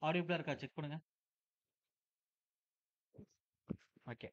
ஆடியபிளா இருக்கா? செக் பண்ணுங்க. ஓகே.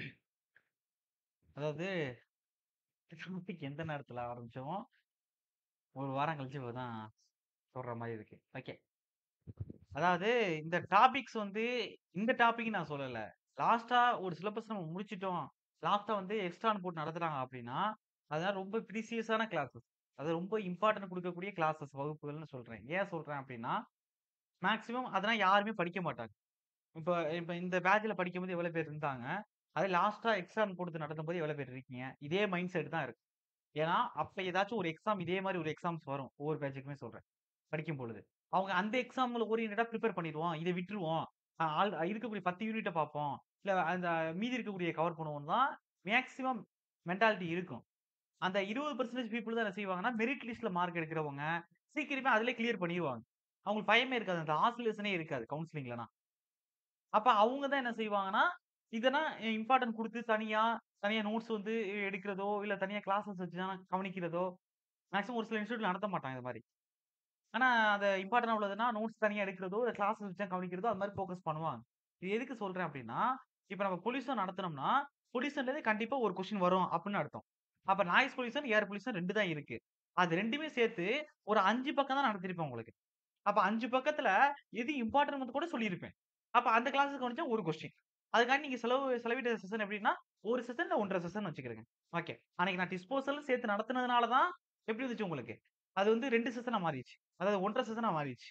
அதாவது டாபிக் எந்த நேரத்துல ஆரம்பிச்சோமோ, 1 வாரம் கழிச்சு இப்ப தான் சொல்ற மாரி இருக்கு. ஓகே. அதாவது இந்த டாபிக்ஸ் வந்து இந்த டாபிக் நான் சொல்லல. லாஸ்ட்டா ஒரு சிலபஸ் நம்ம முடிச்சுட்டோம். லாஸ்ட்டா வந்து எக்ஸ்ட்ரான்னு போட்டு நடத்துறாங்க அப்டின்னா, அதெல்லாம் ரொம்ப ப்ரீசியஸான கிளாஸஸ். அது ரொம்ப இம்பார்ட்டன்ட் குடுக்கக்கூடிய கிளாஸஸ் வகுப்புகள்னு சொல்றேன். ஏன் சொல்றேன் அப்டின்னா, மேக்ஸிமம் அதெல்லாம் யாருமே படிக்க மாட்டாங்க. இப்ப இப்ப இந்த பேட்ச்ல படிக்கும்போது எவ்வளோ பேர் இருந்தாங்க. அதே லாஸ்ட்டா எக்ஸாம் குடுத்து நடத்தும்போது எவ்வளோ பேர் இருக்கீங்க? இதே மைண்ட் செட் தான் இருக்கு. ஏன்னா, அப்ப ஏதாச்சும் ஒரு எக்ஸாம் இதே மாரி ஒரு எக்ஸாம்ஸ் வரும். ஒவ்வொரு பேட்ச்க்குமே சொல்றேன். படிக்கும் பொழுது. அவங்க அந்த எக்ஸாம்ல ஓரியன்டடா பிரிப்பேர் பண்ணிருவோம். இத விட்டுருவோம். அ ஆல் இருக்கக்கூடிய 10 யூனிட்ட பார்ப்போம். இல்ல அந்த மீதி இருக்கக்கூடிய கவர் பண்ணுவோம்னு தான் மேக்ஸிமம் மென்டாலிட்டி இருக்கும். அந்த 20% பீப்பிள் தான் என்ன செய்வாங்கன்னா, மெரிட் லிஸ்ட்ல மார்க் எடுக்கிறவங்க, சீக்கிரமே அதிலேயே கிளியர் பண்ணிருவாங்க. அவங்களுக்கு பயமே இருக்காது. அந்த ஆசிலேஷனே இருக்காது கவுன்சிலிங்லலாம். அப்ப அவங்க தான் என்ன செய்வாங்கன்னா, இதனா இம்பார்ட்டன்ட் குடுத்து தனியா, தனியா நோட்ஸ் வந்து எடுக்கிறதோ, இல்ல தனியா கிளாஸஸ் வச்சு தான் கவனிக்கிறதோ, மேக்ஸிமம் ஒரு சில இன்ஸ்டிடியூட்ல நடத்த மாட்டாங்க இது மாரி. ஆனா, அத இம்பார்ட்டன்ட்டா உள்ளதுன்னா நோட்ஸ் தனியா எடுக்கிறதோ, இல்ல கிளாஸஸ் வச்சு தான் கவனிக்கிறதோ, அது மாரி ஃபோக்கஸ் பண்ணுவாங்க. இது எதுக்கு சொல்றேன் அப்டின்னா, இப்ப நம்ம பொல்யூஷன் நடத்துனோம்னா, பொல்யூஷன்லேருந்து கண்டிப்பா ஒரு கொஸ்டின் வரும் அப்டின்னு அர்த்தம். அப்ப நாய்ஸ் பொல்யூஷன், ஏர் பொல்யூஷன் 2 தான் இருக்கு. அது 2மே சேர்த்து ஒரு 5 பக்கம் தான் நடத்திருப்பேன் உங்களுக்கு. அப்ப 5 பக்கத்துல எது இம்பார்ட்டன்ட் கூட சொல்லியிருப்பேன். அப்ப அந்த கிளாஸஸ் கவனிச்சா 1 கொஸ்டின். அதுக்காண்டி நீங்க செலவு செலவிட்ட செஷன் எப்டின்னா, 1 செஷன் இல்ல 1 1/2 செஷன் வச்சுக்கிறங்க. ஓகே. அன்னைக்கு நான் டிஸ்போசல் சேர்த்து நடத்துனதுனால தான் எப்டி இருந்துச்சு உங்களுக்கு? அது வந்து 2 செஷனா மாறிருச்சு. அதாவது 1 1/2 செஷனா மாறிருச்சு.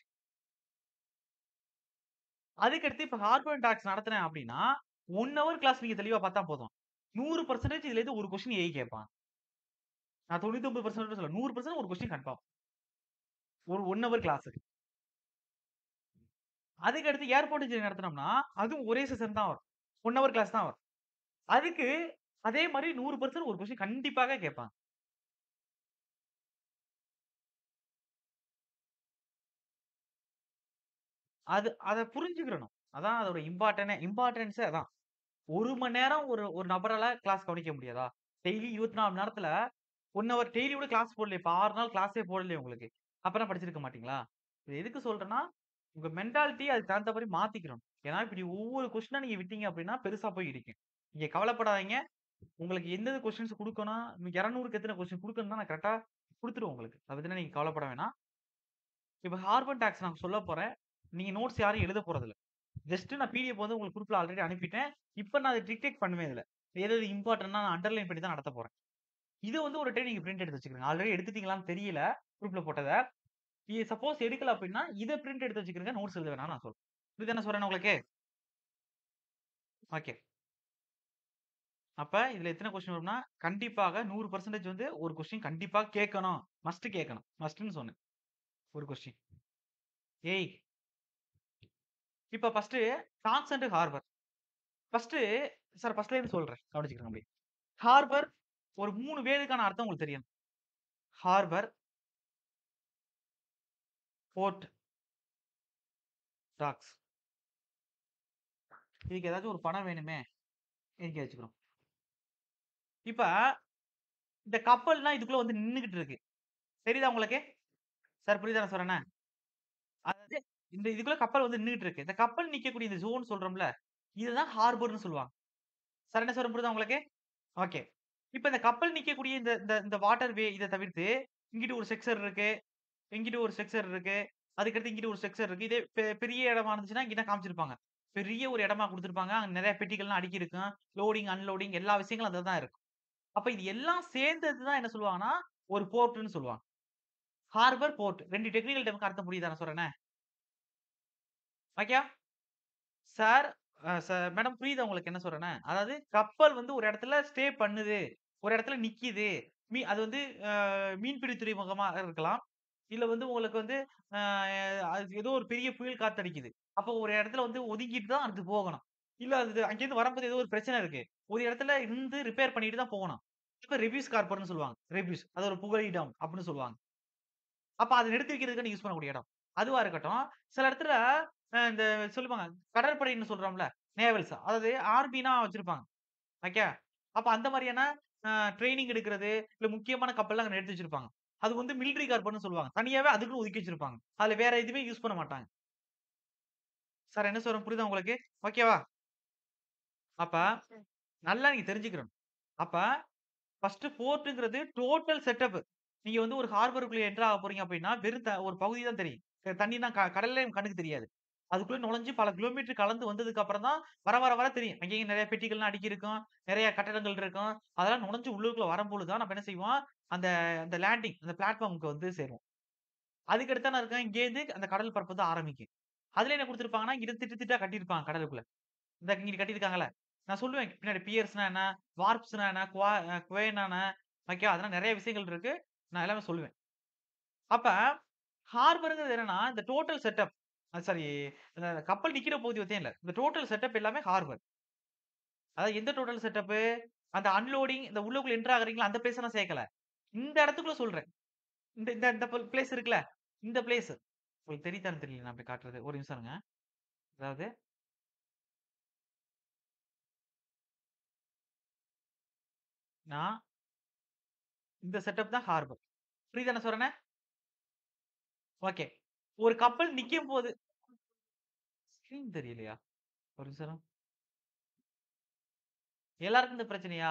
அதுக்கடுத்து இப்ப கார்பன் டாக்ஸ் நடத்துனேன் அப்டின்னா, 1 ஹவர் கிளாஸ் நீங்க தெளிவா பார்த்தா போதும். 100% இதுலேருந்து 1 கொஸ்டின் ஏஐ கேட்பான். நான் 99% சொல்லல. 100% ஒரு கொஸ்டின் கன்ஃபார்ம். ஒரு 1 ஹவர் கிளாஸ்க்கு. அதுக்கு அடுத்து ஏர்போர்ட் இன்ஜினியரிங் நடத்துனோம்னா, அதுவும் ஒரே செஷன் தான் வரும். 1 ஹவர் கிளாஸ் தான் வரும். அதுக்கு அதே மாரி 100% ஒரு கொஸ்டின் கண்டிப்பாக கேட்பாங்க. அது அத புரிஞ்சுக்கிரணும். அதான் அதோட இம்பார்ட்டனே இம்பார்ட்டன்ஸே அதான். 1 மணி நேரம் ஒரு ஒரு நபரால கிளாஸ் கவனிக்க முடியாதா? டெய்லி 24 மணி நேரத்துல 1 ஹவர் டெய்லி கூட கிளாஸ் போடலையே. இப்ப 6 நாள் கிளாஸே போடலையே உங்களுக்கு. அப்பன்னா படிச்சிருக்க மாட்டீங்களா? இத எதுக்கு சொல்றேன்னா, உங்க மென்டாலிட்டி அதுக்கு தகுந்த மாரி மாத்திக்கிறணும். ஏன்னா, இப்டி ஒவ்வொரு கொஸ்டினா நீங்க விட்டீங்க அப்டின்னா, பெருசா போய் இடிக்கும். நீங்க கவலைப்படாதீங்க. உங்களுக்கு எந்தெந்த கொஸ்டின்ஸ் குடுக்கணும், 200க்கு எத்தன கொஸ்டின் குடுக்கணும்னா நான் கரெக்ட்டா குடுத்துருவேன் உங்களுக்கு. அத பத்திலாம் நீங்க கவலைப்பட வேணாம். இப்ப கார்பன் டாக்ஸ் நான் சொல்லப் போறேன். நீங்க நோட்ஸ் யாரும் எழுதப் போறதில்ல. ஜஸ்ட் நான் பிடிஎஃப் வந்து உங்களுக்கு குரூப்ல ஆல்ரெடி அனுப்பிட்டேன். இப்ப நான் அத டிக்டேட் பண்ணுவேன் இதுல. எது எது இம்பார்ட்டன்ட்னா நான் அண்டர்லைன் பண்ணி தான் நடத்தப் போறேன். இத வந்து ஒரு டைம் நீங்க பிரிண்ட் எடுத்து வச்சுக்கங்க. ஆல்ரெடி எடுத்துட்டீங்களான்னு தெரியல. குரூப்ல போட்டத. இ சப்போஸ் எடுக்கல அப்டின்னா, இத பிரிண்ட் எடுத்து வச்சுக்கிறங்க. நோட்ஸ் எழுத வேணாம்னு நான் சொல்றேன். புரியுதா நான் சொல்றேன் உங்களுக்கு? ஓகே. அப்ப இதுல எத்தன கொஸ்டின் வரும்னா, கண்டிப்பாக 100% வந்து ஒரு கொஸ்டின் கண்டிப்பா கேட்கணும். மஸ்ட் கேட்கணும். மஸ்ட்ன்னு சொன்னேன். ஒரு கொஸ்டின். ஏய் இப்ப first docks and harbour. First sir ஃபர்ஸ்ட்ல இருந்து சொல்றேன். கவனிச்சுக்கங்க அப்டியே. ஹார்பர் ஒரு 3 வேர்டுக்கான அர்த்தம் உங்களுக்கு தெரியணும். Harbour port docks. இதுக்கு ஏதாச்சும் ஒரு படம் வேணுமே. இங்க வச்சுக்கிறோம். இப்ப இந்த கப்பல்லாம் இதுக்குள்ள வந்து நின்னுகிட்டு இருக்கு. தெரியுதா உங்களுக்கு? சார் புரியுதா நான் சொல்றேன்னு? அதாவது இந்த இதுக்குள்ள கப்பல் வந்து நின்னுகிட்டு இருக்கு. இந்த கப்பல் நிக்கக்கூடிய இந்த ஜோன் சொல்றோம்ல, இதுதான் ஹார்பர்ன்னு சொல்லுவாங்க. சார் என்ன சொல்றேன் புரியுதா உங்களுக்கு? ஓகே. இப்ப இந்த கப்பல் நிக்கக்கூடிய இந்த இந்த இந்த வாட்டர் வே இத தவிர்த்து, இங்கிட்டு ஒரு செக்ஷன் இருக்கு. இங்கிட்டு ஒரு செக்ஷன் இருக்கு. அதுக்கடுத்து இங்கிட்டு ஒரு செக்ஷன் இருக்கு. இதே பெ பெரிய இடமா இருந்துச்சுன்னா, இங்க தான் காமிச்சிருப்பாங்க. பெரிய ஒரு இடமா குடுத்திருப்பாங்க. அங்க நெறைய பெட்டிகள்லாம் அடுக்கி இருக்கும். லோடிங், அன்லோடிங் எல்லா விஷயங்களும் அதுல தான் இருக்கும். அப்ப இது எல்லாம் சேர்ந்தது தான் என்ன சொல்லுவாங்கன்னா, ஒரு போர்ட்ன்னு சொல்லுவாங்க. ஹார்பர், போர்ட் 2 டெக்னிக்கல் டெர்ம்க்கு அர்த்தம் புரியுதா நான் சொல்றேன்னு? ஓகேயா? சார் அ ச மேடம் புரியுதா உங்களுக்கு என்ன சொல்றேன்னு? அதாவது கப்பல் வந்து ஒரு இடத்துல ஸ்டே பண்ணுது. ஒரு இடத்துல நிக்கிது. மீ அது வந்து அ மீன்பிடி துறைமுகமா இருக்கலாம். இல்ல வந்து உங்களுக்கு வந்து அ அது ஏதோ ஒரு பெரிய புயல் காத்தடிக்குது. அப்போ ஒரு இடத்துல வந்து ஒதுங்கிட்டு தான் அடுத்து போகணும். இல்ல அது அங்கேருந்து வரும்போது ஏதோ ஒரு பிரச்சனை இருக்கு. ஒரு இடத்துல இருந்து ரிப்பேர் பண்ணிட்டு தான் போகணும். இப்ப ரெவ்யூஸ் கார்பர்ன்னு சொல்லுவாங்க. ரெவ்யூஸ். அது ஒரு புகலிடம் அப்டின்னு சொல்லுவாங்க. அப்ப அத நிறுத்தி வைக்கிறதுக்கு யூஸ் பண்ணக்கூடிய இடம். அதுவா இருக்கட்டும். சில இடத்துல அ இந்த சொல்லுவாங்க. கடற்படைன்னு சொல்றோம்ல. நேவல்ஸ் அதாவது ஆர்மினா வச்சிருப்பாங்க. ஓகே. அப்ப அந்த மாரியான அ ட்ரெய்னிங் எடுக்கிறது, இல்ல முக்கியமான கப்பல்லாம் அங்க நிறுத்தி வச்சிருப்பாங்க. அது வந்து மிலிட்டரி கார்பன்னு சொல்லுவாங்க. தனியாவே அதுக்குன்னு ஒதுக்கி வச்சிருப்பாங்க. அதுல வேற எதுவுமே யூஸ் பண்ண மாட்டாங்க. சார் என்ன சொல்றேன் புரியுதா உங்களுக்கு? ஓகேவா? அப்ப நல்லா நீங்க தெரிஞ்சுக்கணும். அப்ப ஃபர்ஸ்ட் போர்ட்ங்கிறது டோட்டல் செட்டப். நீங்க வந்து ஒரு ஹார்பர்க்குள்ள என்டர் ஆக போறீங்க அப்படின்னா, வெறும் த ஒரு பகுதி தான் தெரியும். க தண்ணீனா க கடல்லே கண்ணுக்கு தெரியாது. அதுக்குள்ள நுழைஞ்சு பல கிலோமீட்டர் கலந்து வந்ததுக்கு அப்புறம் தான் வர வர வர தெரியும். அங்கேயும் நெறைய பெட்டிகள்லாம் அடுக்கி இருக்கும். நெறைய கட்டடங்கள் இருக்கும். அதெல்லாம் நுழைஞ்சு உள்ளுக்குள்ள வரும்பொழுது தான் நம்ம என்ன செய்வோம், அந்த அந்த லேண்டிங் அந்த பிளாட்ஃபார்ம்க்கு வந்து சேருவோம். அதுக்கு அடுத்து என்ன இருக்கும், இங்கேருந்து அந்த கடல் பரப்பு வந்து ஆரம்பிக்கும். அதுல என்ன குடுத்திருப்பாங்கன்னா, இங்கிட்டு திட்டு திட்டா கட்டியிருப்பாங்க கடலுக்குள்ள. இந்த இங்கிட்டு கட்டியிருக்காங்கல்ல. நான் சொல்லுவேன் பின்னாடி பியர்ஸ்னா என்ன? வார்ப்ஸ்னா என்ன? குவா அ குவேனா என்ன? ஓகே அதெல்லாம் நெறைய விஷயங்கள் இருக்கு. நான் எல்லாமே சொல்லுவேன். அப்ப ஹார்பர்ங்கிறது என்னன்னா, இந்த டோட்டல் செட்டப். அ சாரி இந்த கப்பல் நிக்கிற பகுதி பத்தியும் இல்ல. இந்த டோட்டல் செட்டப் எல்லாமே ஹார்பர். அதாவது எந்த டோட்டல் செட்டப்பு? அந்த அன்லோடிங் இந்த உள்ளுக்குள்ள என்டர் ஆகுறீங்கல்ல, அந்த பிளேஸ நான் சேர்க்கல. இந்த இடத்துக்குள்ள சொல்றேன். இந்த இந்த இந்த ப பிளேஸ் இருக்குல்ல, இந்த பிளேஸ். உங்களுக்கு தெரியுதான்னு தெரியல நான் அப்படி காட்டுறது. ஒரு நிமிஷம் இருங்க. அதாவது நான் இந்த செட்டப் தான் ஹார்பர். புரியுதா நான் சொல்றேனே? ஓகே. ஒரு கப்பல் நிக்கும்போது ஸ்க்ரீன் தெரியலையா? ஒரு நிமிஷம் இருங்க. எல்லாருக்கும் இந்த பிரச்சனையா?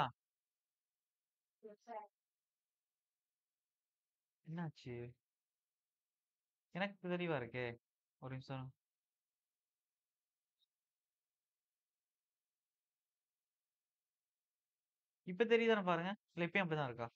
என்னாச்சு? எனக்கு தெளிவா இருக்கே. ஒரு நிமிஷம். இப்ப தெரியுதான்னு பாருங்க. இல்ல இப்பயும் அப்படிதான் இருக்கா?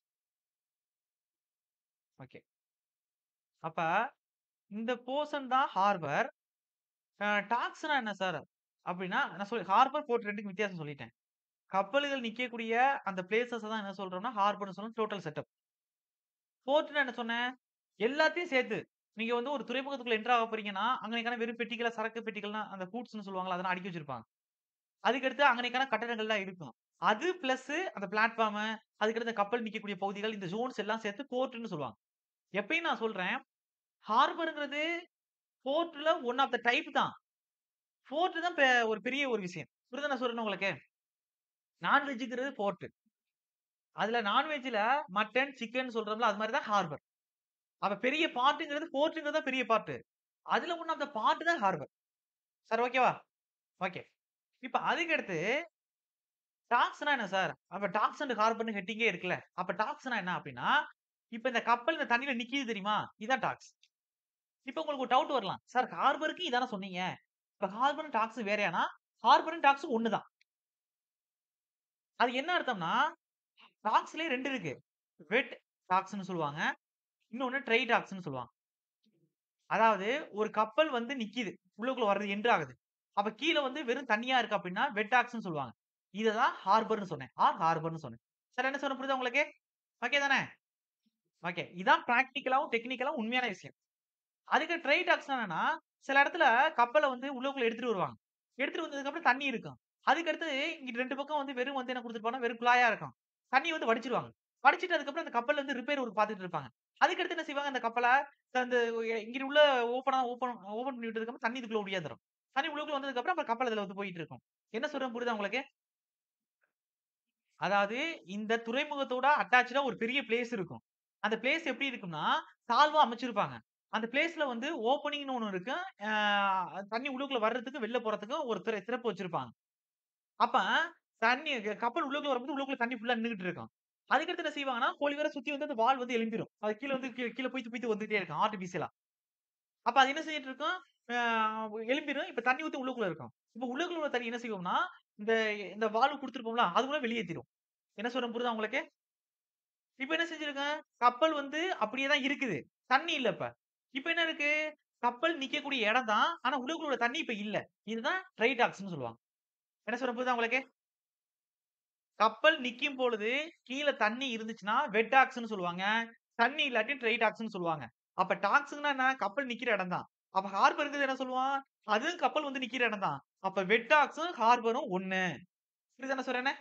ஓகே. அப்ப இந்த போர்ஷன் தான் ஹார்பர். அ டாக்ஸ்னா என்ன சார்? அப்படின்னா நான் சொல் ஹார்பர், போர்ட் 2க்கும் வித்தியாசம் சொல்லிட்டேன். கப்பல்கள் நிக்கக்கூடிய அந்த பிளேஸஸ தான் என்ன சொல்றோம்னா, ஹார்பர்ன்னு சொல்றோம். Total setup. போர்ட்னா என்ன சொன்னேன்? எல்லாத்தையும் சேர்த்து. நீங்க வந்து ஒரு துறைமுகத்துக்குள்ள என்டர் ஆக போறீங்கன்னா, அங்கனைக்கான வெறும் பெட்டிகள சரக்கு பெட்டிகள்னா அந்த கூட்ஸ்ன்னு சொல்லுவாங்கல்ல, அதெல்லாம் அடுக்கி வச்சிருப்பாங்க. அதுக்கடுத்து அங்கனைக்கான கட்டடங்கள்லாம் இருக்கும். அது பிளஸ் அந்த பிளாட்ஃபார்ம், அதுக்கடுத்து கப்பல் நிக்கக்கூடிய பகுதிகள், இந்த ஜோன்ஸ் எல்லாம் சேர்த்து போர்ட்ன்னு சொல்லுவாங்க. எப்பயும் நான் சொல்றேன், ஹார்பர்ங்கிறது போர்ட்ல ஒன் ஆஃப் த டைப் தான். போர்ட் தான் பெ ஒரு பெரிய ஒரு விஷயம். புரியுதா நான் சொல்றேன் உங்களுக்கு? நான்வெஜ்ங்கிறது போர்ட். அதுல நான்வெஜ்ல மட்டன், சிக்கன் சொல்றோம்ல, அது மாரி தான் ஹார்பர். அப்ப பெரிய பார்ட்ங்கிறது போர்ட்ங்கிறது தான் பெரிய பார்ட். அதுல ஒன் ஆஃப் த பார்ட் தான் ஹார்பர். சார் ஓகேவா? ஓகே. இப்ப அதுக்கடுத்து டாக்ஸ்னா என்ன சார்? அப்ப டாக்ஸ் அண்ட் ஹார்பர்ன்னு ஹெட்டிங்கே இருக்குல்ல. அப்ப டாக்ஸ்னா என்ன அப்படின்னா, இப்ப இந்த கப்பல் இந்த தண்ணீல நிக்கிது தெரியுமா? இதான் டாக்ஸ். இப்ப உங்களுக்கு ஒரு டவுட் வரலாம். சார் ஹார்பருக்கு இதானே சொன்னீங்க. இப்ப ஹார்பரும் டாக்ஸும் வேறயானா? ஹார்பரும் டாக்ஸும் ஒண்ணு தான். அது என்ன அர்த்தம்னா, டாக்ஸ்லயே 2 இருக்கு. வெட் டாக்ஸ்ன்னு சொல்லுவாங்க. இன்னொன்னு ட்ரை டாக்ஸ்ன்னு சொல்லுவாங்க. அதாவது ஒரு கப்பல் வந்து நிக்கிது. உள்ளுக்குள்ள வருது என்டர் ஆகுது. அப்ப கீழ வந்து வெறும் தண்ணியா இருக்கு அப்படின்னா, வெட் டாக்ஸ்ன்னு சொல்லுவாங்க. இத தான் ஹார்பர்ன்னு சொன்னேன். ஆர் ஹார்பர்ன்னு சொன்னேன். சார் என்ன சொன்னேன் புரியுதா உங்களுக்கு? ஓகே தானே? ஓகே. இதான் பிராக்டிகலாவும், டெக்னிக்கலாவும் உண்மையான விஷயம். அதுக்கு ட்ரை டாக்ஸ்னா என்னன்னா, சில இடத்துல கப்பல வந்து உள்ளுக்குள்ள எடுத்துட்டு வருவாங்க. எடுத்துட்டு வந்ததுக்கு அப்புறம் தண்ணி இருக்கும். அதுக்கு அடுத்து இங்கிட்டு 2 பக்கம் வந்து வெறும் வந்து என்ன குடுத்துருப்பாங்கன்னா, வெறும் குழாயா இருக்கும். தண்ணி வந்து வடிச்சிருவாங்க. வடிச்சிட்டு அதுக்கப்புறம் அந்த கப்பல்ல வந்து ரிப்பேர் ஒர்க் பார்த்துட்டு இருப்பாங்க. அதுக்கு அடுத்து என்ன செய்வாங்க, அந்த கப்பல அந்த இங்கிட்டு உள்ள ஓப்பனா ஓப்பன் ஓப்பன் பண்ணி விட்டதுக்கு அப்புறம் தண்ணி இதுக்குள்ள ஒடியாந்துரும். தண்ணி உள்ளுக்குள்ள வந்ததுக்கு அப்புறம் அப்புறம் கப்பல் அதுல வந்து போயிட்டு இருக்கும். என்ன சொல்றேன் புரியுதா உங்களுக்கு? அதாவது இந்த துறைமுகத்தோட அட்டாச்டா ஒரு பெரிய பிளேஸ் இருக்கும். அந்த பிளேஸ் எப்படி இருக்கும்னா, தாழ்வா அமைச்சிருப்பாங்க. அந்த பிளேஸ்ல வந்து ஓப்பனிங்ன்னு ஒண்ணு இருக்கு. ஆ தண்ணி உள்ளுக்குள்ள வர்றதுக்கு, வெளில போறதுக்கும் ஒரு திற திறப்பு வச்சிருப்பாங்க. அப்ப தண்ணி கப்பல் உள்ளுக்குள்ள வரும்போது, உள்ளுக்குள்ள தண்ணி ஃபுல்லா நின்னுகிட்டு இருக்கும். அதுக்கடுத்து என்ன செய்வாங்கன்னா, கோழிவர சுத்தி வந்து அந்த வால் வந்து எழும்பிரும். அது கீழ வந்து கீழ கீழ பொய்த்து பொய்த்து வந்துட்டே இருக்கும். ஆர்டிபிஷியலா. அப்ப அது என்ன செஞ்சுட்டு இருக்கும், ஆ எழும்பிரும். இப்ப தண்ணி ஊத்தி உள்ளுக்குள்ள இருக்கும். இப்ப உள்ளுக்குள்ள உள்ள தண்ணி என்ன செய்வோம்னா, இந்த இந்த வால்வு குடுத்துருப்போம்ல, அதுக்குள்ள வெளியேத்திரும். என்ன சொல்றேன் புரியுதா உங்களுக்கு? இப்ப என்ன செஞ்சிருக்கும், கப்பல் வந்து அப்படியே தான் இருக்குது. தண்ணி இல்ல இப்ப. இப்ப என்ன இருக்கு, கப்பல் நிக்கக்கூடிய இடம் தான். ஆனா உள்ளுக்குள்ள உள்ள தண்ணி இப்ப இல்ல. இதுதான் ட்ரை டாக்ஸ்ன்னு சொல்லுவாங்க. என்ன சொல்றேன் புரியுதா உங்களுக்கு? கப்பல் நிக்கும் பொழுது கீழ தண்ணி இருந்துச்சுன்னா, வெட் டாக்ஸ்ன்னு சொல்லுவாங்க. தண்ணி இல்லாட்டி ட்ரை டாக்ஸ்ன்னு சொல்லுவாங்க. அப்ப டாக்ஸ்ன்னா என்ன? கப்பல் நிக்கிற இடம் தான். அப்ப ஹார்பர்ங்கிறது என்ன சொல்லுவான்? அதுவும் கப்பல் வந்து நிக்கிற இடம் தான். அப்ப வெட் டாக்ஸும், ஹார்பரும் ஒண்ணு. புரியுதா நான் சொல்றேனே?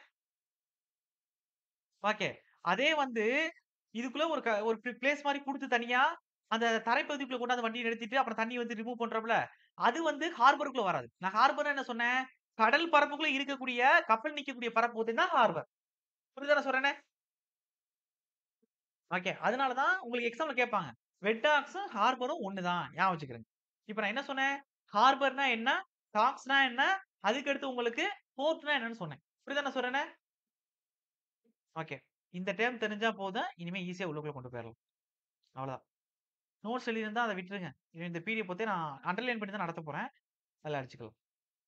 ஓகே. அதே வந்து இதுக்குள்ள ஒரு க ஒரு பிளே பிளேஸ் மாரி குடுத்து தனியா, அந்த தரைப்பகுதிக்குள்ள கொண்டாந்து வண்டிய நிறுத்திட்டு, அப்புறம் தண்ணிய வந்து ரிமூவ் பண்றோம்ல, அது வந்து ஹார்பருக்குள்ள வராது. நான் ஹார்பர்னா என்ன சொன்னேன்? கடல் பரப்புக்குள்ள இருக்கக்கூடிய, கப்பல் நிக்கக்கூடிய பரப்பு பத்தி தான் ஹார்பர். புரியுதா நான் சொல்றேனே? ஓகே. அதனால தான் உங்களுக்கு எக்ஸாம்ல கேட்பாங்க. வெட் டாக்ஸும், ஹார்பரும் ஒண்ணு தான். ஞாபகம் வச்சுக்கிறங்க. இப்ப நான் என்ன சொன்னேன்? ஹார்பர்னா என்ன? டாக்ஸ்னா என்ன? அதுக்கு அடுத்து உங்களுக்கு போர்ட்னா என்னன்னு சொன்னேன். புரியுதா நான் சொல்றேன்னு? ஓகே. இந்த டெர்ம் தெரிஞ்சா போதும். இனிமே ஈஸியா உள்ளுக்குள்ள கொண்டு போயிரலாம். அவ்வளதான். நோட்ஸ் எழுதியிருந்தா அத விட்டுருங்க. இந்த பிடிஎஃப் பத்தி நான் அண்டர்லைன் பண்ணி தான் நடத்தப் போறேன். அதுல அடிச்சுக்கலாம்.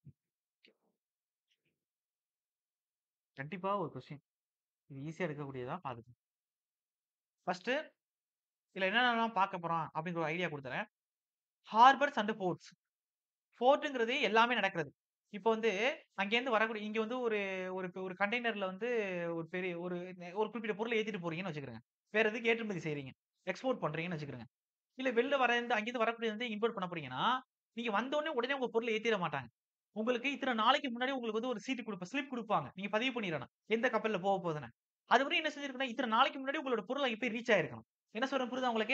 கண்டிப்பா ஒரு கொஸ்டின். இது ஈஸியா எடுக்கக்கூடியதா பாத்துக்கங்க. ஃபர்ஸ்ட்டு இதுல என்னென்னலாம் பார்க்க போறோம் அப்படிங்கிற ஒரு ஐடியா குடுத்துறேன். Harbours and ports. போர்ட்ங்கிறது எல்லாமே நடக்கிறது. இப்ப வந்து அங்கேருந்து வரக்கூடிய இங்க வந்து ஒரு ஒரு ஒரு கண்டெய்னர்ல வந்து ஒரு பெரிய ஒரு ஒரு குறிப்பிட்ட பொருள ஏத்திட்டு போறீங்கன்னு வச்சுக்கிருங்க. வேற எதுக்கு ஏற்றுமதி செய்றீங்க. எக்ஸ்போர்ட் பண்றீங்கன்னு வச்சுக்கிருங்க. இல்ல வெளில வரந்து அங்கேருந்து வரக்கூடியது வந்து இம்போர்ட் பண்ண போறீங்கன்னா, நீங்க வந்தோனே உடனே உங்க பொருள ஏத்திற மாட்டாங்க. உங்களுக்கு இத்தன நாளைக்கு முன்னாடி உங்களுக்கு வந்து ஒரு சீட்டு குடுப்ப ஸ்லிப் குடுப்பாங்க. நீங்க பதிவு பண்ணிறணும். எந்த கப்பல்ல போக போகுதுன்னு. அதுவரையும் என்ன செஞ்சிருக்கணும், இத்தன நாளைக்கு முன்னாடி உங்களோட பொருள் அங்க போய் ரீச் ஆயிருக்கணும். என்ன சொல்றேன் புரியுதா உங்களுக்கு?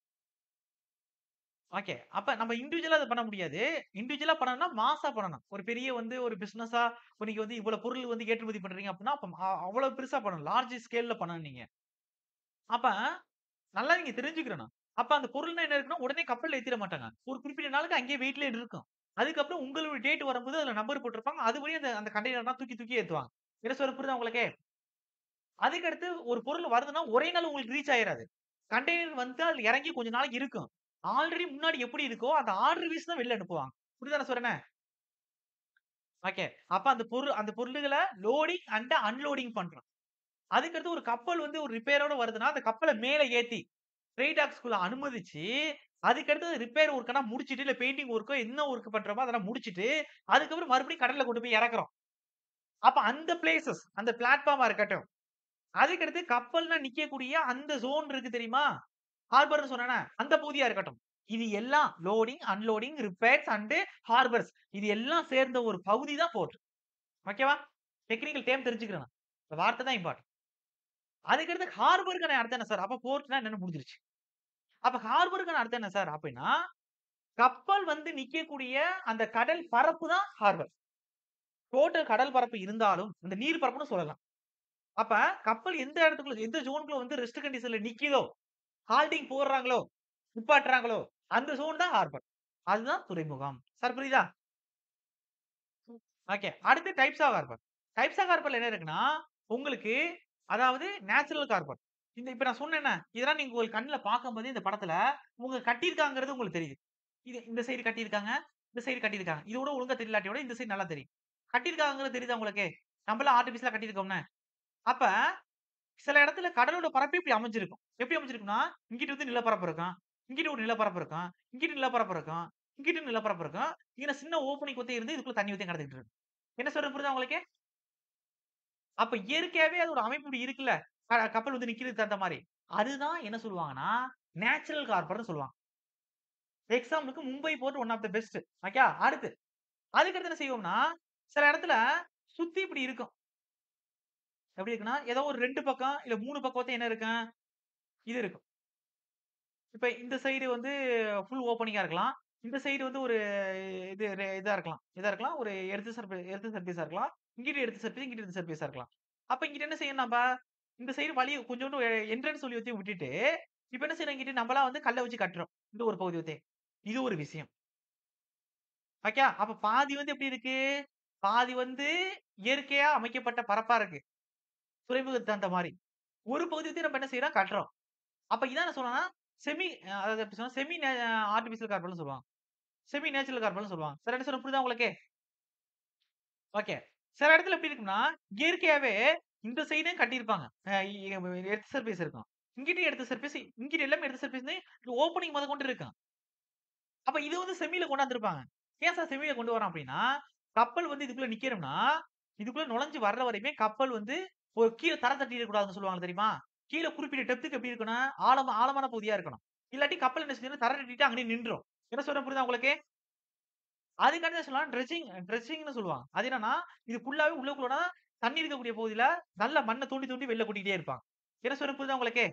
ஓகே. அப்ப நம்ம இண்டிவிஜுவலா அத பண்ண முடியாது. இண்டிவிஜுவலா பண்ணணும்னா மாஸா பண்ணணும். ஒரு பெரிய வந்து ஒரு பிசினஸா நீங்க வந்து இவ்வளவு பொருள் வந்து ஏற்றுமதி பண்றீங்க அப்படின்னா, அப்ப அ அவ்வளவு பெருசா பண்ணணும். லார்ஜ் ஸ்கேல்ல பண்ணணும் நீங்க. அப்ப நல்லா நீங்க தெரிஞ்சுக்கிறணும். அப்ப அந்த பொருள்னா என்ன இருக்குன்னா, உடனே கப்பல்ல ஏத்திற மாட்டாங்க. ஒரு குறிப்பிட்ட நாளுக்கு அங்கேயே வெயிட்ல இருக்கும். அதுக்கப்புறம் உங்களுடைய டேட் வரும்போது அதுல நம்பர் போட்டிருப்பாங்க. அதுபடி அந்த அந்த கண்டெய்னர்லாம் தூக்கி தூக்கி ஏத்துவாங்க. என்ன சொல்றேன் புரியுதா உங்களுக்கு? அதுக்கு அடுத்து ஒரு பொருள் வருதுன்னா, ஒரே நாள் உங்களுக்கு ரீச் ஆயிராது. கண்டெய்னர் வந்து அதுல இறங்கி கொஞ்ச நாளைக்கு இருக்கும். ஆல்ரெடி முன்னாடி எப்படி இருக்கோ, அந்த ஆர்டர் வைஸ் தான் வெளில அனுப்புவாங்க. புரியுதா நான் சொல்றேன்னு? ஓகே. அப்ப அந்த பொருள் அந்த பொருளுகள லோடிங் அண்ட் அன்லோடிங் பண்றோம். அதுக்கு அடுத்து ஒரு கப்பல் வந்து ஒரு ரிப்பேரோட வருதுன்னா, அந்த கப்பல மேல ஏத்தி ட்ரை டாக்ஸ்க்குள்ள அனுமதிச்சு, அதுக்கு அடுத்து ரிப்பேர் ஒர்க்னா முடிச்சுட்டு, இல்ல பெயிண்டிங் ஒர்க்கோ என்ன ஒர்க் பண்றோமோ அதெல்லாம் முடிச்சுட்டு, அதுக்கப்புறம் மறுபடியும் கடல்ல கொண்டு போய் இறக்குறோம். அப்ப அந்த பிளேஸஸ் அந்த பிளாட்ஃபார்மா இருக்கட்டும். அதுக்கு அடுத்து கப்பல்னா நிக்கக்கூடிய அந்த ஜோன் இருக்கு தெரியுமா? ஹார்பர்ன்னு சொன்னேனே, அந்த பகுதியா இருக்கட்டும். இது எல்லாம் loading, unloading, repairs and harbours. இது எல்லாம் சேர்ந்த ஒரு பகுதி தான் போர்ட். ஓகேவா? டெக்னிக்கல் டேர்ம் தெரிஞ்சுக்கிறணும். இந்த வார்த்தை தான் இம்பார்ட்டன்ட். அதுக்கு அடுத்து ஹார்பர்க்கான அர்த்தம் என்ன சார்? அப்ப போர்ட்னா என்னன்னு முடிஞ்சிருச்சு. அப்ப ஹார்பர்க்கான அர்த்தம் என்ன சார்? அப்படின்னா, கப்பல் வந்து நிக்கக்கூடிய அந்த கடல் பரப்பு தான் ஹார்பர். டோட்டல் கடல் பரப்பு இருந்தாலும், இந்த நீர் பரப்புன்னு சொல்லலாம். அப்ப கப்பல் எந்த இடத்துக்குள்ள எந்த ஜோன்க்குள்ள வந்து ரெஸ்ட் கண்டிஷன்ல நிக்கிதோ, ஹால்டிங் போடுறாங்களோ, நிப்பாட்டுறாங்களோ, அந்த ஜோன் தான் ஹார்பர். அதுதான் துறைமுகம். சார் புரியுதா? ஓகே. அடுத்து types of harbour. Types of ஹார்பர்ல என்ன இருக்குன்னா, உங்களுக்கு அதாவது நேச்சுரல் ஹார்பர். இந்த இப்ப நான் சொன்னேனே, இதெல்லாம் நீங்க உங்க கண்ல பார்க்கும்போதே இந்த படத்துல, உங்க கட்டியிருக்காங்கிறது உங்களுக்கு தெரியுது. இது இந்த சைடு கட்டியிருக்காங்க, இந்த சைடு கட்டியிருக்காங்க. இது கூட ஒழுங்கா தெரியலாட்டிய விட இந்த சைடு நல்லா தெரியும். கட்டியிருக்காங்கங்கிறது தெரியுதா உங்களுக்கு? நம்மலாம் ஆர்டிபிஷியலா கட்டியிருக்கோம்னு. அப்ப சில இடத்துல கடலோட பரப்பு இப்படி அமைஞ்சிருக்கும். எப்படி அமைஞ்சிருக்கும்னா, இங்கிட்டு வந்து நிலப்பரப்பு இருக்கும். இங்கிட்டு ஒரு நிலப்பரப்பு இருக்கும். இங்கிட்டு நிலப்பரப்பு இருக்கும். இங்கிட்டு நிலப்பரப்பு இருக்கும். இங்க சின்ன ஓப்பனிங் கொத்தி இருந்து இதுக்குள்ள தண்ணி ஊத்தி கடத்திட்டு இருக்கு. என்ன சொல்றேன் புரியுதா உங்களுக்கு? அப்ப இயற்கையாவே அது ஒரு அமைப்பு இப்படி இருக்குல்ல. க கப்பல் வந்து நிக்கிறதுக்கு தகுந்த மாரி. அதுதான் என்ன சொல்லுவாங்கன்னா, நேச்சுரல் ஹார்பர்ன்னு சொல்லுவாங்க. எக்ஸாம்பிளுக்கு Mumbai port one of the best. Okay. அடுத்து அதுக்கு அடுத்து என்ன செய்வோம்னா, சில இடத்துல சுத்தி இப்படி இருக்கும். எப்படி இருக்குன்னா, ஏதோ ஒரு 2 பக்கம் இல்ல 3 பக்கம் என்ன இருக்கும்? இது இருக்கும். இப்ப இந்த சைடு வந்து ஃபுல் ஓப்பனிங்கா இருக்கலாம். இந்த சைடு வந்து ஒரு இது இதா இருக்கலாம். இதா இருக்கலாம். ஒரு எர்த் சர்ஃபே எர்த் சர்ஃபேஸா இருக்கலாம். இங்கிட்டு எர்த் சர்ஃபேஸ், இங்கிட்டு எர்த் சர்ஃபேஸா இருக்கலாம். அப்ப இங்கிட்டு என்ன செய்யணும் நம்ப? இந்த சைடு வழி கொஞ்சோண்டு என்ட்ரன்ஸ் வழி வத்தி விட்டுட்டு, இப்ப என்ன செய்றோம் இங்கிட்டு நம்மளா வந்து கல்ல வச்சு கட்டுறோம். இந்த ஒரு பகுதி வத்தி. இது ஒரு விஷயம். ஓகே. அப்ப பாதி வந்து எப்படி இருக்கு? பாதி வந்து இயற்கையா அமைக்கப்பட்ட பரப்பா இருக்கு. துறைமுகத்துக்கு தகுந்த மாரி. ஒரு பகுதி வந்து நம்ம என்ன செய்றோம்? கட்டுறோம். அப்ப இதான் என்ன சொல்லணும்னா, செமி அதாவது எப்படி சொன்னா, செமி நே ஆர்டிபிஷியல் கார்பன்னு சொல்லுவாங்க. செமி நேச்சுரல் கார்பன்னு சொல்லுவாங்க. சார் என்ன சொல்றேன் புரியுதா உங்களுக்கு? ஓகே. சில இடத்துல எப்படி இருக்கும்னா, இயற்கையாவே இந்த சைடும் கட்டியிருப்பாங்க. அ எர்த் சர்ஃபேஸ் இருக்கும். இங்கிட்டும் எர்த் சர்ஃபேஸ், இங்கிட்டு எல்லாமே எர்த் சர்ஃபேஸ்ன்னு ஓப்பனிங் மொதற்கொண்டு இருக்கும். அப்ப இது வந்து செமில கொண்டாந்துருப்பாங்க. ஏன் சார் செமில கொண்டு வரோம் அப்படின்னா, கப்பல் வந்து இதுக்குள்ள நிக்கணும்னா, இதுக்குள்ள நுழைஞ்சு வர்ற வரையுமே கப்பல் வந்து ஒரு கீழ தர தட்டிறக் கூடாதுன்னு சொல்லுவாங்க தெரியுமா? கீழ குறிப்பிட்ட டெப்த்க்கு எப்படி இருக்கணும்? ஆழமா ஆழமான பகுதியா இருக்கணும். இல்லாட்டி கப்பல் என்ன செஞ்சிரும்? தர தட்டிட்டு அங்கனே நின்றும். என்ன சொல்றேன் புரியுதா உங்களுக்கு? அதுக்கு அடுத்து சொல்லலாம் ட்ரெட்ஜிங் ட்ரெட்ஜிங்ன்னு சொல்லுவாங்க. அது என்னன்னா, இது ஃபுல்லாவே உள்ளுக்குள்ளனா தண்ணி இருக்கக்கூடிய பகுதியில நல்ல மண்ண தோண்டி தோண்டி வெளில கொட்டிட்டே இருப்பாங்க. என்ன சொல்றேன் புரியுதா உங்களுக்கு?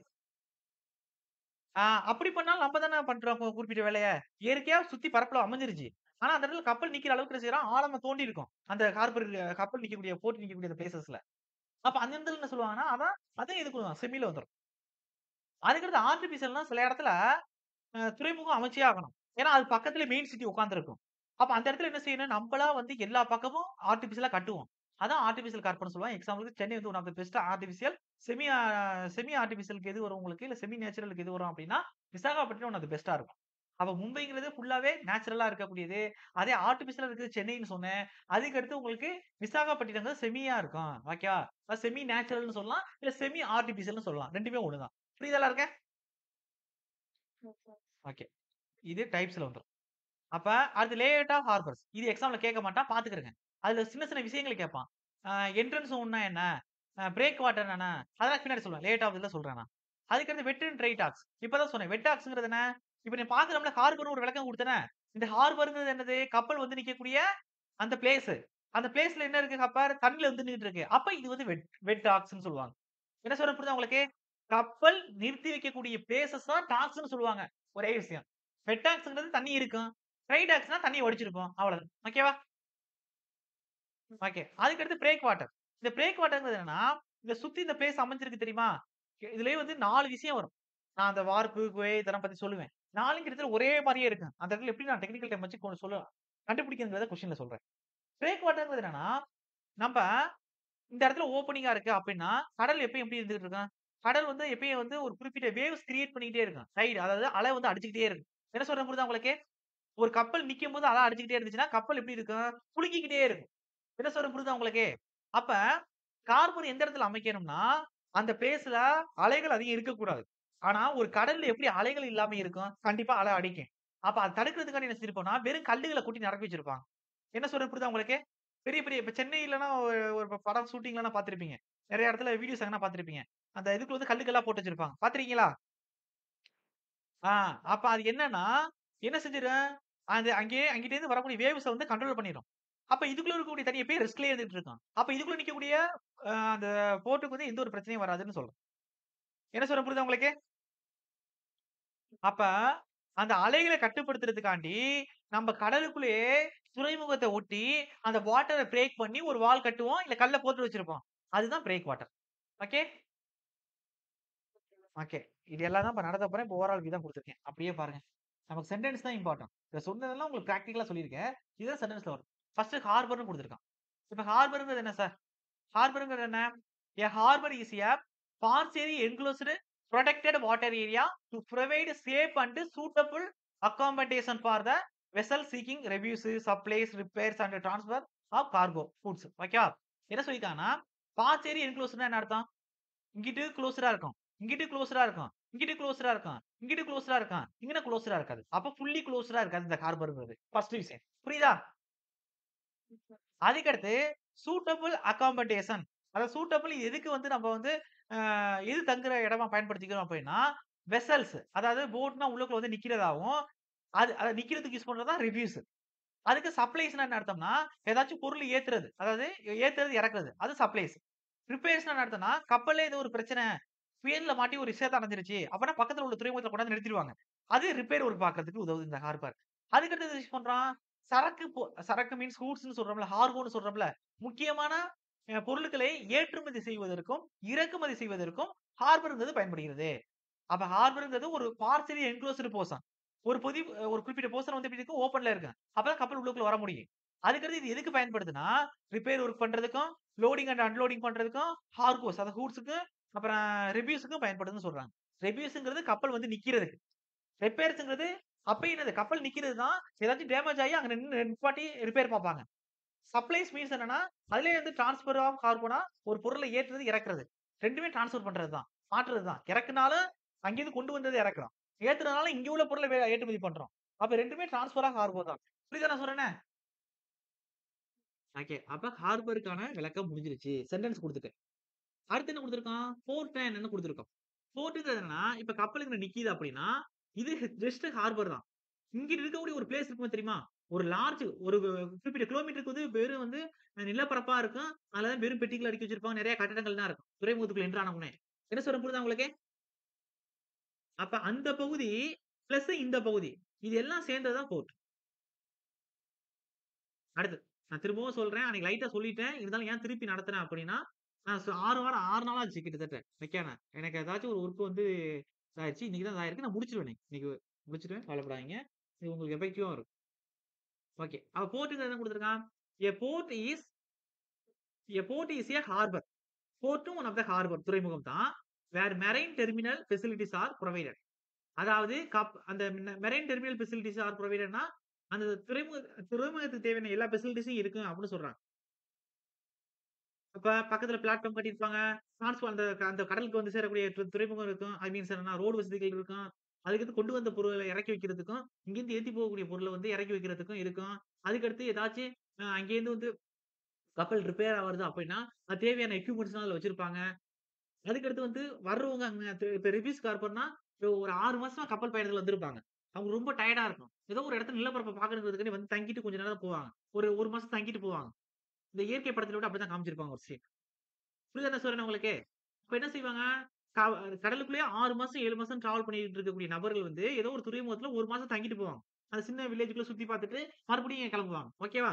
ஆ அப்படி பண்ணாலும் நம்ம தானே பண்றோம் குறிப்பிட்ட வேலைய. இயற்கையா சுத்தி பரப்புல அமைஞ்சிருச்சு. ஆனா அந்த இடத்துல கப்பல் நிக்கிற அளவுக்கு என்ன செய்றோம்? ஆழமா தோண்டி இருக்கும். அந்த ஹார்பர் கப்பல் நிக்கக்கூடிய போர்ட் நிக்கக்கூடிய அந்த பிளேஸஸ்ல. அப்ப அந்த இடத்துல என்ன சொல்லுவாங்கன்னா, அதான் அதே இதுக்குள்ள தான் செமில வந்துரும். அதுக்கடுத்து ஆர்டிபிஷியல்னா சில இடத்துல அ துறைமுகம் அமைச்சே ஆகணும். ஏன்னா, அது பக்கத்திலே மெயின் சிட்டி உட்கார்ந்திருக்கும். அப்ப அந்த இடத்துல என்ன செய்யணும்? நம்பளா வந்து எல்லா பக்கமும் ஆர்டிபிஷியலா கட்டுவோம். அதான் ஆர்டிபிஷியல் கார்பன்னு சொல்லுவாங்க. எக்ஸாம்பிளுக்கு சென்னை வந்து one of the best artificial semi ah semi ஆர்டிபிஷியலுக்கு எது வரும் உங்களுக்கு? இல்ல செமி நேச்சுரலுக்கு எது வரும் அப்டின்னா, விசாகப்பட்டினம் ஒன் ஆஃப் த பெஸ்ட்டா இருக்கும். அப்ப மும்பைங்கிறது ஃபுல்லாவே நேச்சுரலா இருக்கக்கூடியது. அதே ஆர்டிபிஷியலா இருக்கிறது சென்னைன்னு சொன்னேன். அதுக்கு அடுத்து உங்களுக்கு விசாகப்பட்டினம்ங்கிறது செமியா இருக்கும். ஓகேவா? அது செமி நேச்சுரல்ன்னு சொல்லலாம். இல்ல செமி ஆர்டிபிஷியல்ன்னு சொல்லலாம். 2மே ஒண்ணு தான். புரியுதா எல்லாருக்கும்? ஓகே. இது டைப்ஸ்ல வந்துரும். அப்ப அடுத்து லேஅவுட் ஆஃப் ஹார்பர்ஸ். இது எக்ஸாம்ல கேட்க மாட்டான். பார்த்துக்கிருங்க. அதுல சின்ன சின்ன விஷயங்கள் கேட்பான். அ என்ட்ரன்ஸ் ஒன்னா என்ன? அ பிரேக் வாட்டர்னா என்ன? அதெல்லாம் பின்னாடி சொல்லுவேன். லேஅவுட் ஆஃப் இதுல சொல்றேன் நான். அதுக்கடுத்து வெட் அண்ட் ட்ரை டாக்ஸ். இப்ப தான் சொன்னேன். வெட் டாக்ஸ்ங்கிறது என்ன? இப்ப நீ பார்க்கிறோம்ல ஹார்பர்ன்னு ஒரு விளக்கம் குடுத்தேனே. இந்த ஹார்பர்ங்கிறது என்னது? கப்பல் வந்து நிக்கக்கூடிய அந்த பிளேஸ். அந்த பிளேஸ்ல என்ன இருக்கு கப்பல்? தண்ணீல வந்து நின்னுட்டு இருக்கு. அப்ப இது வந்து வெட் வெட் டாக்ஸ்ன்னு சொல்லுவாங்க. என்ன சொல்றேன் புரியுதா உங்களுக்கு? கப்பல் நிறுத்தி வைக்கக்கூடிய பிளேஸஸ் தான் டாக்ஸ்ன்னு சொல்லுவாங்க. ஒரே விஷயம். வெட் டாக்ஸ்ங்கிறது தண்ணி இருக்கும். ட்ரை டாக்ஸ்னா தண்ணிய வடிச்சிருக்கும். அவ்வளவுதான். ஓகேவா? ஓகே. அதுக்கடுத்து பிரேக் வாட்டர். இந்த பிரேக் வாட்டர்ங்கிறது என்னன்னா, இந்த சுத்தி இந்த பிளேஸ் அமைஞ்சிருக்கு தெரியுமா? இதுலயே வந்து 4 விஷயம் வரும். நான் அந்த வார்ப்பு, குகை இதெல்லாம் பத்தி சொல்லுவேன். 4ம் கிட்டத்தட்ட ஒரே மாரியே இருக்கும். அந்த இடத்துல எப்படி நான் டெக்னிக்கல் டைம் வச்சு கொஞ்சம் சொல்ல கண்டுபிடிக்கிறதுங்கிறத கொஸ்டின்ல சொல்றேன். பிரேக் வாட்டர்ங்கிறது என்னன்னா, நம்ப இந்த இடத்துல ஓப்பனிங்கா இருக்கு அப்டின்னா, கடல் எப்பயும் எப்படி இருந்துட்டு இருக்கும்? கடல் வந்து எப்பயும் வந்து ஒரு குறிப்பிட்ட வேவ்ஸ் கிரியேட் பண்ணிக்கிட்டே இருக்கும். சைடு அதாவது அலை வந்து அடிச்சுக்கிட்டே இருக்கும். என்ன சொல்றேன் புரியுதா உங்களுக்கு? ஒரு கப்பல் நிக்கும்போது அலை அடிச்சுக்கிட்டே இருந்துச்சுன்னா, கப்பல் எப்படி இருக்கும்? குலுங்கிக்கிட்டே இருக்கும். என்ன சொல்றேன் புரியுதா உங்களுக்கு? அப்ப கார்பன் எந்த இடத்துல அமைக்கணும்னா, அந்த பிளேஸ்ல அலைகள் அதிகம் இருக்கக்கூடாது. ஆனா ஒரு கடல்ல எப்படி அலைகள் இல்லாம இருக்கும்? கண்டிப்பா அலை அடிக்கும். அப்ப அத தடுக்கிறதுக்காண்டி என்ன செஞ்சிருப்போம்னா, வெறும் கல்லுகள கொட்டி நிரப்பி வச்சிருப்பாங்க. என்ன சொல்றேன் புரியுதா உங்களுக்கு? பெரிய பெரிய இப்ப சென்னையிலலாம் ஒரு ஒரு படம் ஷூட்டிங்லாம் பார்த்திருப்பீங்க. நெறைய இடத்துல வீடியோஸ் எங்கனா பார்த்திருப்பீங்க. அந்த இதுக்குள்ள வந்து கல்லுக்கல்லா போட்டு வச்சிருப்பாங்க. பார்த்திருக்கீங்களா? ஆ அப்ப அது என்னன்னா, என்ன செஞ்சிரும்? அது அங்கேயே அங்கிட்டேருந்து வரக்கூடிய வேவ்ஸ வந்து கண்ட்ரோல் பண்ணிரும். அப்ப இதுக்குள்ள இருக்கக்கூடிய தண்ணி எப்பயும் ரெஸ்ட்லயே இருந்துட்டு இருக்கும். அப்ப இதுக்குள்ள நிக்கக்கூடிய அ அந்த போர்ட்க்கு வந்து எந்த ஒரு பிரச்சனையும் வராதுன்னு சொல்றேன். என்ன சொல்றேன் புரியுதா உங்களுக்கு? அப்ப அந்த அலைகள கட்டுப்படுத்துறதுக்காண்டி, நம்ப கடலுக்குள்ளேயே துறைமுகத்த ஒட்டி, அந்த வாட்டர பிரேக் பண்ணி ஒரு வால் கட்டுவோம். இல்ல கல்ல போட்டு வச்சிருப்போம். அதுதான் பிரேக் வாட்டர். ஓகே. ஓகே. இது எல்லாம் தான் இப்ப நடத்த போறேன். இப்ப ஓவரால் வியூ தான் குடுத்துருக்கேன். அப்படியே பாருங்க. நமக்கு சென்டென்ஸ் தான் இம்பார்ட்டன்ட். இத சொன்னதெல்லாம் உங்களுக்கு பிராக்டிகலா சொல்லியிருக்கேன். இதுதான் சென்டென்ஸ்ல வரும். ஃபர்ஸ்ட் ஹார்பர்ன்னு குடுத்துருக்கான். இப்ப ஹார்பர்ங்கிறது என்ன சார்? ஹார்பர்ங்கிறது என்ன? A harbour is a partially enclosed protected water area to provide safe and suitable accommodation for the vessel seeking refuge, supplies, repairs and transfer of cargo, goods. ஓகேவா? என்ன சொல்லியிருக்காங்கன்னா, பார்சியலி என்குளோஸ்டுனா என்ன அர்த்தம்? இங்கிட்டு குளோஸ்டா இருக்கும். இங்கிட்டு குளோஸ்டா இருக்கும். இங்கிட்டு குளோஸ்டா இருக்கும். இங்கிட்டு குளோஸ்டா இருக்கும். இங்கன குளோஸ்டா இருக்காது. அப்ப ஃபுல்லி குளோஸ்டா இருக்காது இந்த ஹார்பர்ங்கிறது. ஃபர்ஸ்ட் விஷயம். புரியுதா? அதுக்கடுத்து சூட்டபிள் அக்காமடேஷன். அதாவது சூட்டபிள் எதுக்கு வந்து நம்ம வந்து அ எது தங்குற இடமா பயன்படுத்திக்கிறோம் அப்படின்னா, வெசல்ஸ் அதாவது போட்னா உள்ளுக்குள்ள வந்து நிக்கிறதாவும், அது அத நிக்கிறதுக்கு யூஸ் பண்றது தான் ரிவ்யூஸ். அதுக்கு சப்ளைஸ்னா என்ன அர்த்தம்னா, ஏதாச்சும் பொருள் ஏத்துறது. அதாவது ஏத்துறது, இறக்குறது. அது சப்ளைஸ். ரிப்பேர்ஸ்னா என்ன அர்த்தம்னா, கப்பல்ல ஏதோ ஒரு பிரச்சனை. புயல்ல மாட்டி ஒரு சேதம் அடைஞ்சிருச்சு. அப்பன்னா பக்கத்துல உள்ள துறைமுகத்துல கொண்டாந்து நிறுத்திருவாங்க. அது ரிப்பேர் ஒர்க் பார்க்கறதுக்கு உதவுது இந்த ஹார்பர். அதுக்கு அடுத்தது யூஸ் பண்றான். சரக்கு பொ சரக்கு மீன்ஸ் கூட்ஸ்ன்னு சொல்றோம்ல, கார்கோன்னு சொல்றோம்ல. முக்கியமான அ பொருட்களை ஏற்றுமதி செய்வதற்கும், இறக்குமதி செய்வதற்கும் ஹார்பர்ங்கிறது பயன்படுகிறது. அப்ப ஹார்பர்ங்கிறது ஒரு பார்சியலி என்குளோஸ்டு போர்ஷன். ஒரு பொதி ஒரு குறிப்பிட்ட போர்ஷன் வந்து எப்படி இருக்கும்? ஓப்பன்ல இருக்கும். அப்பதான் கப்பல் உள்ளுக்குள்ள வர முடியும். அதுக்கடுத்து இது எதுக்கு பயன்படுதுன்னா, ரிப்பேர் ஒர்க் பண்றதுக்கும், லோடிங் அண்ட் அன்லோடிங் பண்றதுக்கும், கார்கோஸ் அதாவது கூட்ஸ்க்கு அப்புறம் ரிவ்யூஸ்க்கும் பயன்படுதுன்னு சொல்றாங்க. ரிவ்யூஸ்ங்கிறது கப்பல் வந்து நிக்கிறதுக்கு. ரிப்பேர்ஸ்ங்கிறது அப்பயும் என்னது? கப்பல் நிக்கிறது தான். ஏதாச்சும் டேமேஜ் ஆகி அங்க நின்னு நிப்பாட்டி ரிப்பேர் பார்ப்பாங்க. சப்ளைஸ் மீன்ஸ் என்னன்னா, அதிலேயே வந்து டிரான்ஸ்பர் ஆஃப் கார்கோனா ஒரு பொருள ஏற்றுறது, இறக்குறது. 2மே டிரான்ஸ்பர் பண்றது தான். மாற்றுறது தான். இறக்குனாலும் அங்கேருந்து கொண்டு வந்தத இறக்குறோம். ஏத்துனனால இங்க உள்ள பொருள வே ஏற்றுமதி பண்றோம். அப்ப 2மே டிரான்ஸ்பர் ஆஃப் கார்கோ தான். புரியுதா நான் சொல்றேன்னு? ஓகே. அப்ப ஹார்பருக்கான விளக்கம் முடிஞ்சிருச்சு. சென்டென்ஸ் குடுத்துட்டேன். அடுத்து என்ன குடுத்துருக்கான்? போர்ட்னா என்னன்னு குடுத்துருக்கான். போர்ட்ங்கிறது என்னன்னா, இப்ப கப்பல் இங்க நிக்கிது அப்படின்னா, இது ஜஸ்ட் ஹார்பர் தான். இங்கிட்டு இருக்கக்கூடிய ஒரு பிளேஸ் இருக்கும் தெரியுமா? ஒரு லார்ஜ் ஒரு குறிப்பிட்ட கிலோமீட்டருக்கு வந்து வெறும் வந்து நிலப்பரப்பா இருக்கும். அதுல தான் வெறும் பெட்டிகள் அடுக்கி வச்சிருப்பாங்க. நெறைய கட்டடங்கள் தான் இருக்கும். துறைமுகத்துக்குள்ள என்டர் ஆன உடனே. என்ன சொல்றேன் புரியுதா உங்களுக்கு? அப்ப அந்த பகுதி பிளஸ் இந்த பகுதி. இது எல்லாம் சேர்ந்தது தான் போர்ட். அடுத்து. நான் திரும்பவும் சொல்றேன். அன்னைக்கு லைட்டா சொல்லிட்டேன். இருந்தாலும் ஏன் திருப்பி நடத்துறேன் அப்படின்னா, நான் ச 6 வாரம் 6 நாள் ஆச்சு கிட்டத்தட்ட. வைக்காம. எனக்கு ஏதாச்சும் ஒரு ஒர்க் வந்து இதாயிருச்சு. இன்னைக்கு தான் இதாயிருக்கு. நான் முடிச்சுருவேன் இன்னைக்கு. இன்னைக்கு முடிச்சுருவேன். கவலைப்படாதீங்க. இது உங்களுக்கு எஃபெக்டிவா வரும். ஓகே. அப்ப போர்ட்ங்கிறது என்ன குடுத்திருக்கான்? A port is a port is a harbour. போர்ட்டும் ஒன் ஆஃப் த ஹார்பர் துறைமுகம் தான். Where marine terminal facilities are provided. அதாவது கப் அந்த மெரைன் டெர்மினல் ஃபெசிலிட்டீஸ் ஆர் புரொவைடட்னா அந்த துறைமுக துறைமுகத்துக்கு தேவையான எல்லா ஃபெசிலிட்டீஸும் இருக்கு அப்படின்னு சொல்றாங்க. அப்ப பக்கத்துல பிளாட்ஃபார்ம் கட்டியிருப்பாங்க. டிரான்ஸ்போர்ட் அந்த அந்த கடலுக்கு வந்து சேரக்கூடிய து துறைமுகம் இருக்கும். ஐ மீன்ஸ் என்னன்னா ரோடு வசதிகள் இருக்கும். அதுக்கடுத்து கொண்டு வந்த பொருள இறக்கி வைக்கிறதுக்கும், இங்கேருந்து ஏத்தி போகக்கூடிய பொருள வந்து இறக்கி வைக்கிறதுக்கும் இருக்கும். அதுக்கடுத்து ஏதாச்சும் அ அங்கேருந்து வந்து கப்பல் ரிப்பேர் ஆவுறது அப்படின்னா, அது தேவையான எக்யூப்மென்ட்ஸ்லாம் அதுல வச்சிருப்பாங்க. அதுக்கடுத்து வந்து வர்றவங்க அங்க இப்ப ரிவ்யூஸ் கார்பர்னா ஒரு 6 மாசமா கப்பல் பயணத்துல வந்திருப்பாங்க. அவங்க ரொம்ப டயர்டா இருக்கும். ஏதோ ஒரு இடத்துல நிலப்பரப்ப பார்க்கணுங்கிறதுக்காண்டி வந்து தங்கிட்டு கொஞ்ச நேரம் போவாங்க. ஒரு 1 மாசம் தங்கிட்டு போவாங்க. இந்த இயற்கை படத்துல கூட அப்படித்தான் காமிச்சிருப்பாங்க ஒரு சீன். புரியுதா நான் சொல்றேன் உங்களுக்கு? அப்ப என்ன செய்வாங்க? க கடலுக்குள்ளேயே 6 மாசம், 7 மாசம் டிராவல் பண்ணிட்டு இருக்கக்கூடிய நபர்கள் வந்து ஏதோ ஒரு துறைமுகத்துல 1 மாசம் தங்கிட்டு போவாங்க. அந்த சின்ன வில்லேஜ்க்குள்ள சுத்தி பார்த்துட்டு மறுபடியும் கிளம்புவாங்க. ஓகேவா?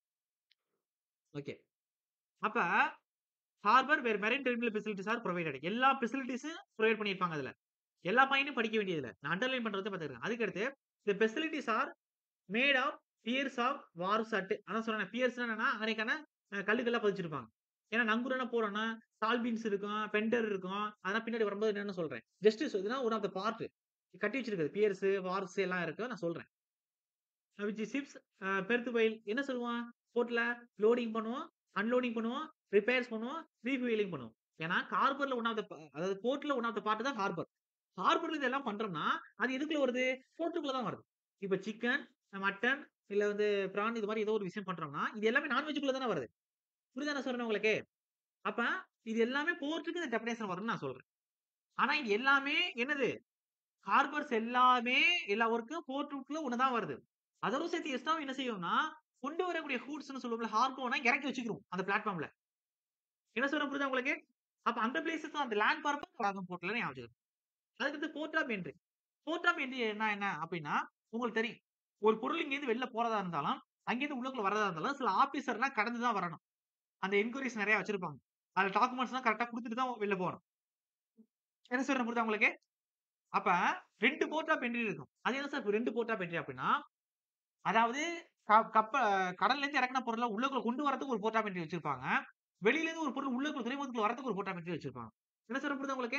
ஓகே. அப்ப harbour where marine terminal facilities are provided. எல்லா ஃபெசிலிட்டீஸும் புரொவைட் பண்ணியிருப்பாங்க அதுல. எல்லா பாயிண்ட்டும் படிக்க வேண்டியதில்ல. நான் அண்டர்லைன் பண்றத பார்த்துக்கங்க. அதுக்கடுத்து the facilities are made of piers of wharves at அதான் சொன்னேனே பியர்ஸ்னா என்னன்னா அன்னைக்கான அ கல்லுக்கெல்லாம் பதிச்சிருப்பாங்க. ஏன்னா நங்கூரம்னா போறோம்னா சால்பீன்ஸ் இருக்கும், பெண்டர் இருக்கும். அதெல்லாம் பின்னாடி வரும்போது என்னன்னு சொல்றேன். ஜஸ்ட் இதுதான் ஒன் ஆஃப் த பார்ட். கட்டி வச்சிருக்கிறது. பியர்ஸ், வார்ஸ் எல்லாம் இருக்கு. நான் சொல்றேன். Which ships a berth while என்ன சொல்லுவான்? போர்ட்ல லோடிங் பண்ணுவோம், அன்லோடிங் பண்ணுவோம், ரிப்பேர்ஸ் பண்ணுவோம், ரீஃப்யூயலிங் பண்ணுவோம். ஏன்னா ஹார்பர்ல ஒன் ஆஃப் த அதாவது போர்ட்ல ஒன் ஆஃப் த பார்ட் தான் ஹார்பர். ஹார்பர்ல இதெல்லாம் பண்றோம்னா, அது எதுக்குள்ள வருது? போர்ட்டுக்குள்ள தான் வருது. இப்ப சிக்கன், மட்டன் இல்ல வந்து பிரான் இது மாரி ஏதோ ஒரு விஷயம் பண்றோம்னா, இது எல்லாமே நான்வெஜ்க்குள்ள தானே வருது. புரியுதா நான் சொல்றேன் உங்களுக்கு? அப்ப இது எல்லாமே போர்ட்க்கு இந்த டெஃபினிஷன் வரும்னு நான் சொல்றேன். ஆனா இது எல்லாமே என்னது? ஹார்பர்ஸ் எல்லாமே எல்லா ஒர்க்கும் போர்ட்டுக்குள்ள ஒண்ணு தான் வருது. அதோட சேர்த்து எக்ஸ்ட்ராவா என்ன செய்வோம்னா, கொண்டு வரக்கூடிய கூட்ஸ்ன்னு சொல்லுவோம்ல ஹார்போனா இறக்கி வச்சுக்கிறோம் அந்த பிளாட்ஃபார்ம்ல. என்ன சொல்றேன் புரியுதா உங்களுக்கு? அப்ப அந்த பிளேஸஸ் அந்த லேண்ட் பர்ப்பஸ் வராதும் போர்ட்ல ஞாபகம் வச்சுக்கணும். அதுக்கடுத்து port of entry. Port of entry என்ன என்ன அப்படின்னா, உங்களுக்கு தெரியும். ஒரு பொருள் இங்கேருந்து வெளில போறதா இருந்தாலும், அங்கேருந்து உள்ளுக்குள்ள வரதா இருந்தாலும், சில ஆபீசர்லாம் கடந்து தான் வரணும். அந்த என்குயரீஸ் நெறைய வச்சிருப்பாங்க. அதுல டாக்குமெண்ட்ஸ்லாம் கரெக்ட்டா குடுத்துட்டு தான் வெளில போணும். என்ன சொல்றேன் புரியுதா உங்களுக்கு? அப்ப 2 போர்ட் ஆஃப் என்ட்ரி இருக்கும். அது என்ன சார் 2 போர்ட் ஆஃப் என்ட்ரி அப்படின்னா, அதாவது க கப்ப கடல்ல இருந்து இறக்குன பொருள உள்ளுக்குள்ள கொண்டு வரதுக்கு ஒரு போர்ட் ஆஃப் என்ட்ரி வச்சிருப்பாங்க. வெளியில இருந்து ஒரு பொருள் உள்ளுக்குள்ள துறைமுகத்துக்குள்ள வரதுக்கு ஒரு போர்ட் ஆஃப் என்ட்ரி வச்சிருப்பாங்க. என்ன சொல்றேன் புரியுதா உங்களுக்கு?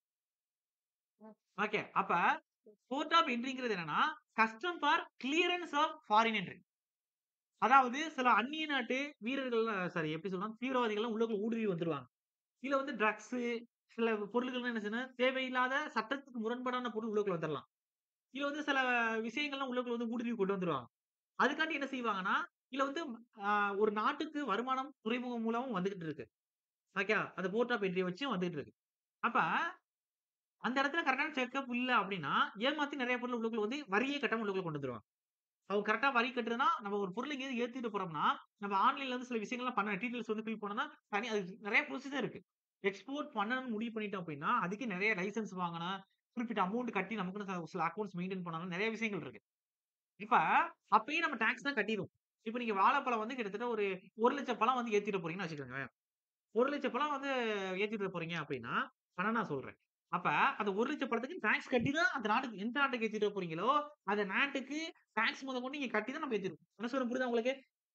ஓகே. அப்ப போர்ட் ஆஃப் என்ட்ரிங்கிறது என்னன்னா, custom for clearance of foreign entry. அதாவது சில அந்நிய நாட்டு வீரர்கள்லாம் சாரி எப்படி சொல்லலாம்? தீவிரவாதிகள்லாம் உள்ளுக்குள்ள ஊடுருவி வந்துருவாங்க. இதுல வந்து ட்ரக்ஸு சில பொருட்கள்லாம் என்ன செய்யணும், தேவையில்லாத சட்டத்துக்கு முரண்பாடான பொருள் உள்ளுக்குள்ள வந்துரலாம். இதுல வந்து சில விஷயங்கள்லாம் உள்ளுக்குள்ள வந்து ஊடுருவி கொண்டு வந்துருவாங்க. அதுக்காண்டி என்ன செய்வாங்கன்னா, இதுல வந்து அ ஒரு நாட்டுக்கு வருமானம் துறைமுகம் மூலமும் வந்துகிட்டு இருக்கு. ஓகே. அந்த போர்ட் ஆஃப் என்ட்ரி வச்சும் வந்துட்டு இருக்கு. அப்ப அந்த இடத்துல கரெக்ட்டான செக்கப் இல்ல அப்படின்னா, ஏமாத்தி நெறைய பொருள் உள்ளுக்குள்ள வந்து வரியே கட்டாம உள்ளுக்குள்ள கொண்டு வந்துருவாங்க. அவங்க கரெக்ட்டா வரி கட்டுறதுன்னா, நம்ம ஒரு பொருள் எங்கேயாவது ஏத்திட்டு போறோம்னா, நம்ம ஆன்லைன்ல இருந்து சில விஷயங்கள்லாம் பண்ண டீட்டெயில்ஸ் வந்து ஃபில் பண்ணோம்னா, தனி அதுக்கு நெறைய ப்ரொசீஜர் இருக்கு. எக்ஸ்போர்ட் பண்ணணும்னு முடிவு பண்ணிட்டோம் அப்படின்னா, அதுக்கு நெறைய லைசென்ஸ் வாங்கணும். குறிப்பிட்ட அமௌண்ட் கட்டி நமக்குன்னு ச சில அக்கவுண்ட்ஸ் மெயின்டெயின் பண்ணணும். நெறைய விஷயங்கள் இருக்கு. இப்ப அப்பயும் நம்ம டாக்ஸ் தான் கட்டிருவோம். இப்ப நீங்க வாழைப்பழம் வந்து கிட்டத்தட்ட ஒரு 1,00,000 பழம் வந்து ஏத்திட்டு போறீங்கன்னு வச்சுக்கோங்களேன். 1,00,000 பழம் வந்து ஏத்திட்டு போறீங்க அப்படின்னா, பணம் நான் சொல்றேன். அப்ப அந்த 1,00,000 பழத்துக்கு டாக்ஸ் கட்டி தான் அந்த நாட்டுக்கு எந்த நாட்டுக்கு ஏத்திட்டு போறீங்களோ, அந்த நாட்டுக்கு டாக்ஸ் முதற்கொண்டு நீங்க கட்டி தான் நம்ம ஏத்திருவோம். என்ன சொல்றேன் புரியுதா உங்களுக்கு?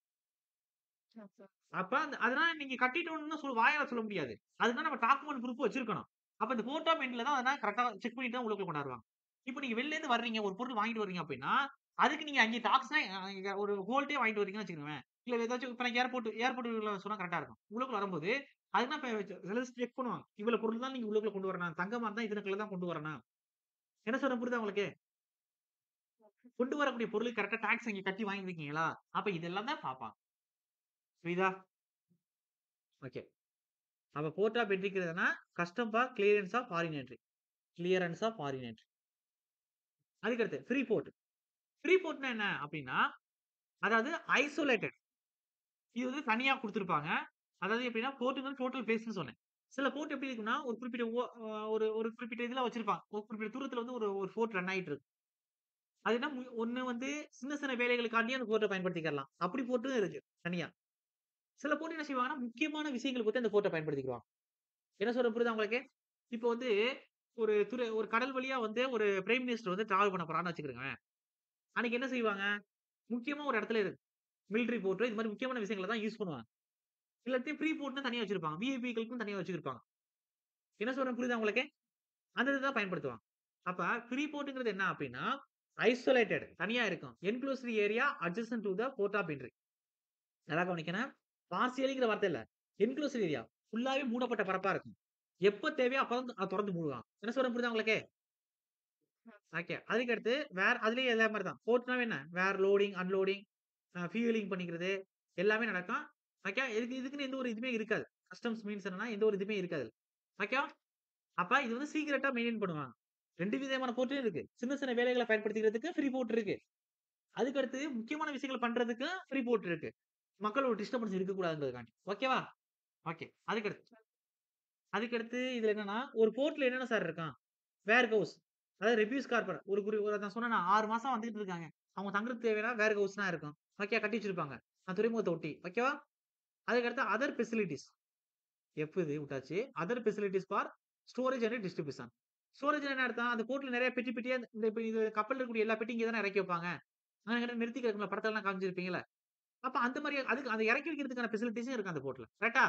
அப்ப அந்த அதனால நீங்க கட்டிட்டோம்னு சொல் வாயால சொல்ல முடியாது. அதுக்கு நம்ம டாக்குமெண்ட் ப்ரூஃப் வச்சிருக்கணும். அப்ப இந்த போர்ட் ஆஃப் என்ட்ரில தான் அதெல்லாம் கரெக்ட்டா செக் பண்ணிட்டு தான் உள்ளுக்குள்ள கொண்டாருவாங்க. இப்ப நீங்க வெளில இருந்து வர்றீங்க, ஒரு பொருள் வாங்கிட்டு வர்றீங்க அப்படின்னா, அதுக்கு நீங்க அங்கே டாக்ஸ்னா அ ஒரு ஹோல்டே வாங்கிட்டு வரீங்கன்னு வச்சுக்கோங்களேன். இல்ல ஏதாச்சும் இப்ப நான் ஏர்போர்ட் ஏர்போர்ட்ல சொன்னா கரெக்ட்டா இருக்கும். உள்ளுக்குள்ள வரும்போது, அதுக்கு தான் இப்ப சிலது செக் பண்ணுவாங்க. இவ்வளவு பொருள் தான் நீங்க உள்ளுக்குள்ள கொண்டு வரணும். தங்கமா இருந்தா இத்தன கிலோ தான் கொண்டு வரணும். என்ன சொல்றேன் புரியுதா உங்களுக்கு? கொண்டு வரக்கூடிய பொருளுக்கு கரெக்ட்டா டாக்ஸ் இங்க கட்டி வாங்கியிருக்கீங்களா? அப்ப இதெல்லாம் தான் பார்ப்பாங்க. புரியுதா? ஓகே. அப்ப போர்ட் ஆஃப் என்ட்ரிங்கிறதுனா, custom for clearance of foreign entry. Clearance of foreign entry. அதுக்கடுத்து ஃப்ரீ போர்ட். ஃப்ரீ போர்ட்னா என்ன அப்படின்னா, அதாவது ஐசோலேட்டட். இது வந்து தனியா குடுத்திருப்பாங்க. அதாவது எப்படின்னா, போர்ட்ங்கிறது டோட்டல் பிளேஸ்ன்னு சொன்னேன். சில போர்ட் எப்படி இருக்குன்னா, ஒரு குறிப்பிட்ட ஓ ஒரு ஒரு குறிப்பிட்ட இதுல வச்சிருப்பாங்க. ஒரு குறிப்பிட்ட தூரத்துல வந்து ஒரு ஒரு ஃபோர்ட் ரன் ஆயிட்டு இருக்கு. அது என்ன மு ஒண்ணு வந்து சின்ன சின்ன வேலைகளுக்காண்டியும் அந்த போர்ட்ட பயன்படுத்திக்கலாம். அப்படி போர்ட்டும் இருக்கு தனியா. சில போர்ட் என்ன செய்வாங்கன்னா, முக்கியமான விஷயங்களுக்கு மட்டும் அந்த போர்ட்ட பயன்படுத்திக்குவாங்க. என்ன சொல்றேன் புரியுதா உங்களுக்கு? இப்போ வந்து ஒரு துறை ஒரு கடல் வழியா வந்து ஒரு பிரைம் மினிஸ்டர் வந்து டிராவல் பண்ண போறார்ன்னு வச்சுக்கிருங்களேன். அன்னைக்கு என்ன செய்வாங்க? முக்கியமா ஒரு இடத்துல இருக்கு. மிலிட்டரி போர்ட்டோ இது மாரி முக்கியமான விஷயங்கள தான் யூஸ் பண்ணுவாங்க. எல்லாத்தையும் ஃப்ரீ போர்ட்ன்னு தனியா வச்சிருப்பாங்க. விஐபிக்களுக்கும் தனியா வச்சிருப்பாங்க. என்ன சொல்றேன் புரியுதா உங்களுக்கு? அந்த இத தான் பயன்படுத்துவாங்க. அப்ப ஃப்ரீ போர்ட்ங்கிறது என்ன அப்டின்னா, ஐசோலேட்டட் தனியா இருக்கும். Enclosed area adjacent to the port of entry. நல்லா கவனிக்கணும். பார்சியலிங்கிற வார்த்தை இல்ல. என்க்ளோஸ்ட் ஏரியா ஃபுல்லாவே மூடப்பட்ட பரப்பா இருக்கும். எப்ப தேவையோ அப்ப தான் அத தொறந்து மூடுவாங்க. என்ன சொல்றேன் புரியுதா உங்களுக்கு? ஓகே. அதுக்கு அடுத்து வேர் அதுலயும் இதே மாரி தான். போர்ட்னாவே என்ன? வேர் லோடிங், அன்லோடிங், அ ஃபியூயலிங் பண்ணிக்கிறது எல்லாமே நடக்கும். ஓகே. இதுக்கு இதுக்குன்னு எந்த ஒரு இதுவுமே இருக்காது. கஸ்டம்ஸ் மீன்ஸ் என்னன்னா எந்த ஒரு இதுவுமே இருக்காது. ஓகேவா? அப்ப இது வந்து சீக்ரெட்டா மெயின்டெயின் பண்ணுவாங்க. 2 விதமான போர்ட்டும் இருக்கு. சின்ன சின்ன வேலைகள பயன்படுத்திக்கிறதுக்கு ஃப்ரீ போர்ட் இருக்கு. அதுக்கு அடுத்து முக்கியமான விஷயங்கள பண்றதுக்கு ஃப்ரீ போர்ட் இருக்கு. மக்களோட டிஸ்டர்பன்ஸ் இருக்கக்கூடாதுன்றதுக்காண்டி. ஓகேவா? ஓகே. அதுக்கு அடுத்து அதுக்கு அடுத்து இதுல என்னன்னா, ஒரு போர்ட்ல என்னென்ன சார் இருக்காம்? வேர் ஹவுஸ். அதாவது ரெஃப்யூஸ் கார்பர் ஒரு குறி ஒரு நான் சொன்னேனா 6 மாசம் வந்துகிட்டு இருக்காங்க. அவங்க தங்குறதுக்கு தேவையான வேர் ஹவுஸ்லாம் இருக்கும். ஓகே கட்டி வச்சிருப்பாங்க. அந்த துறைமுகத்த ஒட்டி. ஓகேவா? அதுக்கு அடுத்து அதர் ஃபெசிலிட்டீஸ். எஃப் இது விட்டாச்சு. Other facilities for storage and distribution. ஸ்டோரேஜ்னா என்ன அர்த்தம்? அந்த போர்ட்ல நெறைய பெட்டி பெட்டியா இந்த இப்ப இது கப்பல்ல இருக்கக்கூடிய எல்லா பெட்டியும் இங்க தானே இறக்கி வைப்பாங்க. அங்கன நிறுத்தி கிடக்கும்ல படத்துலலாம் காமிச்சிருப்பீங்கல்ல. அப்ப அந்த மாரி அதுக்கு அத இறக்கி வைக்கிறதுக்கான ஃபெசிலிட்டீஸும் இருக்கு அந்த போர்ட்ல. கரெக்ட்டா?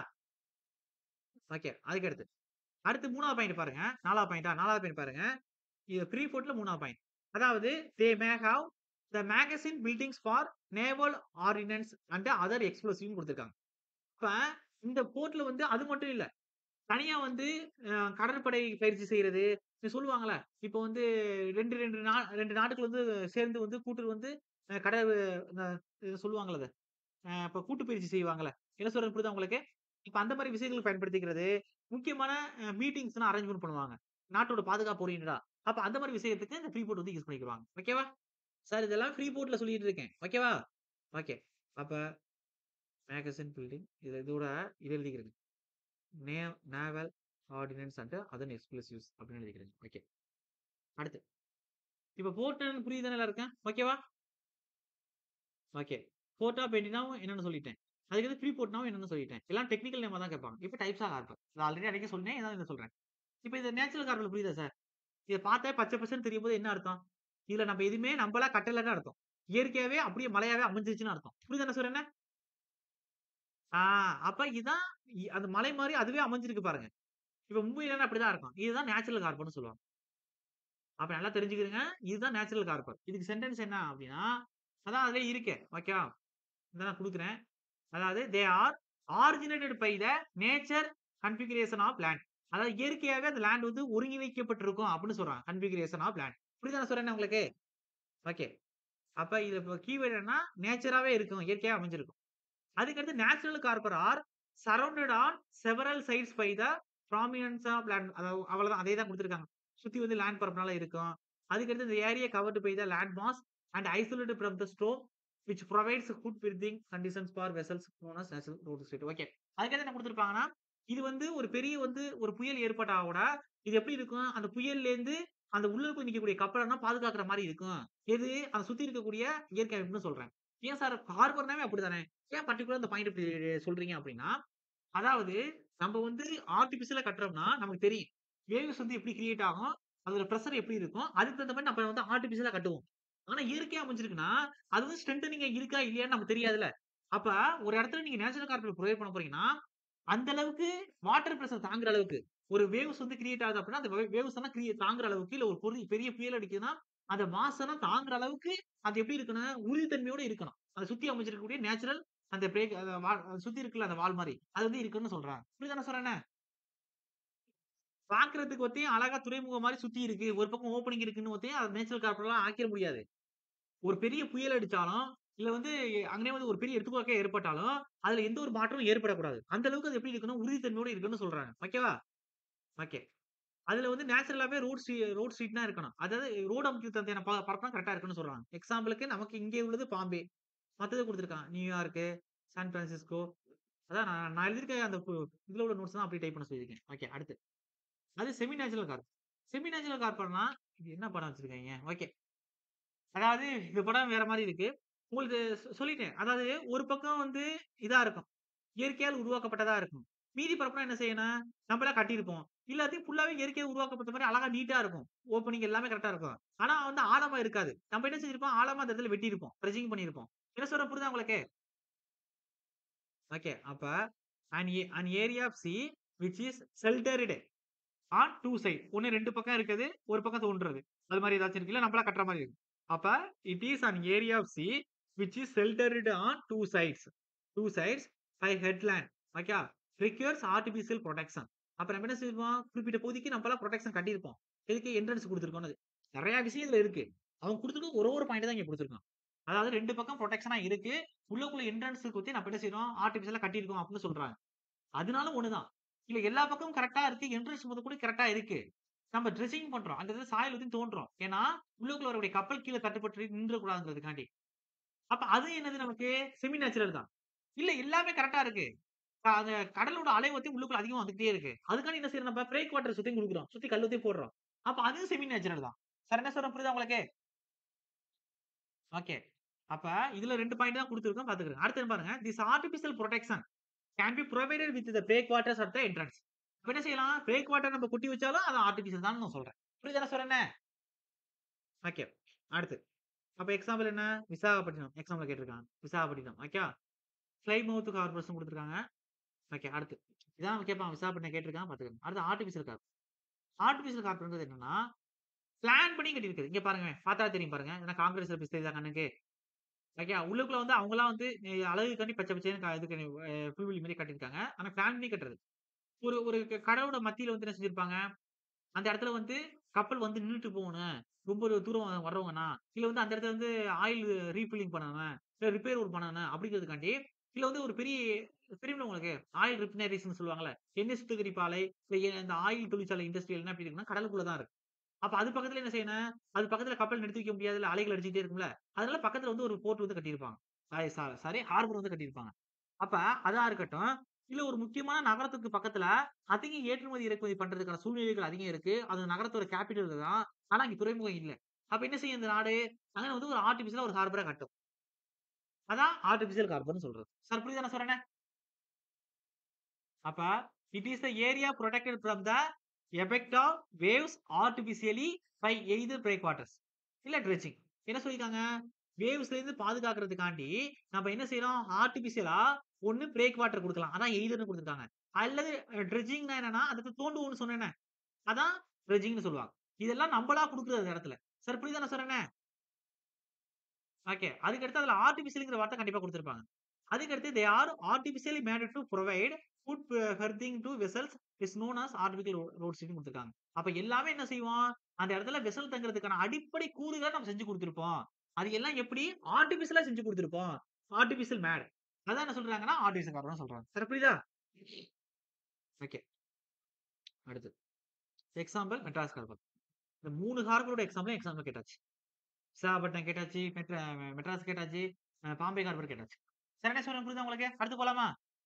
ஓகே. அதுக்கு அடுத்து. அடுத்து 3வது பாயிண்ட் பாருங்க. 4வது பாயிண்டா? 4வது பாயிண்ட் பாருங்க. இது ஃப்ரீ போர்ட்ல 3வது பாயிண்ட். அதாவது they may have the magazine buildings for naval ordnance and other எக்ஸ்ப்ளோசிவ்னு குடுத்திருக்காங்க. இப்ப இந்த போர்ட்ல வந்து அது மட்டும் இல்ல. தனியா வந்து அ கடற்படை பயிற்சி செய்றது, சொல்லுவாங்கல்ல. இப்ப வந்து 2, 2 நா 2 நாடுகள் வந்து சேர்ந்து வந்து கூட்டு வந்து அ கடல் அ சொல்லுவாங்கல்ல அத. அ இப்ப கூட்டு பயிற்சி செய்வாங்கல்ல. என்ன சொல்றேன் புரியுதா உங்களுக்கு? இப்ப அந்த மாரி விஷயங்களுக்கு பயன்படுத்திக்கிறது, முக்கியமான அ மீட்டிங்ஸ்லாம் அரேஞ்ச்மென்ட் பண்ணுவாங்க. நாட்டோட பாதுகாப்பு ஓரியன்டடா. அப்ப அந்த மாரி விஷயத்துக்கு இந்த ஃப்ரீ போர்ட் வந்து யூஸ் பண்ணிக்குவாங்க. ஓகேவா? சார் இதெல்லாம் ஃப்ரீ போர்ட்ல சொல்லிட்டு இருக்கேன். ஓகேவா? ஓகே. அப்ப மேகசின் பில்டிங் இது இதோட இத எழுதிக்கிறேங்க. நே naval ordnance and other explosives அப்படின்னு எழுதிக்கிறேங்க. ஓகே. அடுத்து. இப்ப போர்ட் என்னன்னு புரியுதுதானே எல்லாருக்கும்? ஓகேவா? ஓகே. போர்ட் ஆஃப் என்ட்ரினாவும் என்னன்னு சொல்லிட்டேன். அதுக்கடுத்து ஃப்ரீ போர்ட்னாவும் என்னன்னு சொல்லிட்டேன். எல்லாம் டெக்னிக்கல் நேமா தான் கேட்பாங்க. இப்ப டைப்ஸ் ஆஃப் ஹார்பர். நான் ஆல்ரெடி அன்னைக்கே சொன்னேன். இதான் இத சொல்றேன். இப்ப இது நேச்சுரல் ஹார்பர் புரியுதா சார்? இத பார்த்தா பச்சை பசேல்னு தெரியும்போது என்ன அர்த்தம்? இதுல நம்ம எதுவுமே நம்பலா கட்டலன்னு அர்த்தம். இயற்கையாவே அப்படியே மலையாவே அமைஞ்சிருச்சுன்னு அர்த்தம். புரியுதா நான் சொல்றேன்னு? ஆ அப்ப இதான் இ அந்த மலை மாரி அதுவே அமைஞ்சிருக்கு பாருங்க. இப்ப மும்பைலலாம் அப்படிதான் இருக்கும். இதுதான் நேச்சுரல் ஹார்பர்ன்னு சொல்லுவாங்க. அப்ப நல்லா தெரிஞ்சுக்கிருங்க. இதுதான் நேச்சுரல் ஹார்பர். இதுக்கு சென்டென்ஸ் என்ன அப்படின்னா, அதான் அதிலேயே இருக்கே. ஓகேவா? இத நான் குடுக்குறேன். அதாவது they are originated by the nature configuration of land. அதாவது இயற்கையாவே அந்த லேண்ட் வந்து ஒருங்கிணைக்கப்பட்டிருக்கும் அப்படின்னு சொல்றாங்க. Configuration of land. புரியுதா நான் சொல்றேன்னு உங்களுக்கு? ஓகே. அப்ப இது இப்ப கீவேர்ட் என்னன்னா, நேச்சராவே இருக்கும். இயற்கையா அமைஞ்சிருக்கும். அதுக்கடுத்து natural harbour are surrounded on several sides by the prominence of land. அதாவது அவ்வளவுதான். அதே தான் குடுத்திருக்காங்க. சுத்தி வந்து லேண்ட் பரப்புனால இருக்கும். அதுக்கடுத்து இந்த area covered by the land mass and isolated from the storm which provides good breathing conditions for vessels known as natural road street. Okay. அதுக்கடுத்து என்ன குடுத்திருப்பாங்கன்னா, இது வந்து ஒரு பெரிய வந்து ஒரு புயல் ஏற்பட்டா கூட, இது எப்படி இருக்கும்? அந்த புயல்லேருந்து அந்த உள்ளுக்குள்ள நிக்கக்கூடிய கப்பலெல்லாம் பாதுகாக்கிற மாரி இருக்கும். எது? அத சுத்தி இருக்கக்கூடிய இயற்கை அமைப்புன்னு சொல்றேன். ஏன் சார் ஹார்பர்னாவே அப்படித்தானே? ஏன் பர்ட்டிகுலரா இந்த பாயிண்ட் இப்படி சொல்றீங்க அப்படின்னா, அதாவது நம்ம வந்து ஆர்டிபிஷியலா கட்டுறோம்னா நமக்கு தெரியும். வேவ்ஸ் வந்து எப்படி கிரியேட் ஆகும்? அதோட பிரஷர் எப்படி இருக்கும்? அதுக்கு தகுந்த மாரி நம்ம வந்து ஆர்டிபிஷியலா கட்டுவோம். ஆனா இயற்கையா அமைஞ்சிருக்குன்னா, அது வந்து ஸ்ட்ரெங்தனிங்கா இருக்கா இல்லையான்னு நமக்கு தெரியாதுல்ல. அப்ப ஒரு இடத்துல நீங்க நேச்சுரல் கார்பெட் புரொவைட் பண்ண போறீங்கன்னா, அந்த அளவுக்கு வாட்டர் பிரஷர் தாங்குற அளவுக்கு ஒரு வேவ்ஸ் வந்து கிரியேட் ஆகுது அப்படின்னா, அந்த வே வேவ்ஸ் எல்லாம் கிரிய தாங்குற அளவுக்கு இல்ல ஒரு பொரி பெரிய புயல் அடிக்குதுன்னா, அந்த மாஸ் எல்லாம் தாங்குற அளவுக்கு அது எப்படி இருக்கணும்? உறுதித்தன்மையோட இருக்கணும். அத சுத்தி அமைஞ்சிருக்கக்கூடிய நேச்சுரல் அந்த பிரேக் அத வா சுத்தி இருக்குல்ல அந்த வால் மாரி. அது வந்து இருக்குன்னு சொல்றாங்க. புரியுதா நான் சொல்றேன்னு? பார்க்கறதுக்கு ஒத்தியும் அழகா துறைமுகம் மாரி சுத்தி இருக்கு. ஒரு பக்கம் ஓப்பனிங் இருக்குன்னு ஒத்தியும் அத நேச்சுரல் கார்பெட்லாம் ஆக்கிற முடியாது. ஒரு பெரிய புயல் அடிச்சாலும், இல்ல வந்து அங்கனே வந்து ஒரு பெரிய எர்த்குவாக்கே ஏற்பட்டாலும், அதுல எந்த ஒரு மாற்றமும் ஏற்படக்கூடாது. அந்த அளவுக்கு அது எப்படி இருக்கணும்? உறுதித்தன்மையோட இருக்கணும்னு சொல்றாங்க. ஓகேவா? ஓகே. அதுல வந்து நேச்சுரலாவே ரோட் ஸ்ட்ரீ ரோட் ஸ்ட்ரீட் தான் இருக்கணும். அதாவது ரோடு அமைப்பு தந்தையான ப பரப்புலாம் கரெக்ட்டா இருக்கணும்னு சொல்றாங்க. எக்ஸாம்பிளுக்கு நமக்கு இங்கே உள்ளது பாம்பே. மத்தது குடுத்திருக்காங்க. New York, San Francisco. அதான் நான் நான் எழுதியிருக்க அந்த பு இதுல உள்ள நோட்ஸ் தான் அப்படியே டைப் பண்ண சொல்லியிருக்கேன். ஓகே அடுத்து. அது semi natural harbour. Semi natural கார்பன்னா இது என்ன படம் வச்சிருக்காய்ங்க? ஓகே. அதாவது இந்த படம் வேற மாரி இருக்கு. உங்களுக்கு சொ சொல்லிட்டேன். அதாவது ஒரு பக்கம் வந்து இதா இருக்கும். இயற்கையால் உருவாக்கப்பட்டதா இருக்கும். மீதி பரப்புனா என்ன செய்யணும் நம்மளா கட்டியிருப்போம் எல்லாத்தையும் ஃபுல்லாவே இயற்கையா உருவாக்கப்பட்ட மாதிரி அழகா நீட்டா இருக்கும் ஓப்பனிங் எல்லாமே கரெக்டா இருக்கும் ஆனா வந்து ஆழமா இருக்காது நம்ம என்ன செஞ்சிருப்போம் ஆழமா அந்த இடத்துல வெட்டியிருப்போம் ட்ரெஜிங் பண்ணியிருப்போம் என்ன சொல்ற புரியுதா உங்களுக்கு ஓகே அப்ப an a- an area of sea which is sheltered on two side ஒண்ணு ரெண்டு பக்கம் இருக்குது ஒரு பக்கம் தோன்றது அது மாதிரி ஏதாச்சும் இருக்குல்ல நம்மளா கட்டுற மாதிரி இருக்கு அப்ப it is an area of sea which is sheltered on two sides two sides by headland okay requires artificial protection அப்ப நம்ம என்ன செய்வோம் குறிப்பிட்ட பகுதிக்கு நம்ம எல்லாம் ப்ரொடெக்ஷன் கட்டியிருப்போம் எதுக்கு என்ட்ரன்ஸ் கொடுத்துருக்கோம் நிறைய விஷயம் இதுல இருக்கு அவன் கொடுத்துருக்க ஒரு ஒரு பாயிண்ட் தான் இங்க கொடுத்துருக்கான் அதாவது ரெண்டு பக்கம் ப்ரொடெக்ஷனா இருக்கு உள்ளக்குள்ள என்ட்ரன்ஸ் பத்தி நம்ம என்ன செய்யறோம் ஆர்டிபிஷியலா கட்டியிருக்கோம் அப்படின்னு சொல்றாங்க அதனால ஒண்ணுதான் இல்ல எல்லா பக்கமும் கரெக்டா இருக்கு என்ட்ரன்ஸ் முத கூட கரெக்டா இருக்கு நம்ம ட்ரெஸ்ஸிங் பண்றோம் அந்த இடத்துல சாயல் ஊத்தி தோன்றோம் ஏன்னா உள்ளுக்குள்ள வரக்கூடிய கப்பல் கீழே தட்டுப்பட்டு நின்று கூடாதுங்கிறதுக்காண்டி அப்ப அது என்னது நமக்கு செமி நேச்சுரல் தான் இல்ல எல்லாமே கரெக்டா இருக்கு அஹ் அந்த கடலோட அலை வந்து உள்ளுக்குள்ள அதிகமா வந்துகிட்டே இருக்கு அதுக்காண்டி என்ன செய்யறோம் நம்ம பிரேக் வாட்டர் சுத்தி கொடுக்குறோம் சுத்தி கல் ஊத்தி போடுறோம் அப்ப அதுவும் செமி நேச்சுரல் தான் சார் என்ன சொல்றேன் புரியுதா உங்களுக்கு ஓகே அப்ப இதுல ரெண்டு பாயிண்ட் தான் கொடுத்துருக்கோம் பாத்துக்கிறேன் அடுத்து என்ன பாருங்க this artificial protection can be provided with the break waters at the entrance அப்ப என்ன செய்யலாம் பிரேக் வாட்டர் நம்ம குட்டி வச்சாலும் அது ஆர்டிபிஷியல் தான் நான் சொல்றேன் புரியுதா நான் சொல்றேன் ஓகே அடுத்து அப்ப எக்ஸாம்பிள் என்ன விசாகப்பட்டினம் எக்ஸாம்பிள் கேட்டிருக்காங்க Visakhapatnam okay Plymouth corporation கொடுத்துருக்காங்க ஓகே அடுத்து இதான் அவன் கேட்பான் விசாகப்பட்டினம் கேட்டிருக்கான் பாத்துக்கோங்க அடுத்து ஆர்டிபிஷியல் கார்ப் ஆர்டிபிஷியல் கார்பரேட் என்னன்னா பிளான் பண்ணி கட்டியிருக்குது இங்க பாருங்க பார்த்தா தெரியும் பாருங்க ஏன்னா காங்கிரஸ் பிஸ் தெரியுதா கண்ணுக்கு ஓகே உள்ளுக்குள்ள வந்து அவங்கலாம் வந்து அஹ் அழகுக்காண்டி பச்சை பச்சைன்னு க- இதுக்கு அஹ் புல்வெளி மாதிரி கட்டியிருக்காங்க ஆனா பிளான் பண்ணி கட்டுறது ஒரு ஒரு க- கடலோட மத்தியில வந்து என்ன செஞ்சிருப்பாங்க அந்த இடத்துல வந்து கப்பல் வந்து நின்னுட்டு போகணும் ரொம்ப ஒரு தூரம் வர்றவங்கன்னா இல்ல வந்து அந்த இடத்துல வந்து ஆயில் ரீஃபில்லிங் பண்ணணும் இல்ல ரிப்பேர் ஒரு பண்ணணும் அப்படிங்கிறதுக்காண்டி இல்ல வந்து ஒரு பெரிய தெரியுமில்ல உங்களுக்கு ஆயில் ரிஃபினரிஸ்னு சொல்லுவாங்கல்ல எண்ணெய் சுத்திகரிப்பு ஆலை இல்ல ஏ- இந்த ஆயில் தொழிற்சாலை இண்டஸ்ட்ரியல் என்ன அப்படி இருக்குன்னா கடலுக்குள்ள தான் இருக்கு அப்ப அது பக்கத்துல என்ன செய்யணும் அது பக்கத்துல கப்பல் நிறுத்தி வைக்க முடியாதுல்ல அலைகள் அடிச்சுட்டே இருக்கும்ல அதனால பக்கத்துல வந்து ஒரு போர்ட் வந்து கட்டியிருப்பாங்க சாரி ஹார்பர் வந்து கட்டியிருப்பாங்க அப்ப அதா இருக்கட்டும் இல்ல ஒரு முக்கியமான நகரத்துக்கு பக்கத்துல அதிக ஏற்றுமதி இறக்குமதி பண்றதுக்கான சூழ்நிலைகள் அதிகம் இருக்கு அது நகரத்தோட கேபிட்டல் தான் ஆனா இங்க துறைமுகம் இல்ல அப்ப என்ன செய்யும் இந்த நாடு அங்க வந்து ஒரு ஆர்டிபிஷியலா ஒரு ஹார்பரா கட்டும் அதான் ஆர்டிபிஷியல் ஹார்பர்னு சொல்றது சார் புரியுதா நான் சொல்றேன் அப்ப it is the area protected from the effect of waves artificially by either break waters இல்ல ட்ரெச்சிங் என்ன சொல்லிருக்காங்க வேவ்ஸ்ல இருந்து பாதுகாக்கிறதுக்காண்டி நம்ம என்ன செய்யறோம் ஆர்டிபிஷியலா ஒண்ணு பிரேக் வாட்டர் கொடுக்கலாம் அதான் எய்தர்னு கொடுத்துருக்காங்க அல்லது ட்ரெஜிங்னா என்னன்னா அதுக்கு தோண்டுவோம்னு சொன்னேனே அதான் ட்ரெஜிங்னு சொல்லுவாங்க இதெல்லாம் நம்மளா கொடுக்குறது அந்த இடத்துல சார் புரியுதா நான் சொல்றேனே ஓகே அதுக்கு அடுத்து அதுல ஆர்டிபிஷியல்ங்கிற வார்த்தை கண்டிப்பா கொடுத்திருப்பாங்க அதுக்கு அடுத்து they are artificially made to provide foot berthing to vessels is known as artificial road சீட்னு கொடுத்துருக்காங்க அப்ப எல்லாமே என்ன செய்வோம் அந்த இடத்துல வெசல் தங்குறதுக்கான அடிப்படை கூறுகளை நம்ம செஞ்சு கொடுத்திருப்போம் அது எல்லாம் எப்படி ஆர்டிபிஷியலா செஞ்சு கொடுத்திருப்போம் ஆர்டிபிஷியல் மேட் அதான் என்ன சொல்றாங்கன்னா ஆர்டிபிஷியல் கார்பன் சொல்றாங்க சரி புரியுதா ஓகே அடுத்து எக்ஸாம்பிள் மெட்ராஸ் கார்பன் இந்த மூணு ஹார்பரோட எக்ஸாம்பிள் எக்ஸாம்பிள் கேட்டாச்சு விசாகப்பட்டினம் கேட்டாச்சு மெட்ரா மெட்ராஸ் கேட்டாச்சு அஹ் பாம்பே ஹார்பர் கேட்டாச்சு சரி என்ன சொல்றேன் புரியுதா உங்களுக்கு அடுத்து போலாமா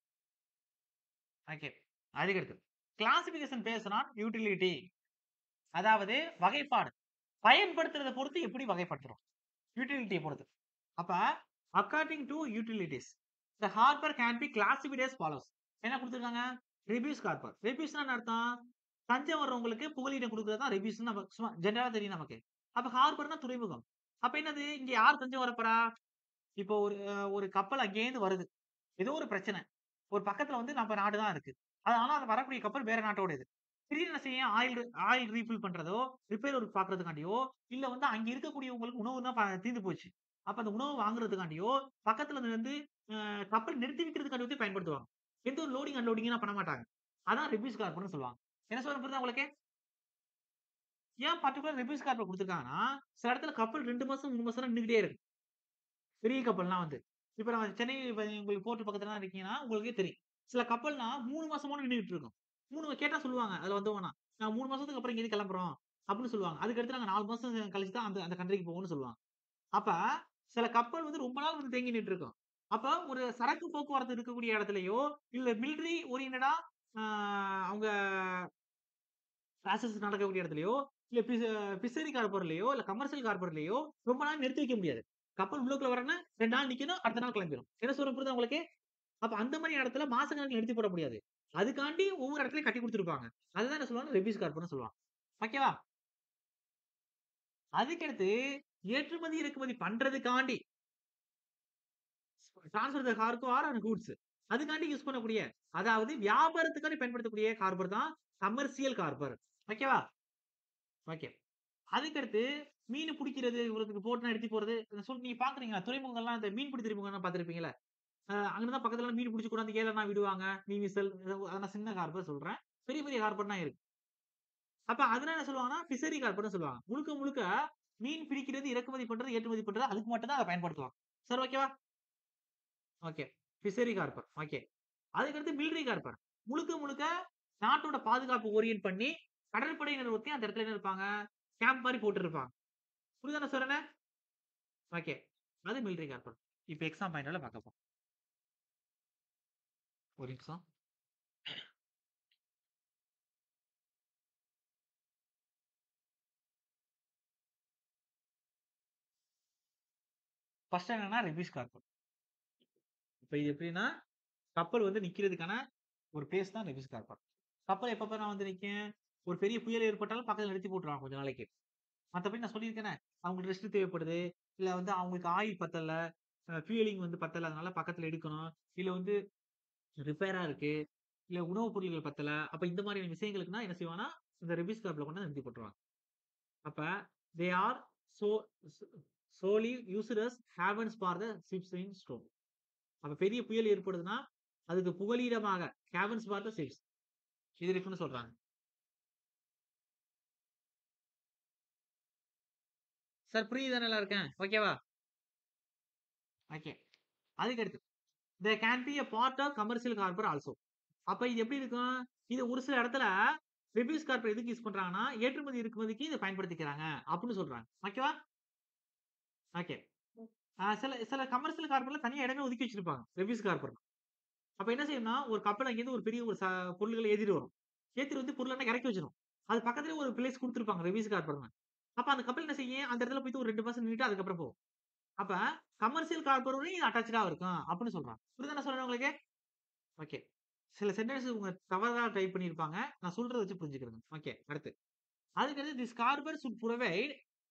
ஓகே அதுக்கு அடுத்து கிளாசிபிகேஷன் பேசுனா யூட்டிலிட்டி அதாவது வகைப்பாடு பயன்படுத்துறத பொறுத்து எப்படி வகைப்படுத்துறோம் யூட்டிலிட்டியை பொறுத்து அப்ப according to utilities the harbour can be classified as follows என்ன கொடுத்துருக்காங்க ரிபியூஸ் ஹார்பர் ரிபியூஸ்னா என்ன அர்த்தம் தஞ்சம் வர்றவங்களுக்கு புகலிடம் கொடுக்கறது தான் ரிபியூஸ் நம்ம சும்மா ஜெனரலா தெரியும் நமக்கு அப்ப ஹார்பர்னா துறைமுகம் அப்ப என்னது இங்க யார் தஞ்சம் வரப்போறா இப்போ ஒரு அஹ், ஒரு கப்பல் அங்கேயிருந்து வருது ஏதோ ஒரு பிரச்சனை ஒரு பக்கத்துல வந்து நம்ம நாடு தான் இருக்கு அது ஆனா அது வரக்கூடிய கப்பல் வேற நாட்டோடது திடீர்னு என்ன செய்யும் ஆயில் ஆயில் ரீஃபில் பண்றதோ ரிப்பேர் ஒர்க் பாக்குறதுக்காண்டியோ இல்ல வந்து அங்க இருக்கக்கூடியவங்களுக்கு உணவு தான் ப- தீர்ந்து போச்சு அப்ப அந்த உணவு வாங்குறதுக்காண்டியோ பக்கத்துல இருந்து அஹ், கப்பல் நிறுத்தி வைக்கிறதுக்காண்டி வந்து பயன்படுத்துவாங்க எந்த ஒரு லோடிங் அன்லோடிங்லாம் பண்ண மாட்டாங்க அதான் ரிபியூஸ் கார்பன் சொல்லுவாங்க என்ன சொல்ல புரியுதா உங்களுக்கு ஏன் பர்டிகுலர் ரிபியூஸ் கார்பன் கொடுத்துருக்காங்கன்னா சில இடத்துல கப்பல் ரெண்டு மாசம் மூணு மாசம் நின்றுகிட்டே இருக்கு பெரிய கப்பல்லாம் வந்து இப்ப நம்ம சென்னை இப்ப உங்களுக்கு போர்ட் பக்கத்துல இருக்கீங்கன்னா உங்களுக்கே தெரியும் சில கப்பல்னா மூணு மாசமா நின்றுட்டு இருக்கும் மூணு கேட்டா சொல்லுவாங்க அதுல வந்தவனா நான் மூணு மாசத்துக்கு அப்புறம் இங்க கிளம்புறோம் அப்படின்னு சொல்லுவாங்க அதுக்கு அடுத்து நாங்க நாலு மாசம் கழிச்சு தான் அந்த அந்த கண்ட்ரிக்கு போவோம்னு சொல்லுவாங்க அப்ப சில கப்பல் வந்து ரொம்ப நாள் வந்து தேங்கி நின்று இருக்கும் அப்ப ஒரு சரக்கு போக்குவரத்து இருக்கக்கூடிய இடத்துலயோ இல்ல மிலிட்டரி ஓரியன்டா அவங்க ப்ராசஸ் நடக்கக்கூடிய இடத்துலயோ இல்ல பிசரி கார்பர்லயோ இல்ல கமர்ஷியல் கார்பர்லயோ ரொம்ப நாள் நிறுத்தி வைக்க முடியாது கப்பல் உள்ளுக்குள்ள வரணும்னா ரெண்டு நாள் நிக்கணும் அடுத்த நாள் கிளம்பிடும் என்ன சொல்ற புரியுதா உங்களுக்கு அப்ப அந்த மாதிரி இடத்துல மாசக்கணக்கில் நிறுத்தி போட முடியாது அதுக்காண்டி ஒவ்வொரு இடத்துலயும் கட்டி குடுத்துருப்பாங்க. அதுதான் என்ன சொல்லுவாங்க? ரெபியூஸ் கார்பன்னு சொல்லுவாங்க. ஓகேவா? அதுக்கடுத்து ஏற்றுமதி, இறக்குமதி பண்றதுக்காண்டி transfer the cargo are on goods. அதுக்காண்டி யூஸ் பண்ணக்கூடிய அதாவது வியாபாரத்துக்காண்டி பயன்படுத்தக்கூடிய கார்பர் தான் கமர்ஷியல் கார்பர். ஓகேவா? ஓகே. அதுக்கடுத்து மீன் புடிக்கிறது, இவருக்கு போட்னா எடுத்துட்டு போறது. சொல் நீங்க பார்க்குறீங்களா? துறைமுகங்கள்லாம் இந்த மீன்பிடி துறைமுகம்லாம் பார்த்திருப்பீங்கல்ல. அ அங்க தான் பக்கத்துல மீன் புடிச்சு கொண்டாந்து ஏலம்னா விடுவாங்க. மீன்விசல் அதெல்லாம் சின்ன கார்பர் சொல்றேன். பெரிய பெரிய கார்பர்லாம் இருக்கு. அப்ப அதனால என்ன சொல்லுவாங்கன்னா, ஃபிஷரி கார்பன்னு சொல்லுவாங்க. முழுக்க முழுக்க மீன் பிடிக்கிறது, இறக்குமதி பண்றது, ஏற்றுமதி பண்றது அதுக்கு மட்டும் தான் அத பயன்படுத்துவாங்க. சார் ஓகேவா? ஓகே. Fishery harbour. ஓகே. அதுக்கடுத்து மிலிட்டரி கார்பர். முழுக்க முழுக்க நாட்டோட பாதுகாப்பு ஓரியன்ட் பண்ணி கடற்படையினர் ஒருத்தி அந்த இடத்துல என்ன இருப்பாங்க? கேம்ப் மாரி போட்டுருப்பாங்க. புரியுதா நான் சொல்றேனே? ஓகே. அது மிலிட்டரி கார்பர். இப்ப எக்ஸாம் பாயிண்ட்ல பார்க்க போறோம். ஒரு நிமிஷம். ஃபர்ஸ்ட் என்னன்னா ரெபியூஸ் கார்பன். இப்ப இது எப்படின்னா, கப்பல் வந்து நிக்கிறதுக்கான ஒரு பிளேஸ் தான் ரெபியூஸ் கார்பன். கப்பல் எப்பப்பலாம் வந்து நிக்கும்? ஒரு பெரிய புயல் ஏற்பட்டாலும் பக்கத்துல நிறுத்தி போட்டுருவாங்க கொஞ்ச நாளைக்கு. மத்தபடி நான் சொல்லியிருக்கேனே, அவங்களுக்கு ரெஸ்ட் தேவைப்படுது. இல்ல வந்து அவங்களுக்கு ஆயில் பத்தல, அ ஃபியூயலிங் வந்து பத்தல. அதனால பக்கத்துல எடுக்கணும். இல்ல வந்து ரிப்பேரா இருக்கு. இல்ல உணவு பொருட்கள் பத்தல. அப்ப இந்த மாதிரியான விஷயங்களுக்குன்னா என்ன செய்வாங்கன்னா, இந்த ரெபியூஸ் கார்ப்ல கொண்டு வந்து நிறுத்தி போட்டுருவாங்க. அப்ப they are so solely used as havens for the ships in storm. அப்ப பெரிய புயல் ஏற்படுதுன்னா, அதுக்கு புகலிடமாக ஹேவன்ஸ் ஃபார் த ஷிப்ஸ். இது இருக்குன்னு சொல்றாங்க. சார் புரியுதானே எல்லாருக்கும்? ஓகேவா? ஓகே. அதுக்கடுத்து they can be a part of commercial harbour also. அப்ப இது எப்படி இருக்கும்? இது ஒரு சில இடத்துல ரெபியூஸ் கார்பர் எதுக்கு யூஸ் பண்றாங்கன்னா, ஏற்றுமதி, இறக்குமதிக்கு இத பயன்படுத்திக்கிறாங்க அப்படின்னு சொல்றாங்க. ஓகேவா? ஓகே. அ சில சில கமர்ஷியல் கார்பர்ல தனியா இடமே ஒதுக்கி வச்சிருப்பாங்க. ரெபியூஸ் கார்பர். அப்ப என்ன செய்யும்னா, ஒரு கப்பல் அங்கேருந்து ஒரு பெரிய ஒரு ச பொருள்கள ஏத்திட்டு வரும். ஏத்திட்டு வந்து பொருளெல்லாம் இறக்கி வச்சிரும். அது பக்கத்திலேயே ஒரு பிளேஸ் குடுத்துருப்பாங்க ரெபியூஸ் கார்பர்ன்னு. அப்ப அந்த கப்பல் என்ன செய்யும்? அந்த இடத்துல போயிட்டு ஒரு 2 மாசம் நின்னுட்டு அதுக்கப்புறம் போகும். அப்ப கமர்ஷியல் கார்பரோடயும் இது அட்டாச்டா இருக்கும் அப்படின்னு சொல்றாங்க. புரியுதா நான் சொல்றேன் உங்களுக்கு? ஓகே. சில சென்டென்ஸ் இவங்க தவறா டைப் பண்ணியிருப்பாங்க. நான் சொல்றத வச்சு புரிஞ்சுக்கிறங்க. ஓகே. அடுத்து. அதுக்கடுத்து this harbour should provide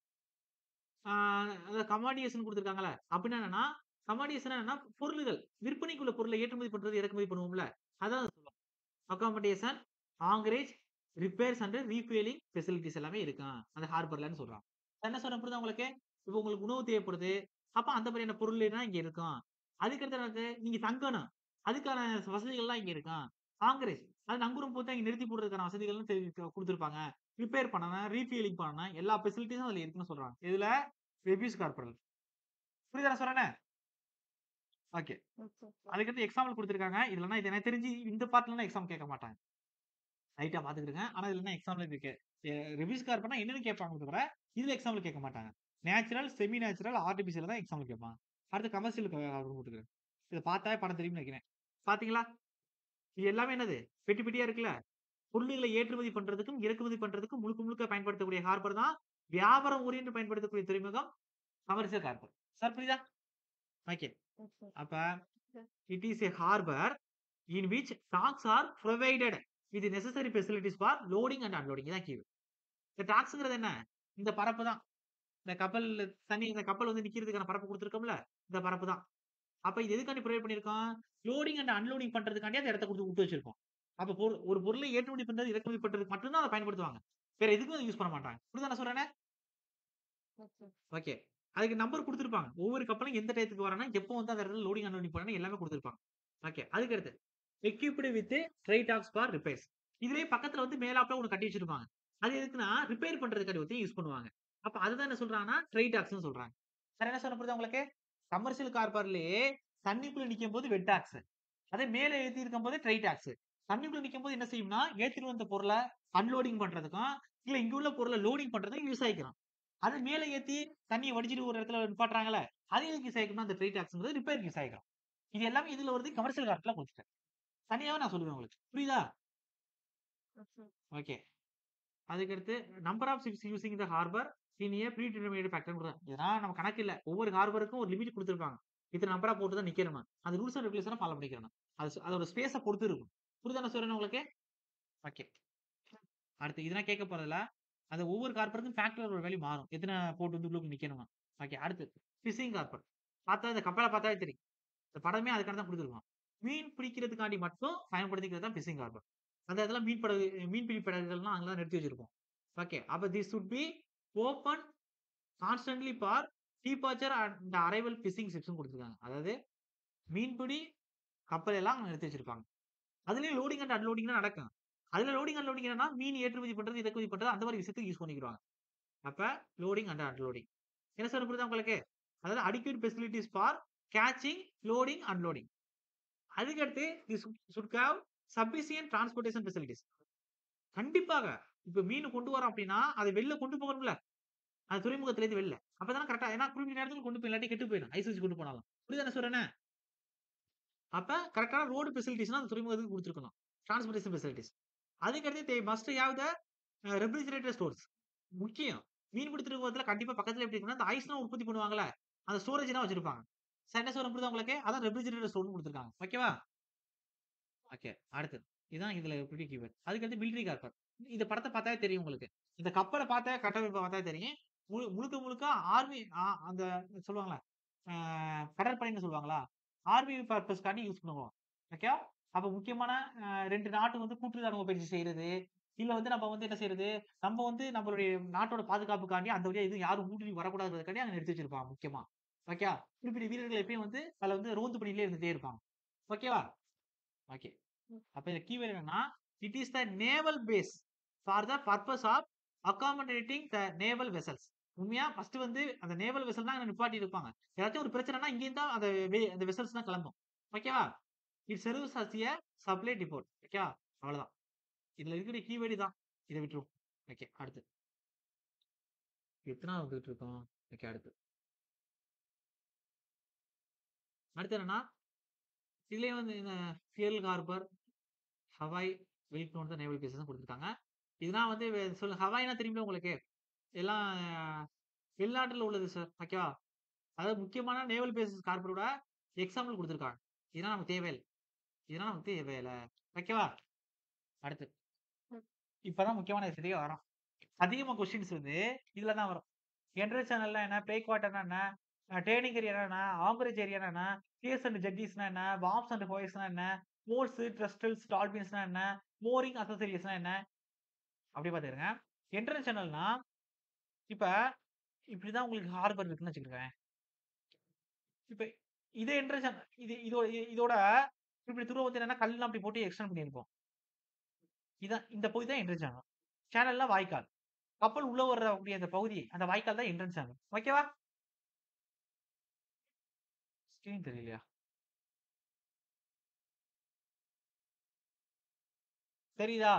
ah அதாவது கமாடியேஷன் குடுத்துருக்காங்கல்ல. அப்படின்னா என்னன்னா, கமாடியேஷன்னா என்னன்னா, பொருளுகள். விற்பனைக்குள்ள பொருள ஏற்றுமதி பண்றது, இறக்குமதி பண்ணுவோம்ல. அதான் சொல்லுவாங்க. Accommodation, anchorage, repairs and refilling facilities எல்லாமே இருக்கும். அந்த ஹார்பர்லன்னு சொல்றாங்க. என்ன சொல்றேன் புரியுதா உங்களுக்கு? இப்ப உங்களுக்கு உணவு தேவைப்படுது. அப்ப அந்த மாதிரியான பொருள்லாம் இங்க இருக்கும். அதுக்கடுத்து என்னது? நீங்க தங்கணும். அதுக்கான வசதிகள்லாம் இங்க இருக்கும். ஆங்கரேஜ் அது நங்கூரம் போட்டு அங்க நிறுத்தி போடுறதுக்கான வசதிகள்லாம் தெ குடுத்துருப்பாங்க. ரிப்பேர் பண்ணணும், ரீஃபில்லிங் பண்ணணும். எல்லா ஃபெசிலிட்டீஸும் அதுல இருக்குன்னு சொல்றாங்க. இதுல ரெபியூஸ் கார்பரல். புரியுதா நான் சொல்றேனே? ஓகே. அதுக்கடுத்து எக்ஸாம்பிள் குடுத்துருக்காங்க. இதுலனா இது எனக்கு தெரிஞ்சு இந்த பார்ட்லலாம் எக்ஸாம் கேட்க மாட்டாங்க. லைட்டா பார்த்துக்கிடுங்க. ஆனா இதுலலாம் எக்ஸாம்ல இது கே எ ரெபியூஸ் கார்பன்னா என்னன்னு கேட்பாங்களே தவிர, இதுல எக்ஸாம்ல கேட்க மாட்டாங்க. நேச்சுரல், செமி நேச்சுரல், ஆர்டிபிஷியல் தான் எக்ஸாம்ல கேட்பாங்க. அடுத்து கமர்ஷியல் கார்பன் குடுத்துருக்கேன். இத பார்த்தாவே படம் தெரியும்னு நெனைக்கிறேன். பார்த்தீங்களா? இது எல்லாமே என்னது? பெட்டி பெட்டியா இருக்குல்ல. பொருளுகள ஏற்றுமதி பண்றதுக்கும், இறக்குமதி பண்றதுக்கும் முழுக்க முழுக்க பயன்படுத்தக்கூடிய ஹார்பர் தான் வியாபாரம் ஓரியன்ட் பயன்படுத்தக்கூடிய துறைமுகம் கமர்ஷியல் கார்பர். சார் புரியுதா? ஓகே. அப்ப it is a harbour in which docks are provided with necessary facilities for loading and unloading இதான் கீ. இந்த டாக்ஸ்ங்கிறது என்ன? இந்த பரப்பு தான். இந்த கப்பல் தண்ணி இந்த கப்பல் வந்து நிக்கிறதுக்கான பரப்பு குடுத்துருக்கோம்ல. இந்த பரப்பு தான். அப்ப இது எதுக்காண்டி புரொவைட் பண்ணியிருக்கோம்? லோடிங் அண்ட் அன்லோடிங் பண்றதுக்காண்டி அந்த இடத்த குடுத்து விட்டு வச்சிருக்கோம். அப்ப பொருள் ஒரு பொருள ஏற்றுமதி பண்றது, இறக்குமதி பண்றதுக்கு மட்டும் தான் அத பயன்படுத்துவாங்க. வேற எதுக்கும் அத யூஸ் பண்ண மாட்டாங்க. புரியுதா நான் சொல்றேனே? ஓகே. அதுக்கு நம்பர் குடுத்துருப்பாங்க. ஒவ்வொரு கப்பலும் எந்த டயத்துக்கு வரணும், எப்போ வந்து அந்த இடத்துல லோடிங், அன்லோடிங் பண்ணணும் எல்லாமே குடுத்துருப்பாங்க. ஓகே. அதுக்கடுத்து equipped with dry docks for repairs. இதுலயே பக்கத்துல வந்து மேலாப்ல ஒண்ணு கட்டி வச்சிருப்பாங்க. அது எதுக்குன்னா, ரிப்பேர் பண்றதுக்காண்டி ஒருத்தன் யூஸ் பண்ணுவாங்க. அப்ப அதுதான் என்ன சொல்றாங்கன்னா, ட்ரை டாக்ஸ்ன்னு சொல்றாங்க. சார் என்ன சொல்றேன் புரியுதா உங்களுக்கு? கமர்ஷியல் கார்பர்லயே தண்ணிக்குள்ள நிக்கும்போது வெட் டாக்ஸ். அதே மேல ஏத்தி இருக்கும்போது ட்ரை டாக்ஸ். தண்ணிக்குள்ள நிக்கும்போது என்ன செய்யும்னா, ஏத்திட்டு வந்த பொருள அன்லோடிங் பண்றதுக்கும், இல்ல இங்க உள்ள பொருள லோடிங் பண்றதுக்கும் யூஸ் ஆயிக்கும். அது மேல ஏத்தி தண்ணிய வடிச்சிட்டு ஒரு இடத்துல நிப்பாட்டுறாங்கல்ல, அது எதுக்கு யூஸ் ஆயிக்கும்னா, அந்த ட்ரை டாக்ஸ்ங்கிறது ரிப்பேர்க்கு யூஸ் ஆயிக்கும். இது எல்லாமே இதுல வருது கமர்ஷியல் கார்பர்ல குடுத்துட்டேன். தனியாவே நான் சொல்லுவேன் உங்களுக்கு. புரியுதா? ஓகே. அதுக்கடுத்து number of ships using the harbour in a pre determined ஃபேக்டர்ன்னு குடுக்குறாங்க. இதெல்லாம் நம்ம கணக்கு இல்ல. ஒவ்வொரு ஹார்பருக்கும் ஒரு லிமிட் குடுத்துருப்பாங்க. இத்தன நம்பரா போட்டு தான் நிக்கணுமா. அந்த ரூல்ஸ் அண்ட் ரெகுலேஷன ஃபாலோ பண்ணிக்கிறணும். அது அதோட ஸ்பேஸ பொறுத்து இருக்கும். புரியுதா நான் சொல்றேன் உங்களுக்கு ஓகே அடுத்து இதெல்லாம் கேட்க போறதுல அந்த ஒவ்வொரு கார்பருக்கும் ஃபேக்டரோட வேல்யூ மாறும் எத்தனை போட்டு வந்து உள்ளுக்கு நிக்கணும் ஓகே அடுத்து ஃபிஷிங் கார்பர் பார்த்தா இந்த கப்பலை பார்த்தாவே தெரியும் இந்த படமே அதுக்காக தான் கொடுத்துருக்கோம் மீன் பிடிக்கிறதுக்காண்டி மட்டும் பயன்படுத்திக்கிறது தான் ஃபிஷிங் கார்பர் அந்த இடத்துல மீன் படகு மீன் பிடி படகுகள்லாம் அங்கெல்லாம் நிறுத்தி வச்சிருப்போம் ஓகே அப்போ this should be open constantly for departure and arrival fishing ஷிப்ஸ்னு கொடுத்துருக்காங்க அதாவது மீன்பிடி கப்பல் எல்லாம் அங்க நிறுத்தி வச்சிருப்பாங்க அதுலயும் லோடிங் அண்ட் அன்லோடிங் நடக்கும் அதுல லோடிங் அன்லோடிங் என்னன்னா மீன் ஏற்றுமதி பண்றது இறக்குமதி பண்றது அந்த மாதிரி விஷயத்துக்கு யூஸ் பண்ணிக்கிறாங்க அப்ப லோடிங் அண்ட் அன்லோடிங் என்ன சார் புரியுதா உங்களுக்கு அதாவது adequate facilities for catching loading unloading அதுக்கடுத்து this should have sufficient transportation facilities கண்டிப்பாக இப்ப மீன் கொண்டு வரோம் அப்படின்னா அதை வெளில கொண்டு போகணும்ல அது துறைமுகத்துல இருந்து வெளில அப்பதான் கரெக்டா ஏன்னா குறிப்பிட்ட நேரத்துக்கு கொண்டு போய் இல்லாட்டி கெட்டு போயிடும் ஐஸ் வச்சு கொண்டு போனாலும் புரியுதா நான் சொல்றேன் அப்ப கரெக்டான ரோடு ஃபெசிலிட்டிஸ் அந்த துறைமுகத்துக்கு கொடுத்துருக்கணும் டிரான்ஸ்போர்டேஷன் ஃபெசிலிட்டிஸ் அதுக்கடுத்து they must have the refrigerator stores முக்கியம் மீன் பிடி துறைமுகத்துல கண்டிப்பா பக்கத்துல எப்படி இருக்குன்னா அந்த ஐஸ்லாம் உற்பத்தி பண்ணுவாங்கல்ல அந்த ஸ்டோரேஜ் தான் வச்சிருப்பாங்க சார் என்ன சொல்ல புரியுதா உங்களுக்கு அதான் ரெஃப்ரிஜரேட்டர் ஸ்டோர் கொடுத்துருக்காங்க ஓகேவா ஓகே அடுத்து இதுதான் இதுல பிடி கீவேர்ட் அதுக்கடுத்து மிலிட்ரி கார்பர் இந்த படத்தை பார்த்தாலே தெரியும் உங்களுக்கு இந்த கப்பலை பார்த்தா கட்டமைப்பை பார்த்தா தெரியும் முழு முழுக்க முழுக்க ஆர்மி அந்த சொல்லுவாங்களா ஆஹ் கடற்படைன்னு சொல்லுவாங்களா ஆர்மி பர்பஸ்க்காண்டி யூஸ் பண்ணுவோம் ஓகே அப்ப முக்கியமான ஆஹ் ரெண்டு நாட்டு வந்து கூட்டு ராணுவ பயிற்சி செய்யறது இல்ல வந்து நம்ம வந்து என்ன செய்யறது நம்ம வந்து நம்மளுடைய நாட்டோட பாதுகாப்புக்காண்டி அந்த வழியா எதுவும் யாரும் ஊடுருவி வரக்கூடாதுக்காண்டி அங்க நிறுத்தி வச்சிருப்பாங்க முக்கியமா ஓகே குறிப்பிட்ட வீரர்கள் எப்பயும் வந்து அதுல வந்து ரோந்து பணியிலே இருந்துட்டே இருப்பாங்க ஓகேவா ஓகே அப்ப இந்த கீவேர்ட் என்னன்னா it is the naval base for the purpose of accommodating the naval vessels உண்மையா ஃபர்ஸ்ட் வந்து அந்த நேவல் வெசல் தான் அங்க நிப்பாட்டி இருப்பாங்க ஏதாச்சும் ஒரு பிரச்சனைனா இங்கேயும் தான் அந்த வே- அந்த வெசல்ஸ் தான் கிளம்பும் ஓகேவா it serves as a supply depot ஓகேவா அவ்வளவுதான் இதுல இருக்கிற கீவேர்டு தான் இதை விட்டுரும் ஓகே அடுத்து எத்தனை வந்துட்டு இருக்கோம் ஓகே அடுத்து அடுத்து என்னன்னா இதுலயே வந்து இந்த ஃபியல் கார்பர் ஹவாய் விழிப்புணர்வு தான் நேவல் பேசஸ் கொடுத்துருக்காங்க இதெல்லாம் வந்து வே- சொல்லு ஹவாய்னா தெரியுமா உங்களுக்கு எல்லாம் வெளிநாட்டில் உள்ளது சார் ஓகேவா அதாவது முக்கியமான நேவல் பேசஸ் கார்பரோட எக்ஸாம்பிள் கொடுத்துருக்காங்க இதெல்லாம் நமக்கு தேவையில்லை இதெல்லாம் நமக்கு தேவையில்லை ஓகேவா அடுத்து இப்பதான் முக்கியமான விஷயத்துக்கே வரோம் அதிகமா கொஸ்டின்ஸ் வந்து இதுல தான் வரும் என்ட்ரன்ஸ் சேனல்ல என்ன பிரேக் வாட்டர்னா என்ன ட்ரைனிங் ஏரியா என்ன ஆம்பரேஜ் ஏரியா என்ன டிஎஸ் அண்ட் ஜெட்டிஸ்னா என்ன பாம்ஸ் அண்ட் ஹோய்ஸ்னா என்ன மோர்ஸ் ட்ரஸ்டல்ஸ் டால்பின்ஸ்னா என்ன மோரிங் அசசரிஸ்னா என்ன அப்படி பார்த்துருங்க என்ட்ரன்ஸ் சேனல்னா இப்ப இப்படிதான் உங்களுக்கு ஹார்பர் இருக்குன்னு வச்சுக்கிறேன் இப்ப இது என்ட்ரன்ஸ் இது இதோட இதோட இப்படி துருவம் வந்து என்னன்னா கல்லாம் அப்படி போட்டு எக்ஸ்டெண்ட் பண்ணியிருப்போம் இதான் இந்த பகுதி தான் என்ட்ரன்ஸ் சேனல் சேனல்ல வாய்க்கால் கப்பல் உள்ள வரக்கூடிய அந்த பகுதி அந்த வாய்க்கால் தான் என்ட்ரன்ஸ் சேனல் ஓகேவா ஸ்கிரீன் தெரியலையா தெரியுதா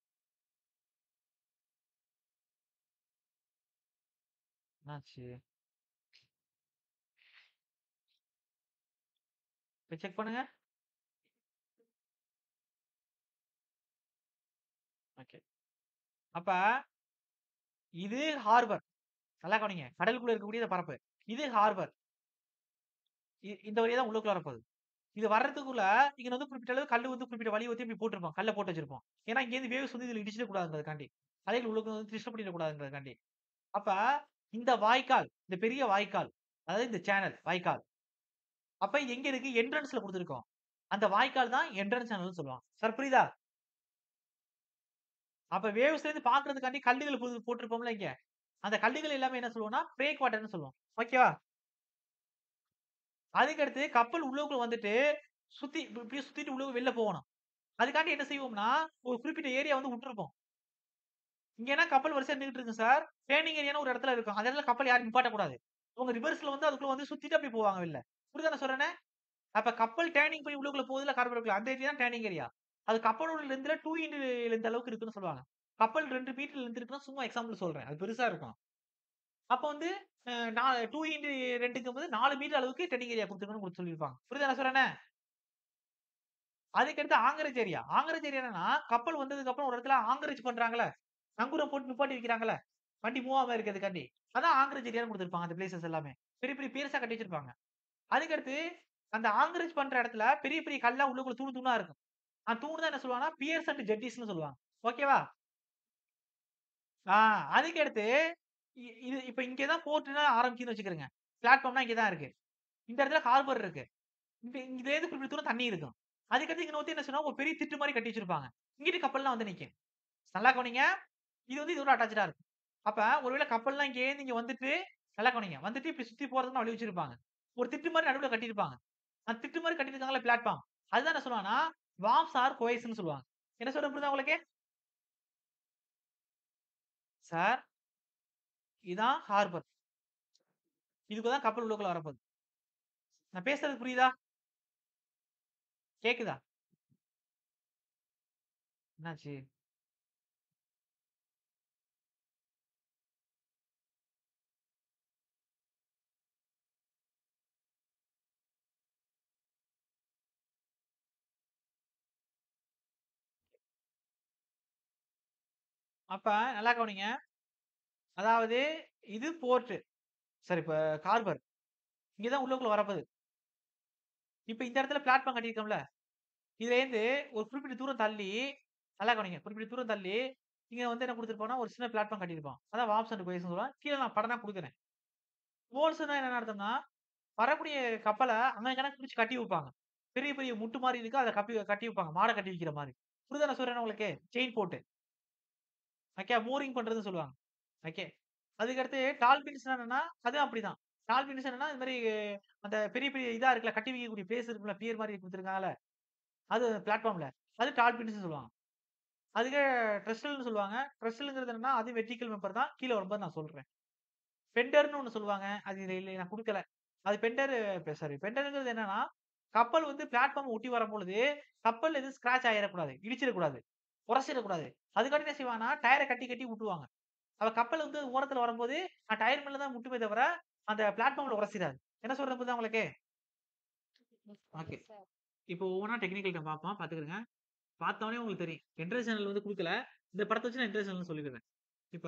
என்னாச்சு இப்ப செக் பண்ணுங்க ஓகே அப்ப இது ஹார்பர் நல்லா கவனிங்க கடலுக்குள்ள இருக்கக்கூடிய இந்த பரப்பு இது ஹார்பர் இந்த வழியா தான் உள்ளுக்குள்ள வரப்போகுது இது வர்றதுக்குள்ள இங்க வந்து குறிப்பிட்ட அளவு கல்லு வந்து குறிப்பிட்ட வழி ஊத்தி இப்படி போட்டிருப்போம் கல்ல போட்டு வச்சிருப்போம் ஏன்னா இங்க இருந்து வேவ்ஸ் வந்து இதுல இடிச்சிட கூடாதுங்கிறதுக்காண்டி அலைகள் உள்ளுக்கு வந்து டிஸ்டர்ப் பண்ணிட கூடாதுங்கிறதுக்காண்டி அப்ப இந்த வாய்க்கால் இந்த பெரிய வாய்க்கால் அதாவது இந்த சேனல் வாய்க்கால் அப்ப இது எங்க இருக்கு என்ட்ரன்ஸ்ல கொடுத்துருக்கோம் அந்த வாய்க்கால் தான் என்ட்ரன்ஸ் சேனல்னு சொல்லுவாங்க சார் புரியுதா அப்ப வேவ்ஸ்ல இருந்து பாக்குறதுக்காண்டி கல்லுகள் போட்டு- போட்டிருப்போம்ல இங்க அந்த கல்லுகள் எல்லாமே என்ன சொல்லுவோம்னா பிரேக் வாட்டர்னு சொல்லுவோம் ஓகேவா அதுக்கடுத்து கப்பல் உள்ளுக்குள்ள வந்துட்டு சுத்தி இப்ப இப்படியே சுத்திட்டு உள்ள வெளில போகணும் அதுக்காண்டி என்ன செய்வோம்னா ஒரு குறிப்பிட்ட ஏரியா வந்து விட்டுருப்போம் இங்க என்ன கப்பல் வரிசையா நின்றுட்டு இருக்கு சார் ட்ரைனிங் ஏரியான்னு ஒரு இடத்துல இருக்கும் அந்த இடத்துல கப்பல் யாரும் நிப்பாட்டக்கூடாது உங்க ரிவர்ஸ்ல வந்து அதுக்குள்ள வந்து சுத்திட்டு அப்படி போவாங்க வெளில புரியுதா நான் சொல்றேனே அப்ப கப்பல் டேர்னிங் பண்ணி உள்ளுக்குள்ள போகுதுல கார்பரேட்ல அந்த ஏரியா தான் டேர்னிங் ஏரியா அது கப்பலோட லென்த்ல டூ இன்டு லென்த் அளவுக்கு இருக்குன்னு சொல்லுவாங்க கப்பல் ரெண்டு மீட்டர் லென்த் இருக்குன்னா சும்மா எக்ஸாம்பிள் சொல்றேன் அது பெருசா இருக்கும் அப்ப வந்து டூ இன்டு ரெண்டுக்கும் போது நாலு மீட்டர் அளவுக்கு டெர்னிங் ஏரியா கொடுத்துருக்கணும்னு சொல்லியிருப்பாங்க புரியுதா நான் சொல்றேனே அதுக்கடுத்து ஆங்கரேஜ் ஏரியா ஆங்கரேஜ் ஏரியா என்னன்னா கப்பல் வந்ததுக்கு அப்புறம் ஒரு இடத்துல ஆங்கரேஜ் பண்றாங்கல்ல நங்கூரம் போட்டு நிப்பாட்டி வைக்கிறாங்கல்ல வண்டி மூவ் ஆகாம இருக்கிறதுக்காண்டி அதான் ஆங்கரேஜ் ஏரியான்னு கொடுத்துருப்பாங்க அந்த பிளேசஸ் எல்லாமே பெரிய பெரிய பெருசா கட்டி வச்சிருப்பாங்க அதுக்கடுத்து அந்த ஆங்கரேஜ் பண்ற இடத்துல பெரிய பெரிய கல்லா உள்ளுக்குள்ள தூணு தூணா இருக்கும் அந்த தூண் தான் என்ன சொல்லுவாங்கன்னா, பியர்ஸ் அண்ட் ஜெட்டிஸ்ன்னு சொல்லுவாங்க. ஓகேவா? ஆ அதுக்கு அடுத்து இ இது இப்ப இங்க தான் போர்ட்னா ஆரம்பிக்குதுன்னு வச்சுக்கிறங்க. பிளாட்ஃபார்ம்னா இங்க தான் இருக்கு. இந்த இடத்துல ஹார்பர் இருக்கு. இந்த இதுலேருந்து குறிப்பிட்ட தூரம் தண்ணி இருக்கும். அதுக்கடுத்து இங்க நோத்தி என்ன சொன்னா, ஒரு பெரிய திட்டு மாரி கட்டி வச்சிருப்பாங்க. இங்கிட்டு கப்பல்லாம் வந்து நிக்கும். நல்லா கவனிங்க. இது வந்து இதோட அட்டாச்டா இருக்கும். அப்ப ஒருவேள கப்பல்லாம் இங்கேருந்து இங்க வந்துட்டு நல்லா கவனிங்க. வந்துட்டு இப்டி சுத்தி போறதுக்கு வழி வச்சிருப்பாங்க. ஒரு திட்டு மாரி நடுவுல கட்டியிருப்பாங்க. அந்த திட்டு மாரி கட்டியிருக்காங்கல்ல பிளாட்ஃபார்ம். அதுதான் என்ன சொல்லுவாங்கன்னா, வார்ம்ஸ் ஆர் கோயஸ்ன்னு சொல்லுவாங்க. என்ன சொல்றேன் புரியுதா உங்களுக்கு? சார். இதான் ஹார்பர். இதுக்குள்ள தான் கப்பல் உள்ளுக்குள்ள வரப்போது. நான் பேசுறது புரியுதா? கேக்குதா? என்னாச்சு? அப்ப நல்லா கவனிங்க. அதாவது இது போர்ட். சரி இப்ப ஹார்பர். இங்க தான் உள்ளுக்குள்ள வரப்போது. இப்ப இந்த இடத்துல பிளாட்ஃபார்ம் கட்டியிருக்கோம்ல. இதுலேருந்து ஒரு குறிப்பிட்ட தூரம் தள்ளி நல்லா கவனிங்க. குறிப்பிட்ட தூரம் தள்ளி இங்க வந்து என்ன குடுத்திருப்பான்னா, ஒரு சின்ன பிளாட்ஃபார்ம் கட்டியிருப்பான். அதான் வார்ம்ஸ் அண்ட் கோயஸ்ன்னு சொல்லுவாங்க. கீழ நான் படம் தான் குடுக்குறேன். போல்ஸ்ன்னா என்ன அர்த்தம்னா, வரக்கூடிய கப்பல அங்க இங்கன புடிச்சு கட்டி வைப்பாங்க. பெரிய பெரிய முட்டு மாரி இருக்கு. அத கப்பி கட்டி வைப்பாங்க. மாட கட்டி வைக்கிற மாரி. புரியுதா நான் சொல்றேன்னு உங்களுக்கு? செயின் போட்டு. ஓகே. மூரிங் பண்றதுன்னு சொல்லுவாங்க. ஓகே. அதுக்கு அடுத்து டால்பின்ஸ்னா என்னன்னா, அதுவும் அப்படிதான். டால்பின்ஸ் என்னன்னா, இந்த மாரி அந்த பெரிய பெரிய இதா இருக்குல்ல, கட்டி வைக்கக்கூடிய பிளேஸ் இருக்குல்ல, பியர் மாரி குடுத்துருக்காங்கல்ல. அது பிளாட்ஃபார்ம்ல. அது டால்பின்ஸ்ன்னு சொல்லுவாங்க. அதுக்கு ட்ரெஸ்ல்ன்னு சொல்லுவாங்க. ட்ரெஸ்ல்ங்கிறது என்னன்னா, அது வெர்டிகல் மெம்பர் தான். கீழ வரும்போது நான் சொல்றேன். பெண்டர்ன்னு ஒண்ணு சொல்லுவாங்க. அது இதுல இல்ல நான் குடுக்கல. அது பெண்டர் சாரி பெண்டர்ங்கிறது என்னன்னா, கப்பல் வந்து பிளாட்ஃபார்ம் ஒட்டி வரும்பொழுது, கப்பல் எதுவும் ஸ்கிராட்ச் ஆயிறக்கூடாது. இடிச்சிறக்கூடாது. உரசிறக்கூடாது. அதுக்காண்டி என்ன செய்வாங்கன்னா, டயர கட்டி கட்டி வுட்டுருவாங்க. அப்ப கப்பல் வந்து ஓரத்துல வரும்போது, அந்த டயர் மேல தான் முட்டுமே தவிர, அந்த பிளாட்ஃபார்ம்ல உரசிறாது. என்ன சொல்றேன் புரியுதா உங்களுக்கு? ஓகே. இப்போ ஒவ்வொன்னா டெக்னிக்கல் டெர்ம் பார்ப்போம். பார்த்துக்கிடுங்க. பார்த்தோனே உங்களுக்கு தெரியும். என்ட்ரன்ஸ் சேனல் வந்து குடுக்கல. இந்த படத்த வச்சு நான் என்ட்ரன்ஸ் சேனல்னு சொல்லிடுறேன். இப்ப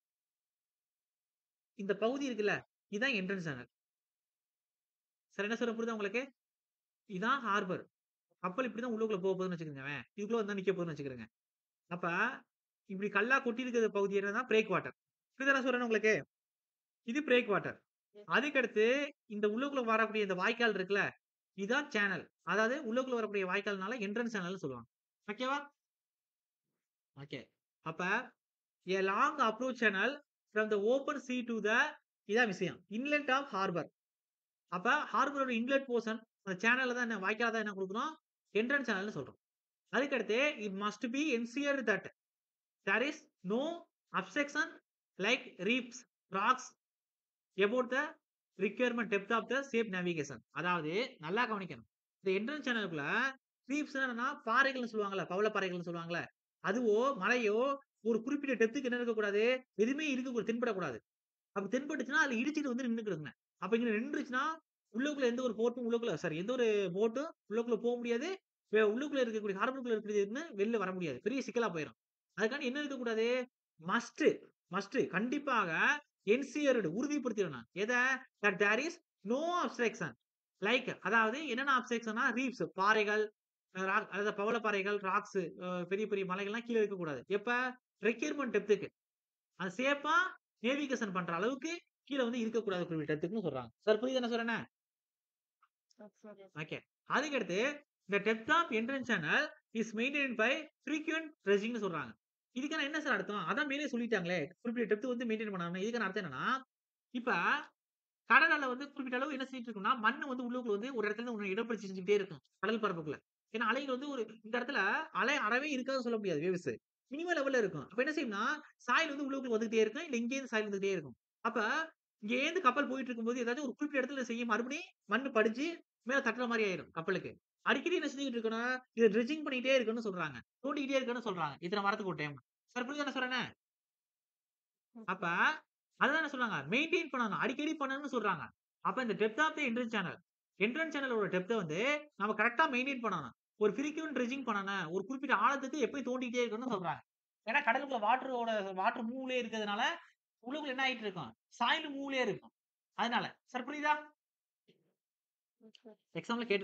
இந்த பகுதி இருக்குல்ல, இதான் என்ட்ரன்ஸ் சேனல். சார் என்ன சொல்றேன் புரியுதா உங்களுக்கு? இதான் ஹார்பர். கப்பல் இப்படிதான் உள்ளுக்குள்ள போக போகுதுன்னு வச்சுக்கங்களேன். இதுக்குள்ள வந்து நிக்க போகுதுன்னு வச்சுக்கிறங்க. அப்ப இப்படி கல்லா கொட்டி இருக்கிற பகுதி என்னன்னா பிரேக் வாட்டர். புரியுதா நான் சொல்றேன்னு உங்களுக்கு? இது பிரேக் வாட்டர். அதுக்கு அடுத்து இந்த உள்ளுக்குள்ள வரக்கூடிய இந்த வாய்க்கால் இருக்குல்ல, இதான் சேனல். அதாவது உள்ளுக்குள்ள வரக்கூடிய வாய்க்கால்னால என்ட்ரன்ஸ் சேனல்னு சொல்லுவாங்க. ஓகேவா? ஓகே. அப்ப a long approach channel from the open sea to the இதான் விஷயம். Inlet of harbour. அப்ப ஹார்பரோட இன்லெட் போர்ஷன் அந்த சேனல்ல தான் என்ன வாய்க்கால தான் என்ன குடுக்குறோம்? என்ட்ரன்ஸ் சேனல்னு சொல்றோம். அதுக்கு அடுத்து it must be ensured that there is no obstruction like reefs, rocks about the requirement depth of the safe navigation. அதாவது நல்லா கவனிக்கணும். இந்த என்ட்ரன்ஸ் சேனலுக்குள்ள ரீப்ஸ்னா என்னன்னா, பாறைகள்னு சொல்லுவாங்கல்ல, பவளப்பாறைகள்னு சொல்லுவாங்கல்ல. அதுவோ, மலையோ ஒரு குறிப்பிட்ட டெப்த்துக்கு என்ன இருக்கக்கூடாது? எதுவுமே இருக்கக்கூடாது. தென்படக்கூடாது. அப்படி தென்பட்டுச்சுன்னா, அதுல இடிச்சிட்டு வந்து நின்னுக்கிடுங்க. அப்ப இங்க நின்றுச்சுன்னா, உள்ளுக்குள்ள எந்த ஒரு போர்ட்டும் உள்ளுக்குள்ள சாரி எந்த ஒரு போட்டும் உள்ளுக்குள்ள போ முடியாது. வெ உள்ளுக்குள்ள இருக்கக்கூடிய ஹார்பருக்குள்ள இருக்கக்கூடியதுன்னு வெளில வர முடியாது. பெரிய சிக்கலா போயிரும். அதுக்காண்டி என்ன இருக்கக்கூடாது? மஸ்ட் மஸ்ட் கண்டிப்பாக என்ஷூர்ட் உறுதிப்படுத்திடணும். எத? That there is no obstruction like அதாவது என்னென்ன அப்ஸ்ட்ரக்ஷன்னா ரீப்ஸ் பாறைகள், ராக் அதாவது பவளப்பாறைகள், ராக்ஸ் அ பெரிய பெரிய மலைகள்லாம் கீழ இருக்கக்கூடாது. எப்ப? ரிக்வயர்மென்ட் டெப்த்துக்கு. அது சேஃப்பா நேவிகேஷன் பண்ற அளவுக்கு கீழ வந்து இருக்கக்கூடாது குறிப்பிட்ட டெப்த்துக்குன்னு சொல்றாங்க. சார் புரியுதா நான் சொல்றேன்னு? ஓகே. அதுக்கு அடுத்து the depth of entrance channel is maintained by frequent dredgingன்னு சொல்றாங்க. இதுக்கான என்ன சார் அர்த்தம்? அதான் மேலே சொல்லிட்டாங்களே. குறிப்பிட்ட டெப்த் வந்து மெயின்டெயின் பண்ணணும்னு. இதுக்கான அர்த்தம் என்னன்னா, இப்ப கடல்ல வந்து குறிப்பிட்ட அளவு என்ன செஞ்சுட்டு இருக்கும்னா, மண்ணு வந்து உள்ளுக்குள்ள வந்து ஒரு இடத்துல இருந்து இன்னொரு இடப்பெயர்ச்சி செஞ்சுக்கிட்டே இருக்கும். கடல் பரப்புக்குள்ள. ஏன்னா அலைகள் வந்து ஒரு இந்த இடத்துல அலை அறவே இருக்காதுன்னு சொல்ல முடியாது வேவ்ஸ். மினிமம் லெவல்ல இருக்கும். அப்ப என்ன செய்யும்னா, சாயில் வந்து உள்ளுக்குள்ள வந்துகிட்டே இருக்கும். இல்ல இங்கேருந்து சாயில் வந்துகிட்டே இருக்கும். அப்ப இங்கேருந்து கப்பல் போயிட்டு இருக்கும்போது ஏதாச்சும் ஒரு குறிப்பிட்ட இடத்துல செய்யும் மறுபடியும் மண்ணு படிஞ்சு மேல தட்டுற மாரி ஆயிரும் கப்பலுக்கு. அடிக்கடி என்ன செஞ்சுகிட்டு இருக்கணும்? இத ட்ரெட்ஜிங் பண்ணிட்டே இருக்கணும்னு சொல்றாங்க. தோண்டிக்கிட்டே இருக்கணும்னு சொல்றாங்க. இத்தன வாரத்துக்கு ஒரு டைம். சார் புரியுதா நான் சொல்றேன்னு? அப்ப அதுதான் என்ன சொல்றாங்க. மெயின்டெயின் பண்ணணும். அடிக்கடி பண்ணணும்னு சொல்றாங்க. அப்ப இந்த depth of the entrance channel. Entrance சேனலோட டெப்த்த வந்து நம்ம கரெக்ட்டா மெயின்டெயின் பண்ணணும். ஒரு ஃப்ரீக்வென்ட் ட்ரெட்ஜிங் பண்ணணும். ஒரு குறிப்பிட்ட ஆழத்துக்கு எப்பயும் தோண்டிக்கிட்டே இருக்கணும்னு சொல்றாங்க. ஏன்னா கடலுக்குள்ள வாட்டரோட வாட்டர் மூவ்லயே இருக்கிறதுனால, உள்ளுக்குள்ள என்ன ஆயிட்டு இருக்கும்? சாயில் மூவ்லயே இருக்கும். அதனால. சார் புரியுதா? எக்ஸாம்ல கேட்டிருக்கான்.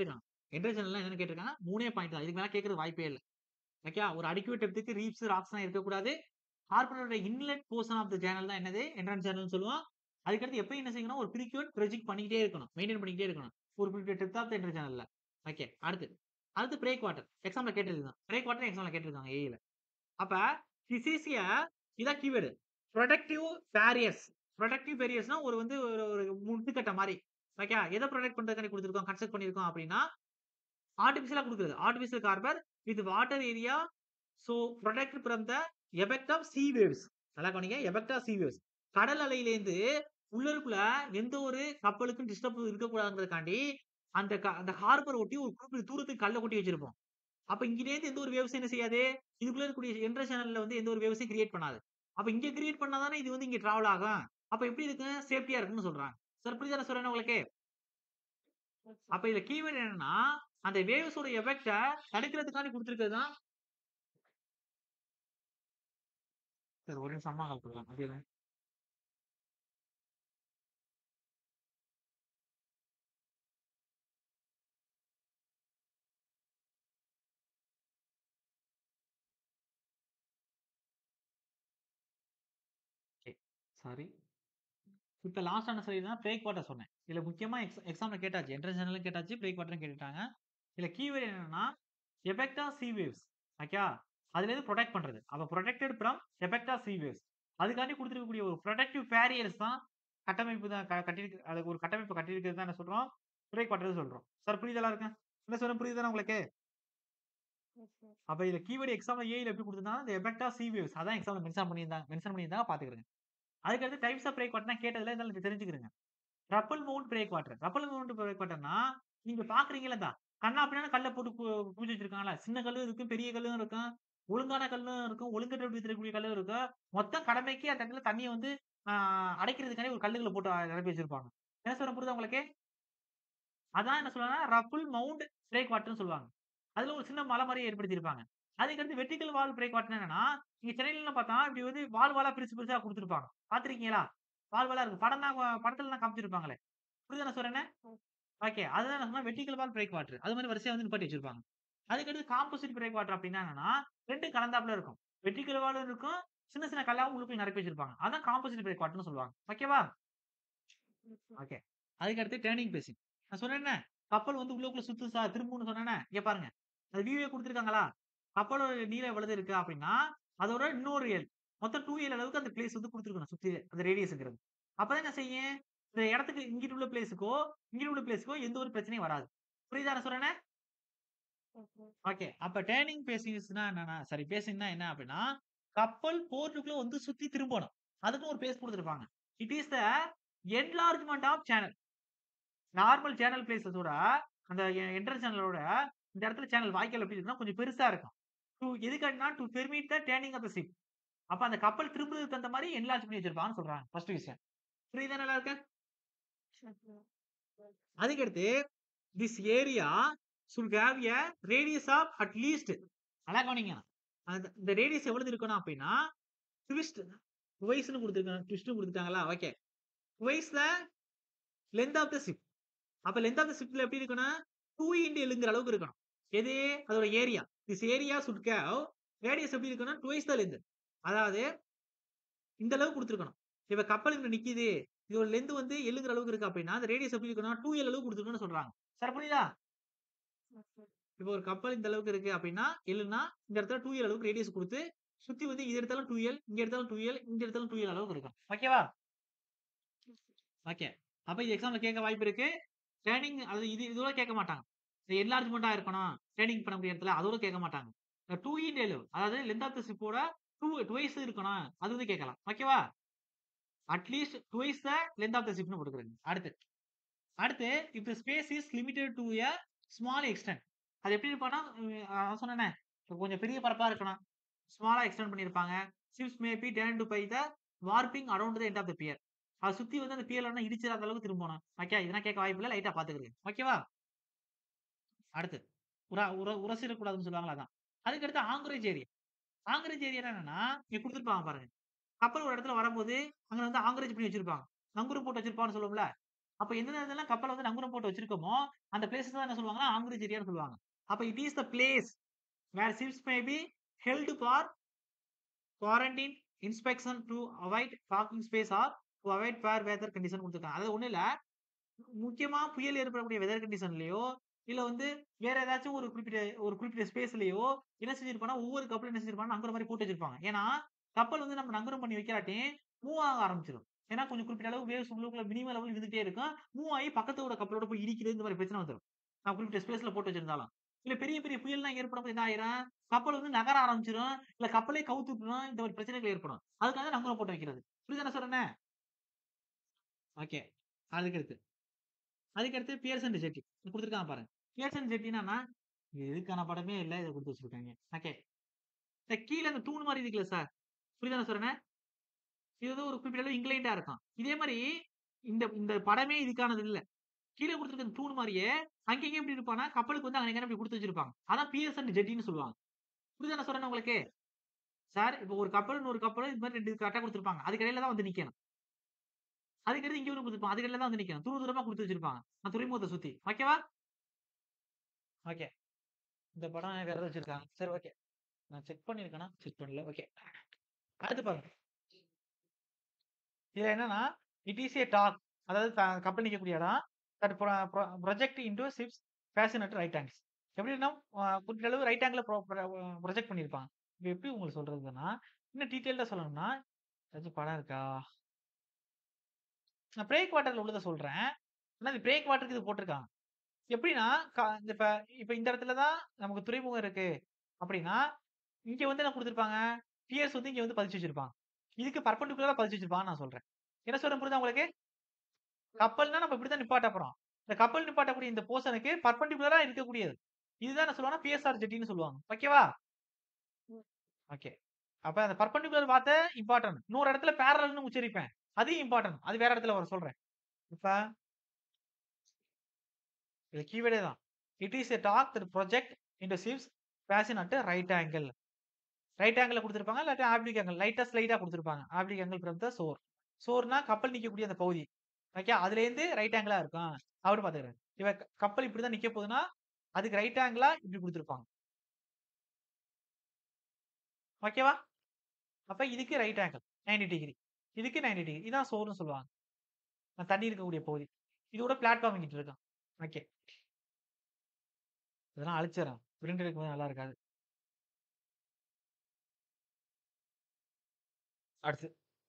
இன்டர்ஜெனரல்ல என்னன்னு கேட்டிருக்காங்க மூணே பாயிண்ட் தான் இதுக்கு மேல கேட்கறது வாய்ப்பே இல்லை ஓகே ஒரு அடிக்குவேட் டெப்த்துக்கு ரீப்ஸ் ராக்ஸ்லாம் இருக்கக்கூடாது ஹார்பனோட inlet portion of the channel தான் என்னது என்ட்ரன்ஸ் சேனல் சொல்லுவோம் அதுக்கடுத்து எப்பயும் என்ன செய்யணும் ஒரு பிரிக்யூட் ப்ரொஜெக்ட் பண்ணிக்கிட்டே இருக்கணும் மெயின்டைன் பண்ணிக்கிட்டே இருக்கணும் ஒரு குறிப்பிட்ட டெப்த் ஆஃப் த என்ட்ரன்ஸ் சேனல்ல ஓகே அடுத்து அடுத்து பிரேக் வாட்டர் எக்ஸாம்ல கேட்டிருக்காங்க பிரேக் வாட்டர் எக்ஸாம்ல கேட்டிருக்காங்க ஏல அப்ப திஸ் இஸ் இதான் கீவேர்டு ப்ரொடக்டிவ் பேரியர்ஸ் ப்ரொடக்டிவ் பேரியர்ஸ்னா ஒரு வந்து ஒரு ஒரு முட்டுக்கட்ட மாதிரி ஓகே எதை ப்ரொடக்ட் பண்றதுக்காண்டி கொடுத்துருக்கோம் கன்ஸ்ட்ரக்ட் பண்ணிருக்கோம் அப்படின்னா ஆர்டிபிஷியலா கொடுக்குறது artificial harbour with water area so protect from the effect of sea waves நல்லா கவனிங்க எபெக்ட் ஆஃப் சி வேவ்ஸ் கடல் அலையிலேருந்து உள்ளருக்குள்ள எந்த ஒரு கப்பலுக்கும் டிஸ்டர்ப் இருக்கக்கூடாதுன்றதுக்காண்டி அந்த க- அந்த ஹார்பர் ஒட்டி ஒரு குறிப்பிட்ட தூரத்துக்கு கல்ல கொட்டி வச்சிருப்போம் அப்ப இங்கிலேருந்து எந்த ஒரு வேவ்ஸ் என்ன செய்யாது இதுக்குள்ள இருக்கக்கூடிய என்ற சேனல்ல வந்து எந்த ஒரு வேவ்ஸையும் கிரியேட் பண்ணாது அப்ப இங்க கிரியேட் பண்ணாதானே இது வந்து இங்க டிராவல் ஆகும் அப்ப எப்படி இருக்கு சேஃப்டியா இருக்குன்னு சொல்றாங்க சார் புரியுதா சொல்றேன் உங்களுக்கு அப்ப இதுல கீவேர்ட் என்னன்னா அந்த வேவ்ஸோட எஃபெக்ட தடுக்கிறதுக்காண்டி கொடுத்துருக்கிறது தான் சார் ஒரு நிமிஷம் அம்மா கால் பண்ணலாம் அது என்ன? ஓகே சாரி இப்ப லாஸ்ட் ஆன சொல்லி தான் பிரேக் வாட்டர் சொன்னேன் இதுல முக்கியமா எக்ஸ் எக்ஸாம்ல கேட்டாச்சு என்ட்ரன்ஸ் சேனலும் கேட்டாச்சு பிரேக் வாட்டரும் கேட்டுட்டாங்க இதுல கீவேர்ட் என்னன்னா எஃபெக்டா சி வேவ்ஸ் ஓகே அதுல இருந்து ப்ரொடெக்ட் பண்றது அப்ப ப்ரொடெக்டட் ஃப்ரம் எஃபெக்டா சி வேவ்ஸ் அதுக்காண்டி கொடுத்துருக்கக்கூடிய ஒரு ப்ரொடக்டிவ் பேரியர்ஸ் தான் கட்டமைப்பு தான் க- கட்டியிருக்கு அதுக்கு ஒரு கட்டமைப்பு கட்டியிருக்கிறது தான் என்ன சொல்றோம் பிரேக் வாட்டர் சொல்றோம் சார் புரியுதா இருக்கேன் என்ன சொல்ல புரியுதா உங்களுக்கு அப்ப இதுல கீவேர்டு எக்ஸாம்ல ஏல எப்படி கொடுத்திருந்தாங்க இந்த எஃபெக்டா சி வேவ்ஸ் அதான் எக்ஸாம்ல மென்ஷன் பண்ணியிருந்தாங்க மென்ஷன் பண்ணியிருந்தாங்க பாத்துக்கிறேங்க அதுக்கடுத்து டைப்ஸ் ஆஃப் பிரேக் வாட்டர் கேட்டதுல இதெல்லாம் நீங்க தெரிஞ்சுக்கிறீங்க rubble mound break water rubble mound break வாட்டர்னா நீங்க பாக்குறீங்களா தான் கண்ணா அப்படின்னா கல்ல போட்டு பூ- பூஜை வச்சிருக்காங்களா சின்ன கல்லும் இருக்கும் பெரிய கல்லும் இருக்கும் ஒழுங்கான கல்லும் இருக்கும் ஒழுங்கற்ற தெரியக்கூடிய கல்லும் இருக்கும் மொத்தம் கடமைக்கு அந்த இடத்துல தண்ணியை வந்து ஆஹ், அடைக்கிறதுக்காண்டி ஒரு கல்லுகளை போட்டு நிரப்பி வச்சிருப்பாங்க என்ன சொல்ல புரியுதா உங்களுக்கு அதான் என்ன சொல்லுவாங்க ரப்புல் மவுண்ட் பிரேக் வாட்டர்னு சொல்லுவாங்க அதுல ஒரு சின்ன மலை மாதிரியே ஏற்படுத்தியிருப்பாங்க அதுக்கடுத்து வெர்டிகல் வால் பிரேக் வாட்டர் என்னன்னா நீங்க சென்னையில பார்த்தா இப்படி வந்து வால் வாலா பிரிச்சு பிரிச்சா கொடுத்துருப்பாங்க பாத்திருக்கீங்களா வால் வாலா இருக்கு படம் தான் படத்துல தான் காமிச்சிருப்பாங்களே புரியுதா நான் சொல்றேன் ஓகே அதுதான் நான் சொன்னா வெர்டிகல் வால் பிரேக் வாட்டர் அது மாதிரி வரிசையா வந்து நிப்பாட்டி வச்சிருப்பாங்க அதுக்கடுத்து காம்போசிட் பிரேக் வாட்டர் அப்படின்னா என்னன்னா ரெண்டும் கலந்தாப்புல இருக்கும் வெர்டிகல் வாலும் இருக்கும் சின்ன சின்ன கல்லாவும் உள்ளுக்குள்ள நிரப்பி வச்சிருப்பாங்க அதான் காம்போசிட் பிரேக் வாட்டர்னு சொல்லுவாங்க ஓகேவா ஓகே அதுக்கடுத்து டேர்னிங் பேசிங் நான் சொன்னேன் கப்பல் வந்து உள்ளுக்குள்ள சுத்து சார் திரும்பும்னு சொன்னேனே இங்க பாருங்க அது வியூவே கொடுத்துருக்காங்களா கப்பலோட நீளம் எவ்வளவு இருக்கு அப்படின்னா அதோட இன்னொரு எல் மொத்தம் டூ எல் அளவுக்கு அந்த பிளேஸ் வந்து கொடுத்துருக்கணும் சுத்தி அந்த ரேடியஸ்ங்கிறது அப்பதான் என்ன செய்யும் இந்த இடத்துக்கு இங்கிட்டு உள்ள பிளேஸுக்கோ இங்கிட்டு உள்ள பிளேஸுக்கோ எந்த ஒரு பிரச்சனையும் வராது புரியுதா நான் சொல்றேனே ஓகே அப்ப டேர்னிங் பேசிங்ஸ்னா என்னன்னா சரி பேசிங்னா என்ன அப்படின்னா கப்பல் போர்ட்டுக்குள்ள வந்து சுத்தி திரும்பணும் அதுக்கும் ஒரு பேஸ் கொடுத்துருப்பாங்க it is the enlargement of channel normal channel பிளேசஸோட அந்த என்ட்ரன்ஸ் சேனலோட இந்த இடத்துல சேனல் வாய்க்கால் எப்படி இருக்குன்னா கொஞ்சம் பெருசா இருக்கும் டு எதுக்காட்டினா to permit the turning of the ship அப்ப அந்த கப்பல் திரும்புறதுக்கு தகுந்த மாதிரி என்லார்ஜ் பண்ணி வச்சிருப்பாங்கன்னு சொல்றாங்க ஃபர்ஸ்ட் விஷயம் புரியுதா நல்லா இருக்கு அதுக்கடுத்து this area should have a radius of at least நல்லா கவனிங்க அந்த இந்த ரேடியஸ் எவ்வளவு இருக்கணும் அப்படின்னா ட்விஸ்ட் டுவைஸ்னு கொடுத்துருக்காங்க ட்விஸ்ட் கொடுத்துட்டாங்களா okay twice the length of the ship அப்ப லென்த் ஆஃப் த ஷிப்ல எப்படி இருக்கணும் டூ இன்டு எழுங்கிற அளவுக்கு இருக்கணும் எது அதோட area this area should have radius எப்படி இருக்கணும் டுவைஸ் த லென்த் அதாவது இந்த அளவுக்கு கொடுத்துருக்கணும் இப்ப கப்பல் இங்க நிக்குது இதோட லென்த் வந்து எழுங்கிற அளவுக்கு இருக்கு அப்படின்னா அந்த ரேடியஸ் எப்படி இருக்கணும் டூ எல் அளவுக்கு கொடுத்துருக்கணும்னு சொல்றாங்க சார் புரியுதா இப்போ ஒரு கப்பல் இந்த அளவுக்கு இருக்கு அப்படின்னா எல்லுனா இந்த இடத்துல டூ எல் அளவுக்கு ரேடியஸ் கொடுத்து சுத்தி வந்து இது எடுத்தாலும் டூ எல் இங்க எடுத்தாலும் டூ எல் இந்த இடத்தாலும் டூ எல் அளவுக்கு இருக்கும் ஓகேவா ஓகே அப்ப இது எக்ஸாம்ல கேட்க வாய்ப்பு இருக்கு ட்ரைனிங் அது இது இதோட கேட்க மாட்டாங்க இது என்லார்ஜ்மெண்டா இருக்கணும் ட்ரைனிங் பண்ண முடிய இடத்துல அதோட கேட்க மாட்டாங்க டூ இன் எல் அதாவது லென்த் ஆஃப் த ஷிப்போட டூ டுவைஸ் இருக்கணும் அது வந்து கேட்கலாம் ஓகேவா at least twice the length of the ஷிப்னு கொடுக்குறேங்க அடுத்து அடுத்து if space is limited to a small extent அது எப்படி இருப்பான்னா நான் சொன்னேனே இப்ப கொஞ்சம் பெரிய பரப்பா இருக்கணும் ஸ்மாலா எக்ஸ்டெண்ட் பண்ணியிருப்பாங்க ships may be turn to by the warping around the end of the pier அது சுத்தி வந்து அந்த பியர்ல இடிச்சிடாத அளவுக்கு திரும்பணும் ஓகே இதெல்லாம் கேட்க வாய்ப்பு இல்லை லைட்டா பாத்துக்கிறேன் ஓகேவா அடுத்து உர உர உரசிடக்கூடாதுன்னு சொல்லுவாங்களா அதான் அதுக்கு அடுத்து ஆங்கரேஜ் ஏரியா ஆங்கரேஜ் ஏரியா என்னன்னா இங்க கொடுத்துருப்பாங்க பாருங்க கப்பல் ஒரு இடத்துல வரும்போது அங்க வந்து ஆங்கரேஜ் பண்ணி வச்சிருப்பாங்க நங்குரு போட்டு வச்சிருப்பான்னு சொல்லுவோம்ல அப்ப எந்த இடத்துலலாம் கப்பல் வந்து நங்கூரம் போட்டு வச்சிருக்கோமோ, அந்த பிளேஸஸ் தான் என்ன சொல்லுவாங்கன்னா, ஆங்கரேஜ் ஏரியான்னு சொல்லுவாங்க. அப்ப it is the place where ships may be held for quarantine, inspection to avoid parking space or to avoid fair weather condition குடுத்துருக்காங்க. அதாவது ஒண்ணும் இல்ல. முக்கியமா புயல் ஏற்படக்கூடிய வெதர் கண்டிஷன்லயோ, இல்ல வந்து வேற ஏதாச்சும் ஒரு குறிப்பிட்ட ஒரு குறிப்பிட்ட ஸ்பேஸ்லயோ என்ன செஞ்சிருப்பாங்கன்னா, ஒவ்வொரு கப்பலும் என்ன செஞ்சிருப்பாங்கன்னா, நங்கூரம் மாரி போட்டு வச்சிருப்பாங்க. ஏன்னா, கப்பல் வந்து நம்ம நங்கூரம் பண்ணி வைக்காட்டி, மூவ் ஆக ஆரம்பிச்சுரும். ஏன்னா, கொஞ்சம் குறிப்பிட்ட அளவு வேவ்ஸ் உள்ளுக்குள்ள மினிமம் லெவல் இருந்துகிட்டே இருக்கும். மூவ் ஆகி பக்கத்தோட கப்பலோட போய் இடிக்கிறது இந்த மாரி பிரச்சனை வந்துரும். நான் குறிப்பிட்ட ஸ்பேஸ்ல போட்டு வச்சிருந்தாலும். இல்ல பெரிய பெரிய புயல்லாம் ஏற்படும்போது என்ன ஆயிரும், கப்பல் வந்து நகர ஆரம்பிச்சுரும். இல்ல கப்பலே கவுத்து விட்டுரும். இந்த மாரி பிரச்சனைகள் ஏற்படும். அதுக்காக தான் நங்கூரம் போட்டு வைக்கிறது. புரியுதா நான் சொல்றேனே? ஓகே. அதுக்கடுத்து. அதுக்கடுத்து பியர்ஸ் அண்ட் ஜெட்டி. குடுத்துருக்காங்க பாருங்க. பியர்ஸ் அண்ட் ஜெட்டினா இதுக்கான படமே இல்ல. இத குடுத்து வச்சிருக்காங்க. ஓகே. இந்த கீழ இந்த தூண் மாரி இருக்குல்ல சார். புரியுதா நான் சொல்றேனே? இது வந்து ஒரு குறிப்பிட்ட அளவு இன்க்ளைன்டா இருக்கும். இதே மாரி இந்த இந்த படமே இதுக்கானது இல்ல. கீழ குடுத்திருக்க இந்த தூண் மாரியே அங்க இங்க எப்படி இருப்பான்னா, கப்பலுக்கு வந்து அங்க இங்கன்னு இப்படி குடுத்து வச்சிருப்பாங்க. அதான் பியர்ஸ் அண்ட் ஜெட்டின்னு சொல்லுவாங்க. புரியுதா நான் சொல்றேனே உங்களுக்கு? சார் இப்ப ஒரு கப்பல், இன்னொரு கப்பல் இது மாரி 2 கரெக்ட்டா குடுத்திருப்பாங்க. அதுக்கு இடையில தான் வந்து நிக்கணும். அதுக்கடுத்து இங்க ஒண்ணு குடுத்திருப்பாங்க. அதுக்கு இடையில தான் வந்து நிக்கணும். தூர தூரமா குடுத்து வச்சிருப்பாங்க. அந்த துறைமுகத்த சுத்தி. ஓகேவா? ஓகே. இந்த படம் வேற ஏதோ வச்சிருக்காங்க. சரி ஓகே. நான் செக் பண்ணியிருக்கேனா? செக் பண்ணல. ஓகே. அடுத்து பாருங்க. இதுல என்னன்னா, இட் இஸ் எ டாக். அதாவது த கப்பல் நிக்கக்கூடிய இடம். தட் ப்ர ப்ர project into ships fashion at right angles. எப்படின்னா, அ குறிப்பிட்ட அளவு ரைட் ஆங்கிள்ல ப்ரொ ப்ர ப்ரொஜெக்ட் பண்ணியிருப்பாங்க. இப்ப எப்படி உங்களுக்கு சொல்றதுன்னா, இன்னும் டீட்டெயில்டா சொல்லணும்னா, ஏதாச்சும் படம் இருக்கா? நான் பிரேக் வாட்டர்ல உள்ளத சொல்றேன். ஆனா இது பிரேக் வாட்டருக்கு இது போட்டிருக்காங்க. எப்படின்னா, க இப்ப இப்ப இந்த இடத்துல தான் நமக்கு துறைமுகம் இருக்கு. அப்படின்னா, இங்க வந்து என்ன குடுத்திருப்பாங்க? பியர்ஸ் வந்து இங்க வந்து பதிச்சு வச்சிருப்பாங்க. இதுக்கு பெர்பெண்டிகுலரா பதிச்சு வச்சிருப்பாங்கன்னு நான் சொல்றேன். என்ன சொல்றேன் புரியுதா உங்களுக்கு? கப்பல்னா நம்ம இப்படி தான் நிப்பாட்ட போறோம். இந்த கப்பல் நிப்பாட்டக்கூடிய இந்த போர்ஷனுக்கு பெர்பெண்டிகுலரா இருக்கக்கூடியது. இதுதான் என்ன சொல்லுவாங்கன்னா, பியர்ஸ் ஆர் ஜெட்டின்னு சொல்லுவாங்க. ஓகேவா? ஓகே. அப்ப அந்த பெர்பெண்டிகுலர் வார்த்தை இம்பார்டன்ட். இன்னொரு இடத்துல பேரலல்ன்னு உச்சரிப்பேன். அது இம்பார்டன்ட். அது வேற இடத்துல வரும் சொல்றேன். இப்ப இது கீவேர்டே தான். It is a dock that project into ships fashion at right angle. Right ஆங்கிள்ல குடுத்திருப்பாங்க. இல்லாட்டி ஆப்லிக் ஆங்கிள். லைட்டா ஸ்லைடா குடுத்திருப்பாங்க. Oblique angle from the shore. ஷோர்னா கப்பல் நிக்கக்கூடிய அந்த பகுதி. ஓகே. அதுலேருந்து ரைட் ஆங்கிளா இருக்கும். அப்படி பாத்துக்கங்க. இப்ப க கப்பல் இப்படி தான் நிக்க போகுதுன்னா, அதுக்கு ரைட் ஆங்கிளா இப்படி குடுத்திருப்பாங்க. ஓகேவா? அப்ப இதுக்கு ரைட் ஆங்கிள் 90 டிகிரி. இதுக்கு 90 டிகிரி. இதான் ஷோர்ன்னு சொல்லுவாங்க. அந்த தண்ணி இருக்கக்கூடிய பகுதி. இதோட பிளாட்ஃபார்ம் இங்கிட்டு இருக்கும். ஓகே. இதெல்லாம் அழிச்சிர்றேன். பிரிண்ட் எடுக்கும்போது நல்லா இருக்காது. அடுத்து.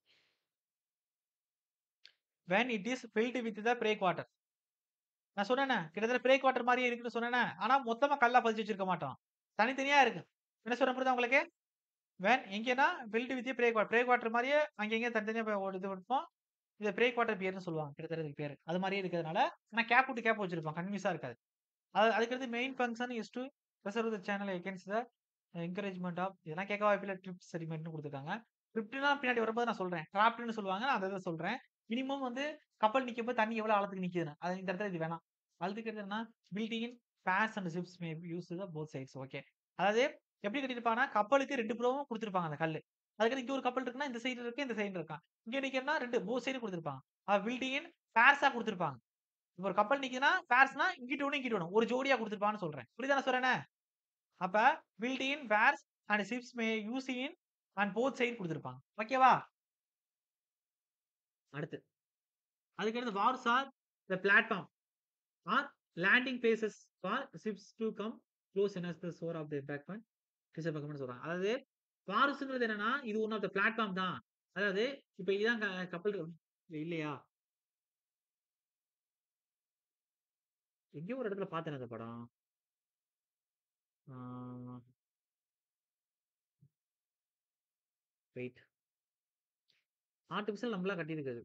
When it is filled with the breakwater. நான் சொன்னேனே, கிட்டத்தட்ட பிரேக் வாட்டர் மாரியே இருக்குன்னு சொன்னேனே. ஆனா மொத்தமா கல்லா பதிச்சு வச்சிருக்க மாட்டோம். தனித்தனியா இருக்கு. என்ன சொல்றேன் புரியுதா உங்களுக்கு? வென் எங்கேன்னா filled with breakwater. Breakwater மாரியே அங்க இங்க தனித்தனியா போய் ஒரு இது வைப்போம். இத பிரேக் வாட்டர் பியர்ன்னு சொல்லுவாங்க. கிட்டத்தட்ட இதுக்கு பேரு. அது மாரியே இருக்கிறதுனால, ஆனா கேப் விட்டு கேப் வச்சிருப்பாங்க. கன்டினியூஸா இருக்காது. அது அதுக்கடுத்து main function is to preserve the channel against the encouragement of இதெல்லாம் கேட்க வாய்ப்பில்ல. ட்ரிப் செடிமென்ட்ன்னு குடுத்துருக்காங்க. ட்ரிப்ட்னா பின்னாடி வரும்போது நான் சொல்றேன். ட்ராப்ட்ன்னு சொல்லுவாங்க. நான் அத தான் சொல்றேன். மினிமம் வந்து கப்பல் நிக்கும்போது தண்ணி எவ்வளவு ஆழத்துக்கு நிக்குதுன்னு. அது இந்த இடத்துல இது வேணாம். அதுக்கடுத்து என்னன்னா, building in face and ships may be used the both sides. Okay. அதாவது எப்படி கட்டியிருப்பாங்கன்னா, கப்பலுக்கு 2 புறமும் குடுத்திருப்பாங்க அந்த கல்லு. அதுக்கடுத்து இங்க ஒரு கப்பல் இருக்குன்னா, இந்த சைடு இருக்கு, இந்த சைடு இருக்கான். இங்க நிக்கிறன்னா 2 போத் சைடும் குடுத்திருப்பாங்க. அ பில்டிங் இன் பேர்ஸா குடுத்திருப்பாங்க. இப்ப ஒரு கப்பல் நிக்குதுன்னா, பேர்ஸ்னா இங்கிட்டு ஒண்ணு, இங்கிட்டு ஒண்ணு. ஒரு ஜோடியா குடுத்திருப்பாங்கன்னு சொல்றேன். புரியுதா நான் சொல்றேனே? அப்ப built in pairs and ships may use in and both side குடுத்திருப்பாங்க. ஓகேவா? அடுத்து. அதுக்கடுத்து wharves are the platform or landing places for ships to come close enhance the shore of the embankment டிஸ்அபார்ட்மென்ட்னு சொல்றாங்க. அதாவது வார்ஸ்ங்கிறது என்னன்னா, இது ஒன் ஆஃப் த பிளாட்ஃபார்ம் தான். அதாவது இப்ப இதான் க கப்பல் இல்லையா? எங்கேயோ ஒரு இடத்துல பார்த்தேனே அந்த படம். ஆ. வெயிட். ஆர்டிபிஷியல் நம்மளா கட்டியிருக்கிறது.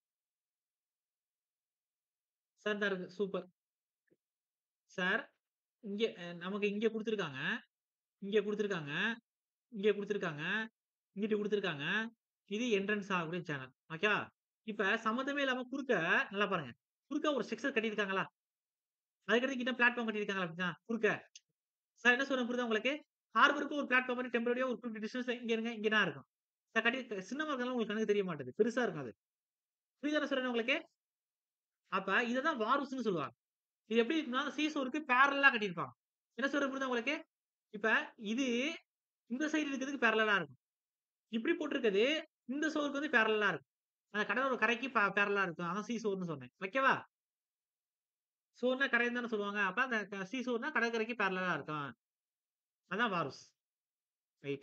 சார் இந்தா இருக்கு. சூப்பர். சார் இங்க அ நமக்கு இங்க குடுத்துருக்காங்க. இங்க குடுத்துருக்காங்க. இங்க குடுத்துருக்காங்க. இங்கிட்டு குடுத்துருக்காங்க. இது என்ட்ரன்ஸ் ஆகக்கூடிய சேனல். ஓகேவா? இப்ப சம்மந்தமே இல்லாம குறுக்க நல்லா பாருங்க. குறுக்க ஒரு ஸ்ட்ரக்சர் கட்டியிருக்காங்களா? அதுக்கடுத்து இங்கிட்ட பிளாட்ஃபார்ம் கட்டியிருக்காங்களா அப்படின்னா, குறுக்க. சார் என்ன சொல்றேன் புரியுதா உங்களுக்கு? ஹார்பருக்கு ஒரு பிளாட்ஃபார்ம் மாரி டெம்பரரியா ஒரு குறிப்பிட்ட டிஸ்டன்ஸ்ல இங்க இருங்க, இங்க தான் இருக்கும். சார் கட்டி சின்னமா இருக்கனால உங்களுக்கு கண்ணுக்கு தெரிய மாட்டேது. பெருசா இருக்கும் அது. புரியுதா நான் சொல்றேன் உங்களுக்கு? அப்ப இத தான் வார்ஸ்ன்னு சொல்லுவாங்க. இது எப்படி இருக்குன்னா, சீசோருக்கு பேரலலா கட்டியிருப்பாங்க. என்ன சொல்றேன் புரியுதா உங்களுக்கு? இப்ப இது இந்த சைடு இருக்கிறதுக்கு பேரலலா இருக்கும். இப்படி போட்டிருக்கிறது இந்த சுவருக்கு வந்து பேரலலா இருக்கும். அந்த கடலோர கரைக்கு பே பேரலலா இருக்கும். அதான் சீசோர்ன்னு சொன்னேன். ஓகேவா? சோர்னா கரைன்னு தானே சொல்லுவாங்க. அப்ப அந்த க சீசோர்னா கடற்கரைக்கு பேரலலா இருக்கும். அதான் வார்ஸ். ரைட்.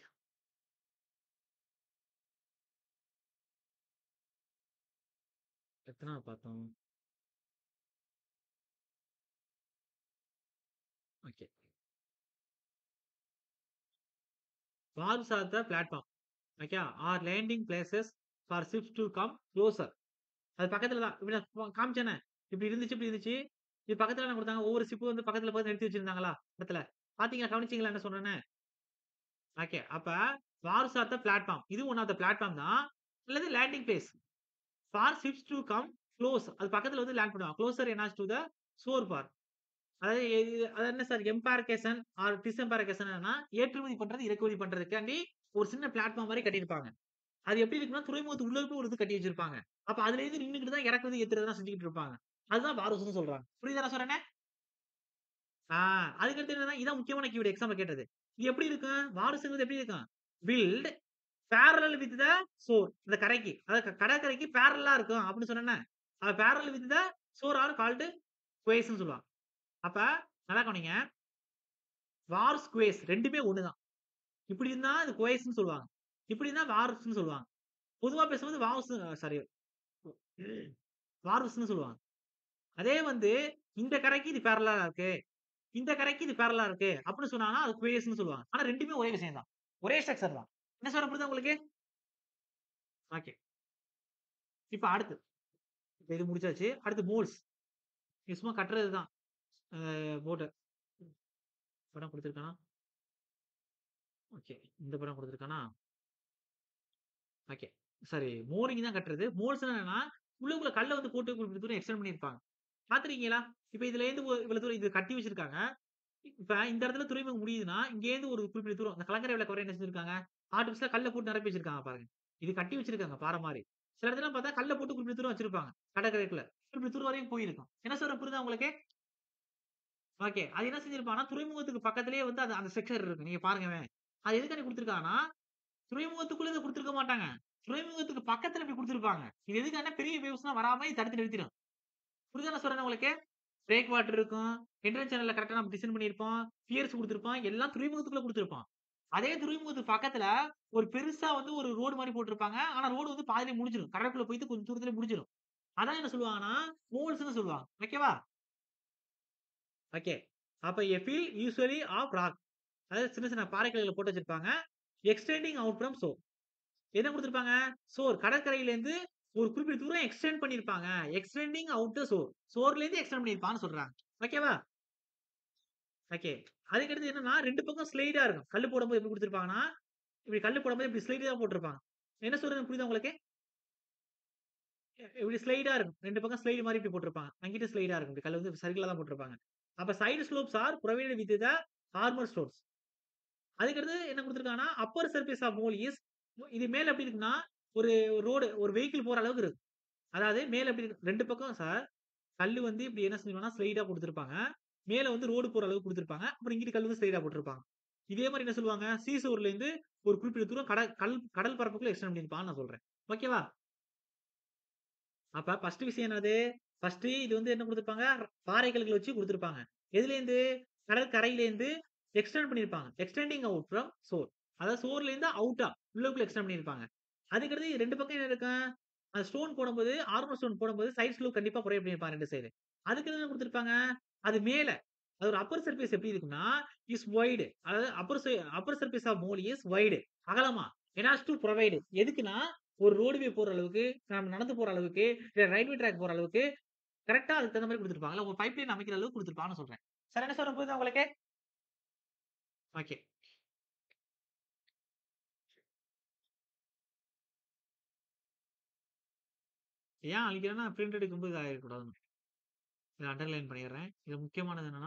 எத்தனாவது பார்த்தோம்? Okay. Wharves are the platform. Okay. Or landing places for ships to come closer. அது பக்கத்துல தான். இப்படி நான் ப காமிச்சேனே. இப்படி இருந்துச்சு, இப்படி இருந்துச்சு. இது பக்கத்துல என்ன குடுத்தாங்க? ஒவ்வொரு ஷிப் வந்து பக்கத்துல பக்கத்துல நிறுத்தி வச்சிருந்தாங்களா? இடத்துல. பார்த்தீங்களா? கவனிச்சீங்களா என்ன சொன்னேன்னு? ஓகே. அப்ப வார்ஸ் ஆர் த பிளாட்ஃபார்ம். இது ஒன் ஆஃப் த பிளாட்ஃபார்ம் தான். அல்லது landing place. For ships to come close. அது பக்கத்துல வந்து லேண்ட் பண்ணுவாங்க. Closer enough to the shore part. அதாவது எ இது அது என்ன சார் எம்பார்கேஷன் ஆர் டிஸ்எம்பார்கேஷன்னா ஏற்றுமதி பண்றது, இறக்குமதி பண்றதுக்காண்டி ஒரு சின்ன பிளாட்ஃபார்ம் மாரி கட்டியிருப்பாங்க. அது எப்படி இருக்குன்னா, துறைமுகத்து உள்ள போய் ஒரு இது கட்டி வச்சிருப்பாங்க. அப்ப அதுலேருந்து நின்னுகிட்டு தான் இறக்குறது, ஏத்துறதெல்லாம் செஞ்சுகிட்டு இருப்பாங்க. அதுதான் வார்ஸ்ன்னு சொல்றாங்க. புரியுதா நான் சொல்றேன்னு? ஆ அதுக்கடுத்து என்னன்னா, இதான் முக்கியமான கீவேர்ட் எக்ஸாம்ல கேட்டது. இது எப்படி இருக்கும்? வார்ஸ்ங்கிறது எப்படி இருக்கும்? Built parallel with the shore. இந்த கரைக்கு. அதாவது க கடற்கரைக்கு பேரலலா இருக்கும் அப்படின்னு சொன்னேனே. அ parallel with the shore are called குவேஸ்ன்னு சொல்லுவாங்க. அப்ப நல்லா கவனிங்க. வார்ஸ், குவேஸ் 2மே ஒண்ணு தான். இப்படி இருந்தா அது குவேஸ்ன்னு சொல்லுவாங்க. இப்படி இருந்தா வார்ஸ்ன்னு சொல்லுவாங்க. பொதுவா பேசும்போது வார்ஸ் சாரி வார்ஸ்ன்னு சொல்லுவாங்க. அதே வந்து இந்த கரைக்கு இது பேரலலா இருக்கு. இந்த கரைக்கு இது பேரலலா இருக்கு. அப்படின்னு சொன்னாங்கன்னா, அது குவேஸ்ன்னு சொல்லுவாங்க. ஆனா 2மே ஒரே விஷயம் தான். ஒரே ஸ்ட்ரக்சர் தான். என்ன சொல்றேன் புரியுதா உங்களுக்கு? ஓகே. இப்ப அடுத்து. இப்ப இது முடிச்சாச்சு. அடுத்து மோல்ஸ். இது சும்மா கட்டுறது தான். அ போட்ட. படம் குடுத்துருக்கானா? ஓகே. இந்த படம் குடுத்துருக்கானா? ஓகே. சாரி மோரிங் தான் கட்டுறது. மோல்ஸ்னா என்னன்னா, உள்ளுக்குள்ள கல்ல வந்து போட்டு குறிப்பிட்ட தூரம் எக்ஸ்டெண்ட் பண்ணியிருப்பாங்க. பார்த்திருக்கீங்களா? இப்ப இதுலேருந்து ஒ இவ்வளவு தூரம் இது கட்டி வச்சிருக்காங்க. இப்ப இந்த இடத்துல துறைமுகம் முடியுதுன்னா, இங்கேருந்து ஒரு குறிப்பிட்ட தூரம் அந்த கலங்கரை விளக்கு வரை என்ன செஞ்சிருக்காங்க? ஆர்டிபிஷியலா கல்ல போட்டு நிரப்பி வச்சிருக்காங்க பாருங்க. இது கட்டி வச்சிருக்காங்க பாறை மாரி. சில இடத்துலலாம் பார்த்தா கல்ல போட்டு குறிப்பிட்ட தூரம் வச்சிருப்பாங்க. கடற்கரைக்குள்ள. குறிப்பிட்ட தூரம் வரையும் போயிருக்கும். என்ன சொல்றேன் புரியுதா உங்களுக்கு? ஓகே. அது என்ன செஞ்சிருப்பாங்கன்னா, துறைமுகத்துக்கு பக்கத்திலேயே வந்து அது அந்த ஸ்ட்ரக்சர் இருக்கு. நீங்க பாருங்களேன். அது எதுக்காண்டி குடுத்துருக்காங்கன்னா, துறைமுகத்துக்குள்ள இத குடுத்துருக்க மாட்டாங்க. துறைமுகத்துக்கு பக்கத்துல இப்படி குடுத்துருப்பாங்க. இது எதுக்கான்னா பெரிய வேவ்ஸ்லாம் வராம இது தடுத்து நிறுத்திடும். புரியுதா நான் சொல்றேன் உங்களுக்கு? பிரேக் வாட்டர் இருக்கும். என்ட்ரன்ஸ் சேனல்ல கரெக்ட்டா நம்ம டிசைன் பண்ணியிருப்போம். பியர்ஸ் குடுத்திருப்பான். எல்லாம் துறைமுகத்துக்குள்ள குடுத்திருப்பான். அதே துறைமுகத்துக்கு பக்கத்துல ஒரு பெருசா வந்து ஒரு ரோடு மாரி போட்டிருப்பாங்க. ஆனா ரோடு வந்து பாதியிலே முடிஞ்சிரும். கடலுக்குள்ள போயிட்டு கொஞ்சம் தூரத்திலே முடிஞ்சிரும். அதான் என்ன சொல்லுவாங்கன்னா, மோல்ஸ்ன்னு சொல்லுவாங்க. ஓகேவா? ஓகே. அப்ப a field usually of rock. அதாவது சின்ன சின்ன பாறைக்கல்லுகள போட்டு வச்சிருப்பாங்க. Extending out from shore. என்ன குடுத்திருப்பாங்க? ஷோர் கடற்கரையிலேருந்து ஒரு குறிப்பிட்ட தூரம் எக்ஸ்டெண்ட் பண்ணியிருப்பாங்க. Extending out the shore. ஷோர்லேருந்து எக்ஸ்டெண்ட் பண்ணியிருப்பான்னு சொல்றாங்க. ஓகேவா? ஓகே. அதுக்கடுத்து என்னன்னா 2 பக்கம் ஸ்லைடா இருக்கும். கல்லு போடும்போது எப்படி குடுத்திருப்பாங்கன்னா, இப்படி கல்லு போடும்போது இப்படி ஸ்லைடு தான் போட்டிருப்பாங்க. என்ன சொல்றேன்னு புரியுதா உங்களுக்கு? இப்படி ஸ்லைடா இருக்கும். 2 பக்கம் ஸ்லைடு மாரி இப்படி போட்டிருப்பாங்க. அங்கிட்டு ஸ்லைடா இருக்கும். இப்படி கல்லு வந்து சர்க்கிளா தான் போட்டிருப்பாங்க. அப்ப side slopes are provided with the armour stones. அதுக்கடுத்து என்ன குடுத்திருக்காங்கன்னா, upper surface of mole is இது மேல எப்படி இருக்குன்னா, ஒரு ரோடு ஒரு வெஹிக்கிள் போற அளவுக்கு இருக்கு. அதாவது மேல எப்படி இருக்கு 2 பக்கம் சார் கல்லு வந்து இப்படி என்ன செஞ்சிருப்பாங்கன்னா, ஸ்லைடா குடுத்திருப்பாங்க. மேல வந்து ரோடு போற அளவுக்கு குடுத்திருப்பாங்க. அப்புறம் இங்கிட்டு கல்லு வந்து ஸ்லைடா போட்டிருப்பாங்க. இதே மாரி என்ன சொல்லுவாங்க? சீசோர்லேருந்து ஒரு குறிப்பிட்ட தூரம் கடல் கல் கடல் பரப்புக்குள்ள எக்ஸ்டெண்ட் பண்ணியிருப்பான்னு நான் சொல்றேன். ஓகேவா? அப்ப ஃபர்ஸ்ட் விஷயம் என்னது? ஃபர்ஸ்ட் இது வந்து என்ன குடுத்திருப்பாங்க? பாறை கல்லுகள வச்சு குடுத்திருப்பாங்க. எதுலேருந்து? கடற்கரையிலேருந்து எக்ஸ்டெண்ட் பண்ணியிருப்பாங்க. Extending out from shore. அதாவது ஷோர்லேருந்து அவுட்டா உள்ளுக்குள்ள எக்ஸ்டெண்ட் பண்ணியிருப்பாங்க. அதுக்கடுத்து 2 பக்கம் என்ன இருக்கும்? அந்த ஸ்டோன் போடும்போது ஆர்மர் ஸ்டோன் போடும்போது சைட் ஸ்லோப் கண்டிப்பா புரொவைட் பண்ணியிருப்பாங்க 2 சைடு. அதுக்கு என்ன குடுத்திருப்பாங்க? அது மேல அது ஒரு அப்பர் சர்ஃபேஸ் எப்படி இருக்குன்னா, இஸ் வைட். அதாவது அப்பர் சை upper surface of mole is wide. அகலமா. Enough to provide. எதுக்குன்னா, ஒரு ரோடுவே போற அளவுக்கு, நம்ம நடந்து போற அளவுக்கு, இல்ல ரயில்வே ட்ராக் போற அளவுக்கு கரெக்ட்டா அதுக்கு தகுந்த மாரி குடுத்திருப்பாங்க. இல்ல ஒரு பைப் லைன் அமைக்கிற அளவுக்கு குடுத்திருப்பாங்கன்னு சொல்றேன். சார் என்ன சொல்றேன் புரியுதா உங்களுக்கு? ஓகே. ஏன் அழிக்கிறேன்னா, பிரிண்ட் எடுக்கும்போது இதாயிறக்கூடாதுன்னு. இத அண்டர்லைன் பண்ணிடுறேன். இது முக்கியமானது என்னன்னா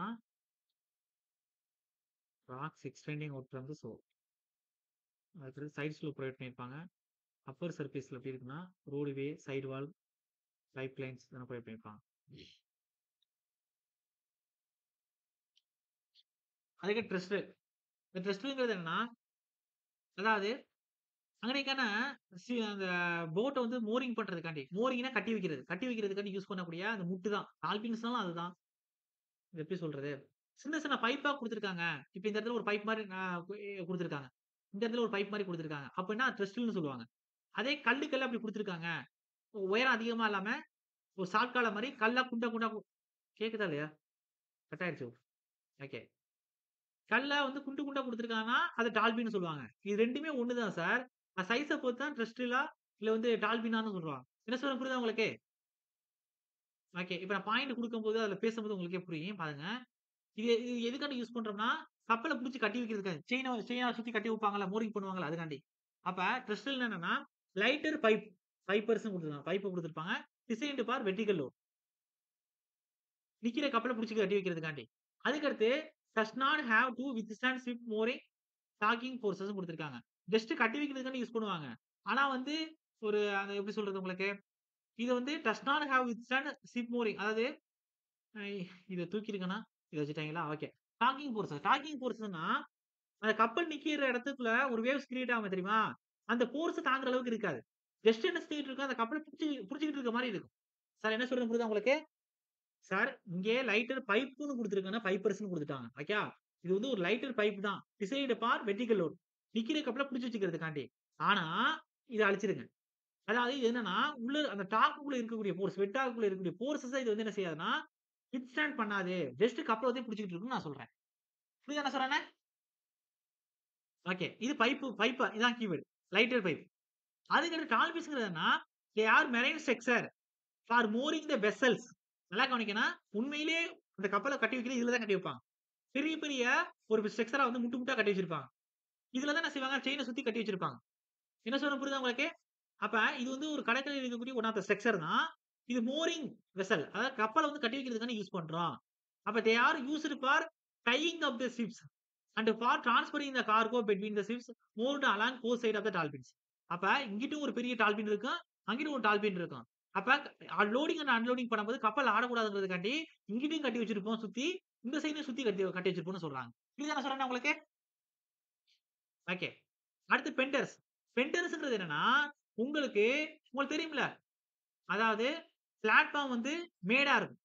rocks extending out from the shore. அடுத்தது சைட் ஸ்லோப் ப்ரொவைட் பண்ணியிருப்பாங்க. அப்பர் சர்ஃபேஸ்ல எப்படி இருக்குன்னா, roadway, side wall, pipelines இதெல்லாம் ப்ரொவைட் பண்ணியிருப்பாங்க. அதுக்கு ட்ரஸ்டு. இந்த ட்ரஸ்டுங்கிறது என்னன்னா அதாவது அங்கனைக்கான சி அந்த போட்ட வந்து மோரிங் பண்றதுக்காண்டி. மோரிங்ன்னா கட்டி வைக்கிறது. கட்டி வைக்கிறதுக்காண்டி யூஸ் பண்ணக்கூடிய அந்த முட்டு தான். டால்பின்ஸ்னாலும் அதுதான். இது எப்படி சொல்றது? சின்ன சின்ன பைப்பா குடுத்துருக்காங்க. இப்ப இந்த இடத்துல ஒரு பைப் மாரி நான் குடுத்துருக்காங்க. இந்த இடத்துல ஒரு பைப் மாரி குடுத்துருக்காங்க. அப்பன்னா ட்ரஸ்டுல்ன்னு சொல்லுவாங்க. அதே கல்லு கல்லா அப்படி குடுத்துருக்காங்க. உயரம் அதிகமா இல்லாம, ஒரு சாட்கால மாரி கல்லா குண்டா குண்டா கு கேக்குதா இல்லையா? கட் ஆயிடுச்சு. ஓகே. கல்லா வந்து குண்டு குண்டா குடுத்துருக்காங்கன்னா, அத டால்பின்னு சொல்லுவாங்க. இது 2மே ஒண்ணு தான் சார். சைஸ பொறுத்து தான் ட்ரஸ்டுலா இல்ல வந்து டால்பினான்னு சொல்றாங்க. என்ன சொல்றேன் புரியுதா உங்களுக்கு? ஓகே. இப்ப நான் பாயிண்ட் குடுக்கும்போது, அதுல பேசும்போது உங்களுக்கே புரியும். பாருங்க. இது இது எதுக்காண்டி யூஸ் பண்றோம்னா, கப்பல புடிச்சு கட்டி வைக்கிறதுக்காக. செயின செயின சுத்தி கட்டி வைப்பாங்கல்ல, மோரிங் பண்ணுவாங்கல்ல அதுக்காண்டி. அப்ப ட்ரஸ்டுல்னா என்னன்னா, லைட்டர் பைப் பைப்பர்ஸ்ன்னு குடுத்துருக்காங்க. பைப்ப குடுத்துருப்பாங்க. Designed for vertical load. நிக்கிற கப்பல புடிச்சு கட்டி வைக்கிறதுக்காண்டி. அதுக்கடுத்து does not have to withstand ship mooring docking ஃபோர்ஸஸ்ன்னு குடுத்துருக்காங்க. ஜஸ்ட் கட்டி வைக்கிறதுக்காண்டி யூஸ் பண்ணுவாங்க. ஆனா வந்து ஒரு அந்த எப்படி சொல்றது உங்களுக்கு? இது வந்து does not have withstand ship mooring அதாவது அ இத தூக்கியிருக்கேனா? இத வச்சுட்டாங்களா? ஓகே. Docking forces. டாக்கிங் ஃபோர்ஸ்ன்னா, அந்த கப்பல் நிக்கிற இடத்துக்குள்ள ஒரு வேவ்ஸ் கிரியேட் ஆகும் தெரியுமா? அந்த ஃபோர்ஸ் தாங்குற அளவுக்கு இருக்காது. ஜஸ்ட் என்ன செஞ்சுட்டு இருக்கும், அந்த கப்பல புடிச்சு புடிச்சுக்கிட்டு இருக்க மாரி இருக்கும். சார் என்ன சொல்றேன் புரியுதா உங்களுக்கு? சார் இங்கே லைட்டர் பைப்ன்னு குடுத்துருக்காங்கன்னா, பைப்பர்ஸ்ன்னு குடுத்துட்டாங்க. ஓகே. இது வந்து ஒரு லைட்டர் பைப் தான். Designed for vertical load. நிக்கிற கப்பல புடிச்சு வச்சுக்கிறதுக்காண்டி. ஆனா, இத அழிச்சிருங்க. அதாவது இது என்னன்னா, உள்ள அந்த டாப்புக்குள்ள இருக்கக்கூடிய ஃபோர்ஸ், வெட்டாக்குள்ள இருக்கக்கூடிய ஃபோர்ஸஸ இது வந்து என்ன செய்யாதுன்னா, வித்ஸ்டாண்ட் பண்ணாது. ஜஸ்ட் கப்பல வந்து புடிச்சுக்கிட்டு இருக்கும்னு நான் சொல்றேன். புரியுதா நான் சொல்றேன்னு? ஓகே. இது பைப்பு பைப் இதான் கீவேர்ட். Lighter pipe. அதுக்கடுத்து டால்பின்ஸ்ங்கிறது என்னன்னா, they are marine structure for mooring the vessels. நல்லா கவனிக்கணும். உண்மையிலேயே அந்த கப்பல கட்டி வைக்கிறது இதுல தான் கட்டி வைப்பாங்க. பெரிய பெரிய ஒரு ஸ்ட்ரக்சரா வந்து முட்டு முட்டா கட்டி வச்சிருப்பாங்க. இதுல தான் என்ன செய்வாங்க, செயின சுத்தி கட்டி வச்சிருப்பாங்க. என்ன சொல்றேன் புரியுதா உங்களுக்கு? அப்ப இது வந்து ஒரு கடற்கரையில இருக்கக்கூடிய ஒன் ஆஃப் த ஸ்ட்ரக்சர் தான். இது மோரிங் வெசல். அதாவது கப்பல வந்து கட்டி வைக்கிறதுக்காண்டி யூஸ் பண்றோம். அப்ப they are used for tying up the ships and for transferring the cargo between the ships moved along both side of the dolphins. அப்ப இங்கிட்டும் ஒரு பெரிய டால்பின் இருக்கும். அங்கிட்டும் ஒரு டால்பின் இருக்கும். அப்ப லோடிங் அண்ட் அன்லோடிங் பண்ணும்போது கப்பல் ஆடக்கூடாதுங்கிறதுக்காண்டி, இங்கிட்டும் கட்டி வச்சிருப்போம் சுத்தி. இந்த சைடும் சுத்தி கட்டி கட்டி வச்சிருப்போம்னு சொல்றாங்க. புரியுதா நான் சொல்றேன்னா உங்களுக்கு? ஓகே. அடுத்து பெண்டர்ஸ். பெண்டர்ஸ்ங்கிறது என்னன்னா, உங்களுக்கு உங்களுக்கு தெரியும்ல. அதாவது பிளாட்ஃபார்ம் வந்து மேடா இருக்கும்.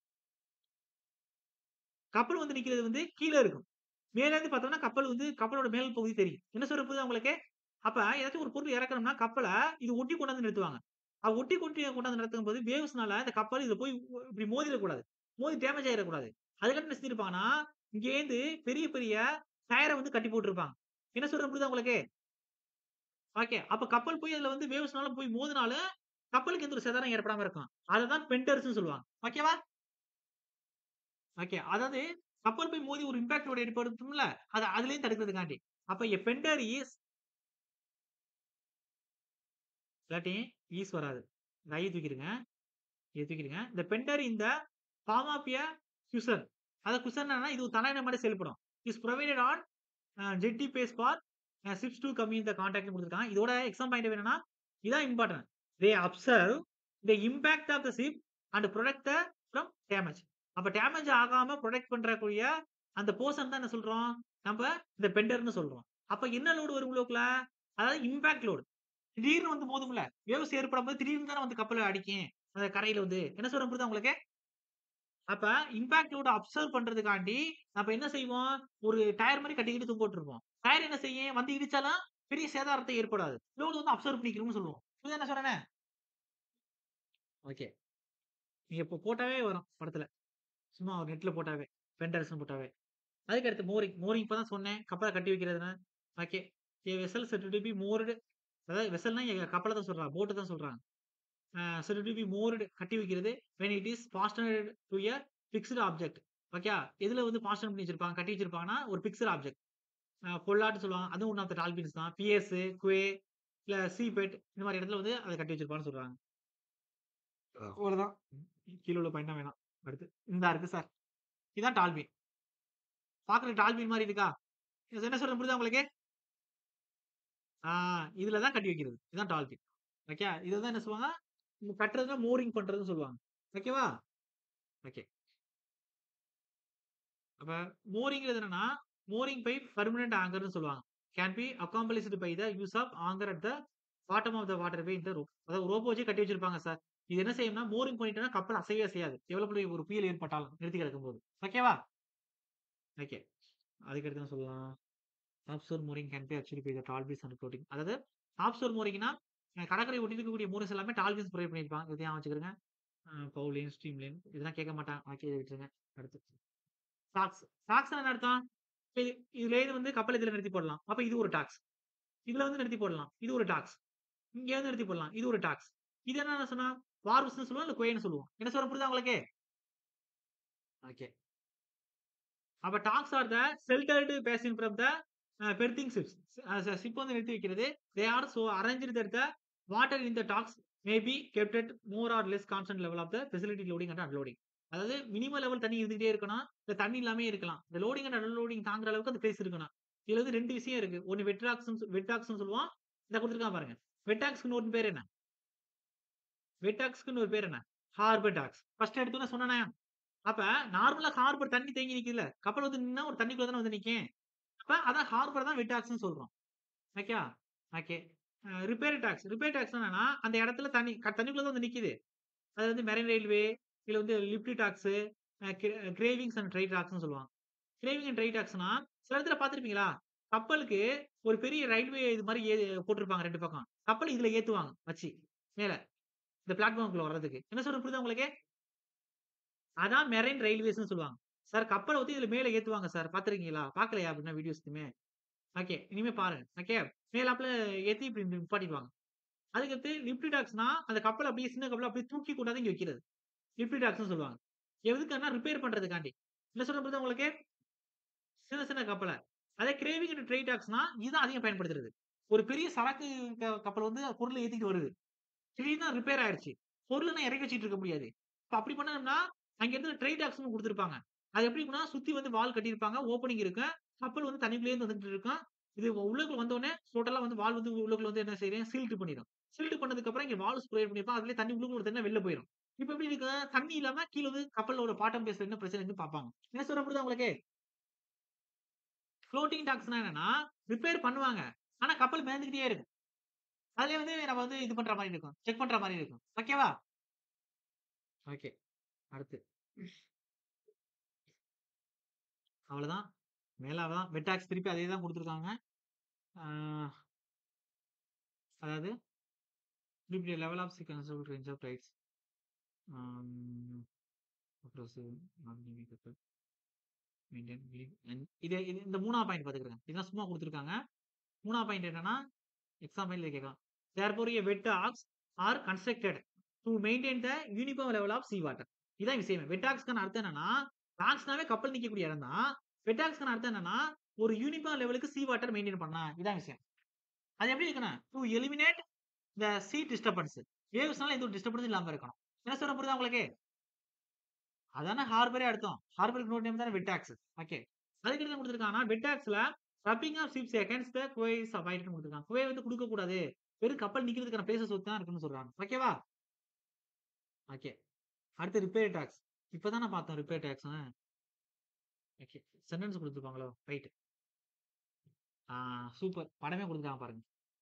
கப்பல் வந்து நிக்கிறது வந்து கீழ இருக்கும். மேல இருந்து பார்த்தோம்னா, கப்பல் வந்து கப்பலோட மேல் பகுதி தெரியும். என்ன சொல்றேன் புரியுதா உங்களுக்கு? அப்ப ஏதாச்சும் ஒரு பொருள் இறக்கணும்னா, கப்பல இது ஒட்டி கொண்டாந்து நிறுத்துவாங்க. அது ஒட்டி கொண்டி கொண்டாந்து நிறுத்தும்போது வேவ்ஸ்னால இந்த கப்பல் இத போய் இப்படி மோதிறக்கூடாது. மோதி டேமேஜ் ஆயிறக்கூடாது. அதுக்காண்டி என்ன செஞ்சிருப்பாங்கன்னா, இங்கேருந்து பெரிய பெரிய டயர வந்து கட்டி போட்டுருப்பாங்க. என்ன சொல்றேன் புரியுதா உங்களுக்கு? ஓகே. அப்ப கப்பல் போய் அதுல வந்து வேவ்ஸ்னால போய் மோதினாலும், கப்பலுக்கு எந்த ஒரு சேதாரம் ஏற்படாம இருக்கும். அததான் பெண்டர்ஸ்ன்னு சொல்லுவாங்க. ஓகேவா? ஓகே. அதாவது கப்பல் போய் மோதி ஒரு இம்பாக்ட் லோட் ஏற்படுத்தும்ல, அத அதுலயும் தடுக்கிறதுக்காண்டி. அப்ப எ பெண்டர் இஸ் இல்லாட்டி ஈஸ் வராது. இந்த ஐ தூக்கிருங்க. இத தூக்கிருங்க. இந்த பெண்டர் இந்த ஃபார்ம் ஆஃப் எ குஷன். அதாவது குஷன் என்னன்னா, இது ஒரு தலாயின மாரி செயல்படும். Is provided on a jetty face for a ships to come in the கான்டாக்ட்ன்னு குடுத்துருக்காங்க. இதோட எக்ஸாம் பாயிண்ட் என்னன்னா, இதான் important. They observe the impact of the ship and protect the from damage. அப்ப டேமேஜ் ஆகாம புரொடெக்ட் பண்றக்கூடிய அந்த போர்ஷன் தான் என்ன சொல்றோம்? நம்ப இந்த பெண்டர்ன்னு சொல்றோம். அப்ப என்ன லோட் வரும் உள்ளுக்குள்ள? அதாவது இம்பாக்ட் லோட். திடீர்னு வந்து மோதும்ல. வேவ்ஸ் ஏற்படும்போது திடீர்னு தானே வந்து கப்பல அடிக்கும். அந்த கரையில வந்து. என்ன சொல்றேன் புரியுதா உங்களுக்கு? அப்ப இம்பாக்ட் லோட அப்சர்வ் பண்றதுக்காண்டி, அப்ப என்ன செய்வோம்? ஒரு டயர் மாரி கட்டிக்கிட்டு தொங்க விட்டுருப்போம். டயர் என்ன செய்யும்? வந்து இடிச்சாலும் பெரிய சேதாரத்தை ஏற்படாது. லோட் வந்து அப்சர்வ் பண்ணிக்கும்னு சொல்லுவோம். புரியுதா நான் சொல்றேன்னு? ஓகே. நீங்க இப்போ போட்டாவே வரும் படத்துல. சும்மா ஒரு நெட்ல போட்டாவே. பெண்டர்ஸ்ன்னு போட்டாவே. அதுக்கு அடுத்து மோரிங். மோரிங் இப்ப தான் சொன்னேன். கப்பல கட்டி வைக்கிறதுன்னு. Okay. A vessel said to be moored அதாவது வெசல்னா எங்க கப்பல தான் சொல்றாங்க. போட்ட தான் சொல்றாங்க. A said to be moored கட்டி வைக்கிறது when it is fastened to a fixed object. Okay எதுல வந்து பாஸ்டன் பண்ணி வச்சிருப்பாங்க கட்டி வச்சிருப்பாங்கன்னா ஒரு பிக்சர் ஆப்ஜெக்ட் பொல்லாட்டு சொல்லுவாங்க அதுவும் ஒன் ஆஃப் த டால்பின்ஸ் தான் பிஎஸ் குவே இல்ல சீபெட் இந்த மாதிரி இடத்துல வந்து அதை கட்டி வச்சிருப்பான்னு சொல்றாங்க அவ்வளவுதான் கீழே உள்ள பாயிண்ட் வேணாம் அடுத்து இந்த இருக்கு சார் இதான் டால்பின் பாக்குற டால்பின் மாதிரி இருக்கா இது என்ன சொல்றது புரியுதா உங்களுக்கு ஆஹ் இதுலதான் கட்டி வைக்கிறது இதுதான் டால்பின் ஓகே இதுதான் என்ன சொல்லுவாங்க இந்த கட்டுறதுல மோரிங் பண்றதுன்னு சொல்லுவாங்க ஓகேவா ஓகே அப்ப மோரிங்கிறது என்னன்னா மோரிங் பை பர்மனன்ட் ஆங்கர்னு சொல்லுவாங்க can be accomplished by the use of anchor at the bottom of the water by இந்த ரோப் அதாவது ரோப் வச்சு கட்டி வச்சிருப்பாங்க சார் இது என்ன செய்யும்னா மோரிங் பண்ணிட்டோம்னா கப்பல் அசையவே செய்யாது எவ்வளவு பெரிய ஒரு புயல் ஏற்பட்டாலும் நிறுத்தி கிடக்கும் போது ஓகேவா ஓகே அதுக்கு அடுத்து என்ன சொல்லலாம் offshore mooring can be actually by the dolphins and floating அதாவது ஆப்சோர் மோரிங்னா கடற்கரை ஒட்டி இருக்கக்கூடிய மோரிங்ஸ் எல்லாமே டால்பின்ஸ் ப்ரொவைட் பண்ணியிருப்பாங்க இது ஞாபகம் வச்சுக்கிறேங்க பவுலின் ஸ்ட்ரீம்லைன் இதெல்லாம் கேட்க மாட்டான் ஓகே இதை விட்டுருங்க அடுத்து டாக்ஸ் டாக்ஸ் என்ன அர்த்தம் இப்ப இது இதுல இது வந்து கப்பல் இதுல நிறுத்தி போடலாம் அப்ப இது ஒரு டாக்ஸ் இதுல வந்து நிறுத்தி போடலாம் இது ஒரு டாக்ஸ் இங்க வந்து நிறுத்தி போடலாம் இது ஒரு டாக்ஸ் இது என்ன சொன்னா வார்வஸ் சொல்லுவோம் இல்ல குயன்னு சொல்லுவோம் என்ன சொல்ல புரியுதா உங்களுக்கு ஓகே அப்ப docks are the sheltered basin from the berthing ships ship வந்து நிறுத்தி வைக்கிறது they are so arranged that the water in the docks may be kept at more or less constant level of the facility loading and unloading அதாவது minimum level தண்ணி இருந்துகிட்டே இருக்கணும் இந்த தண்ணி இல்லாமே இருக்கலாம் இந்த லோடிங் அண்ட் அன்லோடிங் தாங்குற அளவுக்கு அந்த பிளேஸ் இருக்கணும் இதுல வந்து ரெண்டு விஷயம் இருக்கு ஒன்னு வெட்ராக்ஸ் வெட்டாக்ஸ் சொல்லுவோம் இதை கொடுத்துருக்கான் பாருங்க வெட்டாக்ஸ்க்கு ஒரு பேர் என்ன வெட்டாக்ஸ்க்கு ஒரு பேர் என்ன ஹார்பர் டாக்ஸ் ஃபர்ஸ்ட் எடுத்தோன்னு சொன்னேன் அப்ப நார்மலா ஹார்பர் தண்ணி தேங்கி நிக்குதுல கப்பல் வந்து நின்னா ஒரு தண்ணிக்குள்ள தானே வந்து நிக்கும் அப்ப அதான் ஹார்பர் தான் வெட்டாக்ஸ்னு சொல்றோம் okay okay repair docks repair docks என்னன்னா அந்த இடத்துல தண்ணி க- தண்ணிக்குள்ள தான் வந்து நிக்குது அது வந்து மெரைன் ரயில்வே இல்ல வந்து lift docks graving and dry டாக்ஸ்னு சொல்லுவாங்க கிரேவிங் அண்ட் ட்ரை டாக்ஸ்னா சில இடத்துல பார்த்திருப்பீங்களா கப்பலுக்கு ஒரு பெரிய ரயில்வே இது மாதிரி ஏ- போட்டிருப்பாங்க ரெண்டு பக்கம் கப்பல் இதுல ஏத்துவாங்க வச்சு மேல இந்த பிளாட்ஃபார்ம்குள்ள வர்றதுக்கு என்ன சொல்ற புரியுதா உங்களுக்கு அதான் மெரைன் ரயில்வேஸ்னு சொல்லுவாங்க சார் கப்பலை ஊத்தி இதுல மேல ஏத்துவாங்க சார் பாத்திருக்கீங்களா பாக்கலையா அப்படின்னா வீடியோஸ்க்குமே ஓகே இனிமே பாருங்க ஓகே மேலாப்புல ஏத்தி இப்படி நிப்பாட்டிடுவாங்க அதுக்கடுத்து லிப்டி டாக்ஸ்னா அந்த கப்பல் அப்படியே சின்ன கப்பல் அப்படியே தூக்கி கொண்டாந்து இங்க வைக்கிறது லிப்டி டாக்ஸ்னு சொல்லுவாங்க எதுக்குன்னா ரிப்பேர் பண்றதுக்காண்டி என்ன சொல்ற புரியுதா உங்களுக்கு சின்ன சின்ன கப்பலை அதே கிரேவிங் அண்ட் ட்ரை டாக்ஸ்னா இதுதான் அதிகம் பயன்படுத்துறது ஒரு பெரிய சரக்கு க- கப்பல் வந்து பொருளை ஏத்திட்டு வருது திடீர்னு ரிப்பேர் ஆயிருச்சு பொருளை நான் இறக்கி வச்சிட்டு இருக்க முடியாது இப்ப அப்படி பண்ணோம்னா அங்க இருந்து ட்ரை டாக்ஸ் கொடுத்துருப்பாங்க அது எப்படி இருக்குன்னா சுத்தி வந்து வால் கட்டியிருப்பாங்க ஓப்பனிங் இருக்கு கப்பல் வந்து தண்ணிக்குள்ளேயே வந்துட்டு இருக்கும் இது உள்ளுக்குள்ள வந்த உடனே டோட்டலா வந்து வால் வந்து உள்ளுக்குள்ள வந்து என்ன செய்யறேன் சீல்ட் பண்ணிடும் சீல்ட் பண்ணதுக்கு அப்புறம் இங்க வால் ஸ்ப்ரே பண்ணிருப்பாங்க அதுலயே தண்ணி உள்ளுக்குள்ள தண்ணி வெளில போயிடும் இப்ப எப்படி இருக்கு தண்ணி இல்லாம கீழ வந்து கப்பல்ல ஒரு பாட்டம் பேசுற என்ன பிரச்சனை பாப்பாங்க என்ன சொல்ற புரியுதா உங்களுக்கு ஃப்ளோட்டிங் டாக்ஸ்னா என்னன்னா ரிப்பேர் பண்ணுவாங்க ஆனா கப்பல் மேந்துக்கிட்டே இருக்கும் அதுலயே வந்து நம்ம வந்து இது பண்ற மாதிரி இருக்கும் செக் பண்ற மாதிரி இருக்கும் ஓகேவா ஓகே அடுத்து அவ்வளவுதான் மேலாவதான் வெட்டாக்ஸ் திருப்பி அதே தான் கொடுத்துருக்காங்க அதாவது level of conserve range of tides இது இது இந்த மூணாவது பாயிண்ட் பார்த்துக்கிறேன் இதெல்லாம் சும்மா கொடுத்துருக்காங்க மூணாவது பாயிண்ட் என்னன்னா எக்ஸாம்பிள் கேட்கலாம் therefore a wet docks are constructed to maintain the uniform level of sea water இதான் விஷயம் வெட்டாக்ஸ்க்கான அர்த்தம் என்னன்னா டாக்ஸ்னாவே கப்பல் நிக்கக்கூடிய இடம் தான் வெட்டாக்ஸ்க்கான அர்த்தம் என்னன்னா ஒரு யூனிஃபார்ம் லெவலுக்கு சி வாட்டர் மெயின்டைன் பண்ணா இதான் விஷயம் அது எப்படி இருக்கணும் to eliminate the sea disturbance வேவ்ஸ்னால எந்த ஒரு டிஸ்டர்பன்ஸ் இல்லாம இருக்கணும் என்ன சொல்ல புரியுதா உங்களுக்கு அதானே ஹார்பரே அர்த்தம் ஹார்பருக்கு நோட் நேம் தானே வெட்டாக்ஸ் ஓகே அதுக்கு என்ன கொடுத்துருக்காங்கன்னா வெட்டாக்ஸ்ல rubbing of ships against the quays avoid கொடுத்துருக்காங்க குவே வந்து கொடுக்க கூடாது வெறும் கப்பல் நிக்கிறதுக்கான பிளேசஸ் தான் இருக்குன்னு சொல்றாங்க ஓகேவா ஓகே அடுத்து ரிப்பேர் டாக்ஸ் இப்பதான் நான் பார்த்தேன் ரிப்பேர் டாக்ஸ் ஓகே சென்டென்ஸ் கொடுத்துருப்பாங்களோ ரைட் ஆ சூப்பர் படமே கொடுத்துருக்காங்க பாருங்க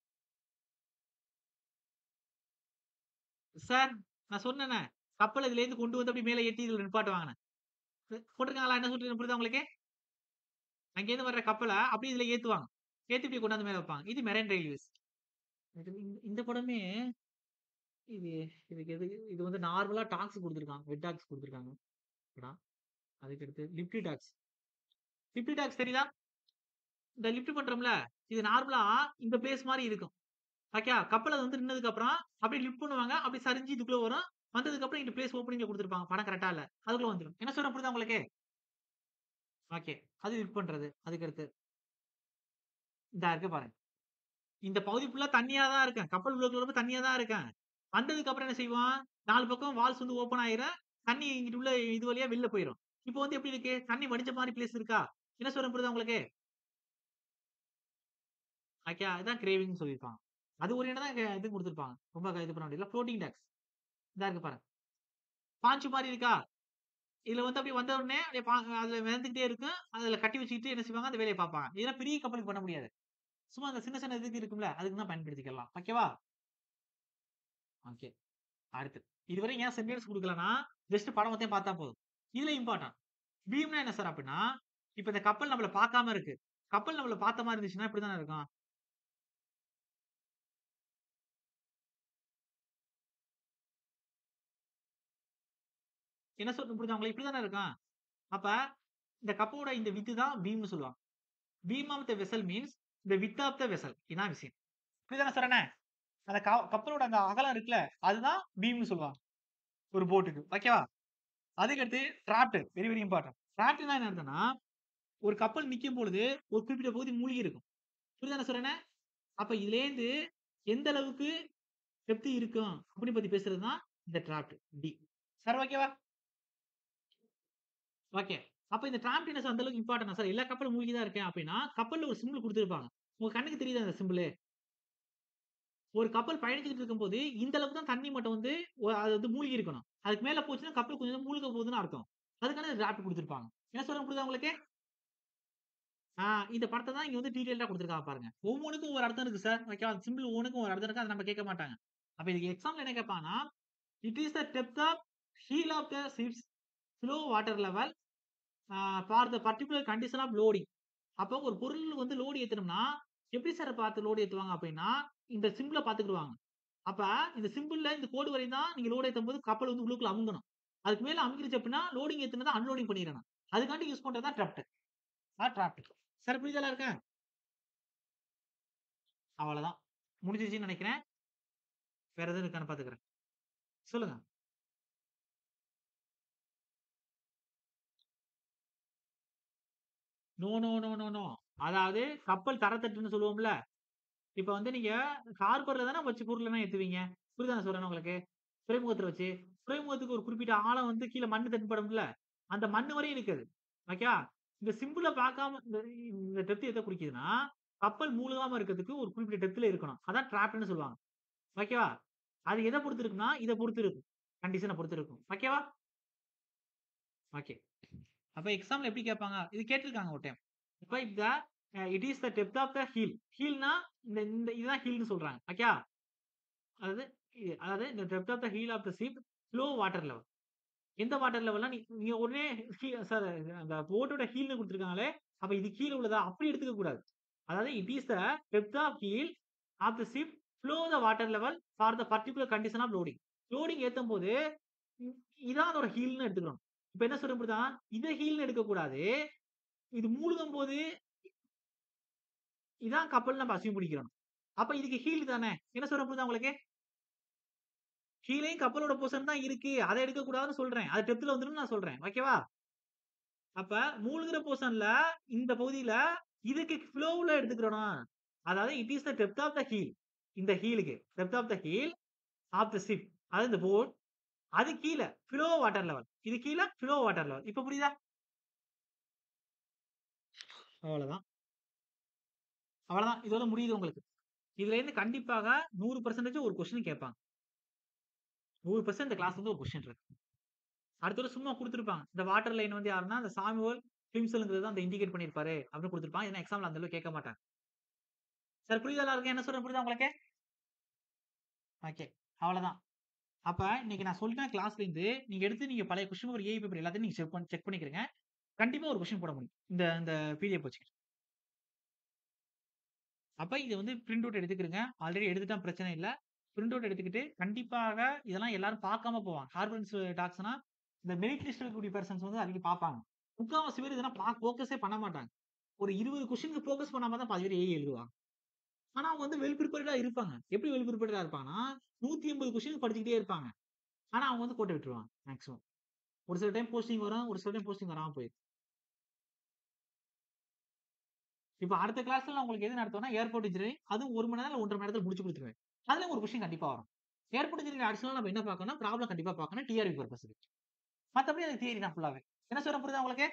சார் நான் சொன்னேனே கப்பல் இதுல இருந்து கொண்டு வந்து அப்படி மேல ஏத்தி இதுல நிப்பாட்டுவாங்க போட்டிருக்காங்களா என்ன சொல்றீங்க புரியுதா உங்களுக்கு அங்கேருந்து வர்ற கப்பலை அப்படி இதுல ஏத்துவாங்க ஏத்தி இப்படி கொண்டாந்து மேல வைப்பாங்க இது மெரைன் ரயில்வேஸ் இது இந்த- இந்த படமே இது இதுக்கு எது இது வந்து நார்மலா டாக்ஸ் கொடுத்துருக்காங்க வெட் டாக்ஸ் கொடுத்துருக்காங்க படம் அதுக்கு அடுத்து லிப்டி டாக்ஸ் லிப்டி டாக்ஸ் தெரியுதா இந்த லிப்ட் பண்றோம்ல இது நார்மலா இந்த பிளேஸ் மாதிரி இருக்கும் ஓகே கப்பல் அது வந்து நின்னதுக்கு அப்புறம் அப்படியே லிஃப்ட் பண்ணுவாங்க அப்படி சரிஞ்சு இதுக்குள்ள வரும் வந்ததுக்கு அப்புறம் இந்த பிளேஸ் ஓப்பனிங்ல கொடுத்துருப்பாங்க படம் கரெக்டா இல்ல அதுக்குள்ள வந்துடும் என்ன சொல்ற புரியுதா உங்களுக்கு ஓகே. அது லிஃப்ட் பண்றது. அதுக்கு அடுத்து. இந்தா இருக்கு பாருங்க. இந்த பகுதி ஃபுல்லா தண்ணியா தான் இருக்கும். கப்பல் உள்ள இருக்கிறப்ப தண்ணியா தான் இருக்கும். வந்ததுக்கு அப்புறம் என்ன செய்வான்? 4 பக்கம் வால்ஸ் வந்து ஓப்பன் ஆயிரும். தண்ணி இங்கிட்டு உள்ள இது வழியா வெளில போயிரும். இப்போ வந்து எப்படி இருக்கு? தண்ணி வடிஞ்ச மாரி பிளேஸ் இருக்கா? என்ன சொல்றேன் புரியுதா உங்களுக்கு? ஓகே. இதான் கிரேவிங்ன்னு சொல்லியிருப்பாங்க. அது ஓரியன்டா தான் இங்க இது குடுத்திருப்பாங்க. ரொம்ப இது பண்ண வேண்டியதில்ல. Floating tax. இந்தா இருக்கு பாருங்க. பாஞ்சு மாரி இருக்கா? இதுல வந்து அப்படியே வந்த உடனே அப்படியே பா அதுல மிதந்துகிட்டே இருக்கும். அதுல கட்டி வச்சுக்கிட்டு என்ன செய்வாங்க? அந்த வேலைய பார்ப்பாங்க. இதெல்லாம் பெரிய கப்பலுக்கு பண்ண முடியாது. சும்மா அந்த சின்ன சின்ன இதுக்கு இருக்கும்ல, அதுக்கு தான் பயன்படுத்திக்கலாம். ஓகேவா? ஓகே. அடுத்து. இதுவரையும் ஏன் சென்டென்ஸ் குடுக்கலன்னா, ஜஸ்ட் படம் மட்டும் பார்த்தா போதும். இதுல இம்பார்ட்டன்ட். பீம்னா என்ன சார் அப்படின்னா, இப்ப இந்த கப்பல் நம்மள பார்க்காம இருக்கு. கப்பல் நம்மள பார்த்த மாரி இருந்துச்சுன்னா இப்படி தானே இருக்கும். என்ன சொல்றேன் புரியுதா உங்களுக்கு? இப்படி தானே இருக்கும். அப்ப இந்த கப்பலோட இந்த வித்து தான் பீம்னு சொல்லுவாங்க. Beam of the vessel means the width of the vessel. இதான் விஷயம். புரியுதானே சொல்றேனே? அந்த க கப்பலோட அந்த அகலம் இருக்குல்ல, அதுதான் பீம்னு சொல்லுவாங்க. ஒரு போட்டுக்கு. ஓகேவா? அதுக்கடுத்து ட்ராப்ட். Very very important. ட்ராப்ட்னா என்ன அர்த்தம்னா, ஒரு கப்பல் நிக்கும் பொழுது ஒரு குறிப்பிட்ட பகுதி மூழ்கி இருக்கும். புரியுதானே சொல்றேனே? அப்ப இதுலேருந்து எந்த அளவுக்கு டெப்த் இருக்கும் அப்படின்னு பத்தி பேசுறது தான் இந்த ட்ராப்ட். டி. சார் ஓகேவா? ஓகே. அப்ப இந்த ட்ராப்ட்னஸ் அந்த அளவுக்கு இம்பார்ட்டன்ட்டா சார் எல்லா கப்பலும் மூழ்கி தான் இருக்கேன் அப்படின்னா, கப்பல்ல ஒரு சிம்பல் குடுத்திருப்பாங்க. உங்க கண்ணுக்கு தெரியுதா அந்த சிம்பலு? ஒரு கப்பல் பயணிச்சுட்டு இருக்கும்போது, இந்த அளவுக்கு தான் தண்ணி மட்டம் வந்து ஒ அது வந்து மூழ்கி இருக்கணும். அதுக்கு மேல போச்சுன்னா கப்பல் கொஞ்சம் மூழ்க போகுதுன்னு அர்த்தம். அதுக்கான டிராஃப்ட் குடுத்திருப்பாங்க. என்ன சொல்றேன் புரியுதா உங்களுக்கு? ஆ இந்த படத்த தான் இங்க வந்து டீட்டெயில்டா குடுத்திருக்காங்க பாருங்க. ஒவ்வொன்னுக்கும் ஒரு அர்த்தம் இருக்கு சார். ஓகேவா? சிம்பிள் ஒவ்வொன்னுக்கும் ஒரு அர்த்தம் இருக்கு. அத நம்ம கேட்க மாட்டாங்க. அப்ப இதுக்கு எக்ஸாம்ல என்ன கேட்பாங்கன்னா, it is the depth of heel of the ships flow water level ah for the particular condition of loading. அப்போ ஒரு பொருள் வந்து லோடு ஏத்தணும்னா, எப்படி சார் பார்த்து லோடு ஏத்துவாங்க அப்படின்னா, இந்த சிம்பிள பார்த்துக்கிடுவாங்க. அப்ப இந்த சிம்பிள்ல இந்த கோடு வரையும் தான் நீங்க லோடு ஏத்தும்போது கப்பல் வந்து உள்ளுக்குள்ள அமுங்கணும். அதுக்கு மேல அமுங்கிருச்சு அப்படின்னா, லோடிங் ஏத்துனத அன்லோடிங் பண்ணிறணும். அதுக்காண்டி யூஸ் பண்றது தான் ட்ரப்ட். ஆ ட்ராப்ட். சார் புரியுதா எல்லாருக்கும்? அவ்வளதான். முடிஞ்சிருச்சுன்னு நெனைக்கிறேன். வேற எதுவும் இருக்கான்னு பார்த்துக்கிறேன். சொல்லுங்க. No, no, no, no, no. அதாவது கப்பல் தரத்தட்டுன்னு சொல்லுவோம்ல. இப்ப வந்து நீங்க ஹார்பர்ல தானே வச்சு பொருளெல்லாம் ஏத்துவீங்க. புரியுதா சொல்றேன் உங்களுக்கு? துறைமுகத்துல வச்சு. துறைமுகத்துக்கு ஒரு குறிப்பிட்ட ஆழம் வந்து கீழ மண்ணு தட்டுப்படும்ல. அந்த மண்ணு வரையும் இருக்குது. ஓகேவா? இந்த சிம்பிள பார்க்காம இந்த இந்த டெப்த் எத குறிக்குதுன்னா, கப்பல் மூழ்காம இருக்கிறதுக்கு ஒரு குறிப்பிட்ட டெப்த்ல இருக்கணும். அதான் ட்ராப்ட்ன்னு சொல்லுவாங்க. ஓகேவா? அது எத பொறுத்து இருக்குன்னா, இத பொறுத்து இருக்கும். கண்டிஷன பொறுத்து இருக்கும். ஓகேவா? ஓகே. அப்ப எக்ஸாம்ல எப்படி கேட்பாங்க? இது கேட்டிருக்காங்க ஒரு டைம். இப்ப இந்த அ it is the depth of the heel. ஹீல்னா இந்த இந்த இதுதான் ஹீல்ன்னு சொல்றாங்க. ஓகேவா? அதாவது இ அதாவது இந்த depth of the heel of the ship flow water level. எந்த வாட்டர் லெவல்னா நீ நீங்க உடனே ஹீ சார் அந்த போட்டோட ஹீல்ன்னு குடுத்துருக்காங்களே, அப்ப இது கீழ உள்ளதா? அப்படி எடுத்துக்க கூடாது. அதாவது it is the depth of heel of the ship flow the water level for the particular condition of loading. Loading ஏத்தும்போது இ இதான் அதோட ஹீல்ன்னு எடுத்துக்கணும். இப்ப என்ன சொல்றேன் புரியுதா? இத ஹீல்ன்னு எடுக்கக்கூடாது. இது மூழ்கும்போது இதான் கப்பல்ன்னு நம்ம அஸ்யூம் பண்ணிக்கிறணும். அப்ப இதுக்கு ஹீல் தானே. என்ன சொல்றேன் புரியுதா உங்களுக்கு? கீழயும் கப்பலோட போர்ஷன் தான் இருக்கு. அத எடுக்கக்கூடாதுன்னு சொல்றேன். அது டெப்த்ல வந்துரும்னு நான் சொல்றேன். ஓகேவா? அப்ப மூழ்குற போர்ஷன்ல இந்த பகுதியில இதுக்கு ஃப்ளோவ்ல எடுத்துக்கிறணும். அதாவது it is the depth of the heel. இந்த ஹீலுக்கு depth of the heel of the ship. அதாவது இந்த போட் அது கீழ ஃப்ளோ வாட்டர் லெவல். இது கீழ ஃப்ளோ வாட்டர் லெவல். இப்ப புரியுதா? அவ்வளதான். அவ்வளதான். இதோட முடியுது உங்களுக்கு. இதுலேருந்து கண்டிப்பாக 100% ஒரு கொஸ்டின் கேட்பாங்க. 100% இந்த கிளாஸ்ல இருந்து ஒரு கொஸ்டின் இருக்கு. அடுத்தது சும்மா குடுத்திருப்பாங்க. இந்த வாட்டர் லைன் வந்து யாருன்னா, அந்த சாமுவேல் பிலிம்சல்ங்கிறது தான் அந்த இண்டிகேட் பண்ணியிருப்பாரு அப்படின்னு குடுத்திருப்பாங்க. ஏன்னா எக்ஸாம்ல அந்த அளவுக்கு கேட்க மாட்டாங்க. சார் புரியுதா எல்லாருக்கும்? என்ன சொல்றேன் புரியுதா உங்களுக்கு? ஓகே. அவ்வளதான். அப்ப இன்னைக்கு நான் சொல்லிட்டேன் கிளாஸ்ல இருந்து, நீங்க எடுத்து நீங்க பழைய கொஸ்டின் பேப்பர், ஏஐ பேப்பர் எல்லாத்தையும் நீங்க செக் பண் செக் பண்ணிக்கிறங்க. கண்டிப்பா ஒரு கொஸ்டின் போட முடியும். இந்த இந்த பிடிஎஃப் வச்சுக்கிட்டு. அப்ப இத வந்து பிரிண்ட் அவுட் எடுத்துக்கிறங்க. ஆல்ரெடி எடுத்துட்டா பிரச்சனை இல்ல. பிரிண்ட் அவுட் எடுத்துக்கிட்டு கண்டிப்பாக இதெல்லாம் எல்லாரும் பார்க்காம போவாங்க. ஹார்பன்ஸ் டாக்ஸ்னா இந்த மெரிட் லிஸ்ட்ல இருக்கக்கூடிய பெர்சன்ஸ் வந்து அதிகம் பார்ப்பாங்க. முக்காவாசி பேர் இதெல்லாம் பா ஃபோக்கஸே பண்ண மாட்டாங்க. ஒரு 20 கொஸ்டினுக்கு ஃபோக்கஸ் பண்ணாம தான் பாதி பேர் ஏஐ எழுதுவாங்க. ஆனா அவங்க வந்து வெல் பிரிப்பேர்டா இருப்பாங்க. எப்படி வெல் பிரிப்பேர்டா இருப்பாங்கன்னா, 180 கொஸ்டின் படிச்சுக்கிட்டே இருப்பாங்க. ஆனா அவங்க வந்து கோட்ட விட்டுருவாங்க மேக்ஸிமம். ஒரு சில டைம் போஸ்டிங் வரும். ஒரு சில டைம் போஸ்டிங் வராம போயிரும். இப்ப அடுத்த கிளாஸ்ல நான் உங்களுக்கு எது நடத்துவேன்னா ஏர்போர்ட் இன்ஜினியரிங் அதுவும் 1 மணி நேரம் இல்ல 1 1/2 மணி நேரத்துல முடிச்சு குடுத்துருவேன். அதுல ஒரு கொஸ்டின் கண்டிப்பா வரும். ஏர்போர்ட் இன்ஜினியரிங் அடிஷனலா நம்ம என்ன பார்க்கணும்னா, ப்ராப்ளம் கண்டிப்பா பார்க்கணும் டிஆர்பி பர்ப்பஸ்க்கு. மத்தபடி அது தியரி தான் ஃபுல்லாவே. என்ன சொல்றேன் புரியுதா உங்களுக்கு?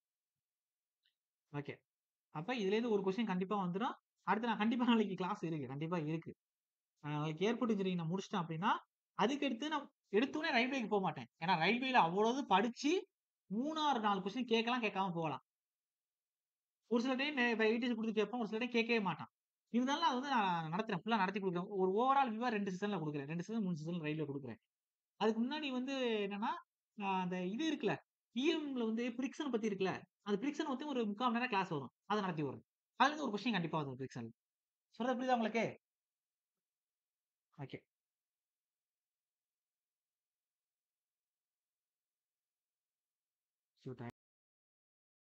ஓகே. அப்ப இதுலேருந்து ஒரு கொஸ்டின் கண்டிப்பா வந்துரும். அடுத்து நான் கண்டிப்பா நாளைக்கு கிளாஸ் இருக்கு. கண்டிப்பா இருக்கு. அ நாளைக்கு ஏர்போர்ட் இன்ஜினியரிங் நான் முடிச்சுட்டேன் அப்படின்னா, அதுக்கடுத்து நான் எடுத்தோனே ரயில்வேக்கு போமாட்டேன். ஏன்னா ரயில்வேல அவ்வளவு படிச்சு 3 ஆர் 4 கொஸ்டின் கேட்கலாம், கேட்காம போகலாம். ஒரு சில டைம் இப்ப வெயிட்டேஜ் குடுத்து கேட்பான். ஒரு சில டைம் கேட்கவே மாட்டான். இருந்தாலும் அத வந்து நான் நடத்துறேன். ஃபுல்லா நடத்தி குடுக்குறேன். ஒரு ஓவரால் வியூவா 2 செஷன்ல குடுக்குறேன். 2 செஷன் 3 செஷன் ரயில்வே குடுக்குறேன். அதுக்கு முன்னாடி வந்து என்னன்னா, அ அந்த இது இருக்குல்ல, பிஎம்ல வந்து பிரிக்ஸன் பத்தி இருக்குல்ல, அந்த பிரிக்ஸன் பத்தி ஒரு 3/4 மணி நேரம் கிளாஸ் வரும். அத நடத்தி விடுறேன். அதுலருந்து ஒரு கொஸ்டின் கண்டிப்பா வரும் பிரிக்ஸன்ல. சொல்றது புரியுதா உங்களுக்கு? ஓகே. Show time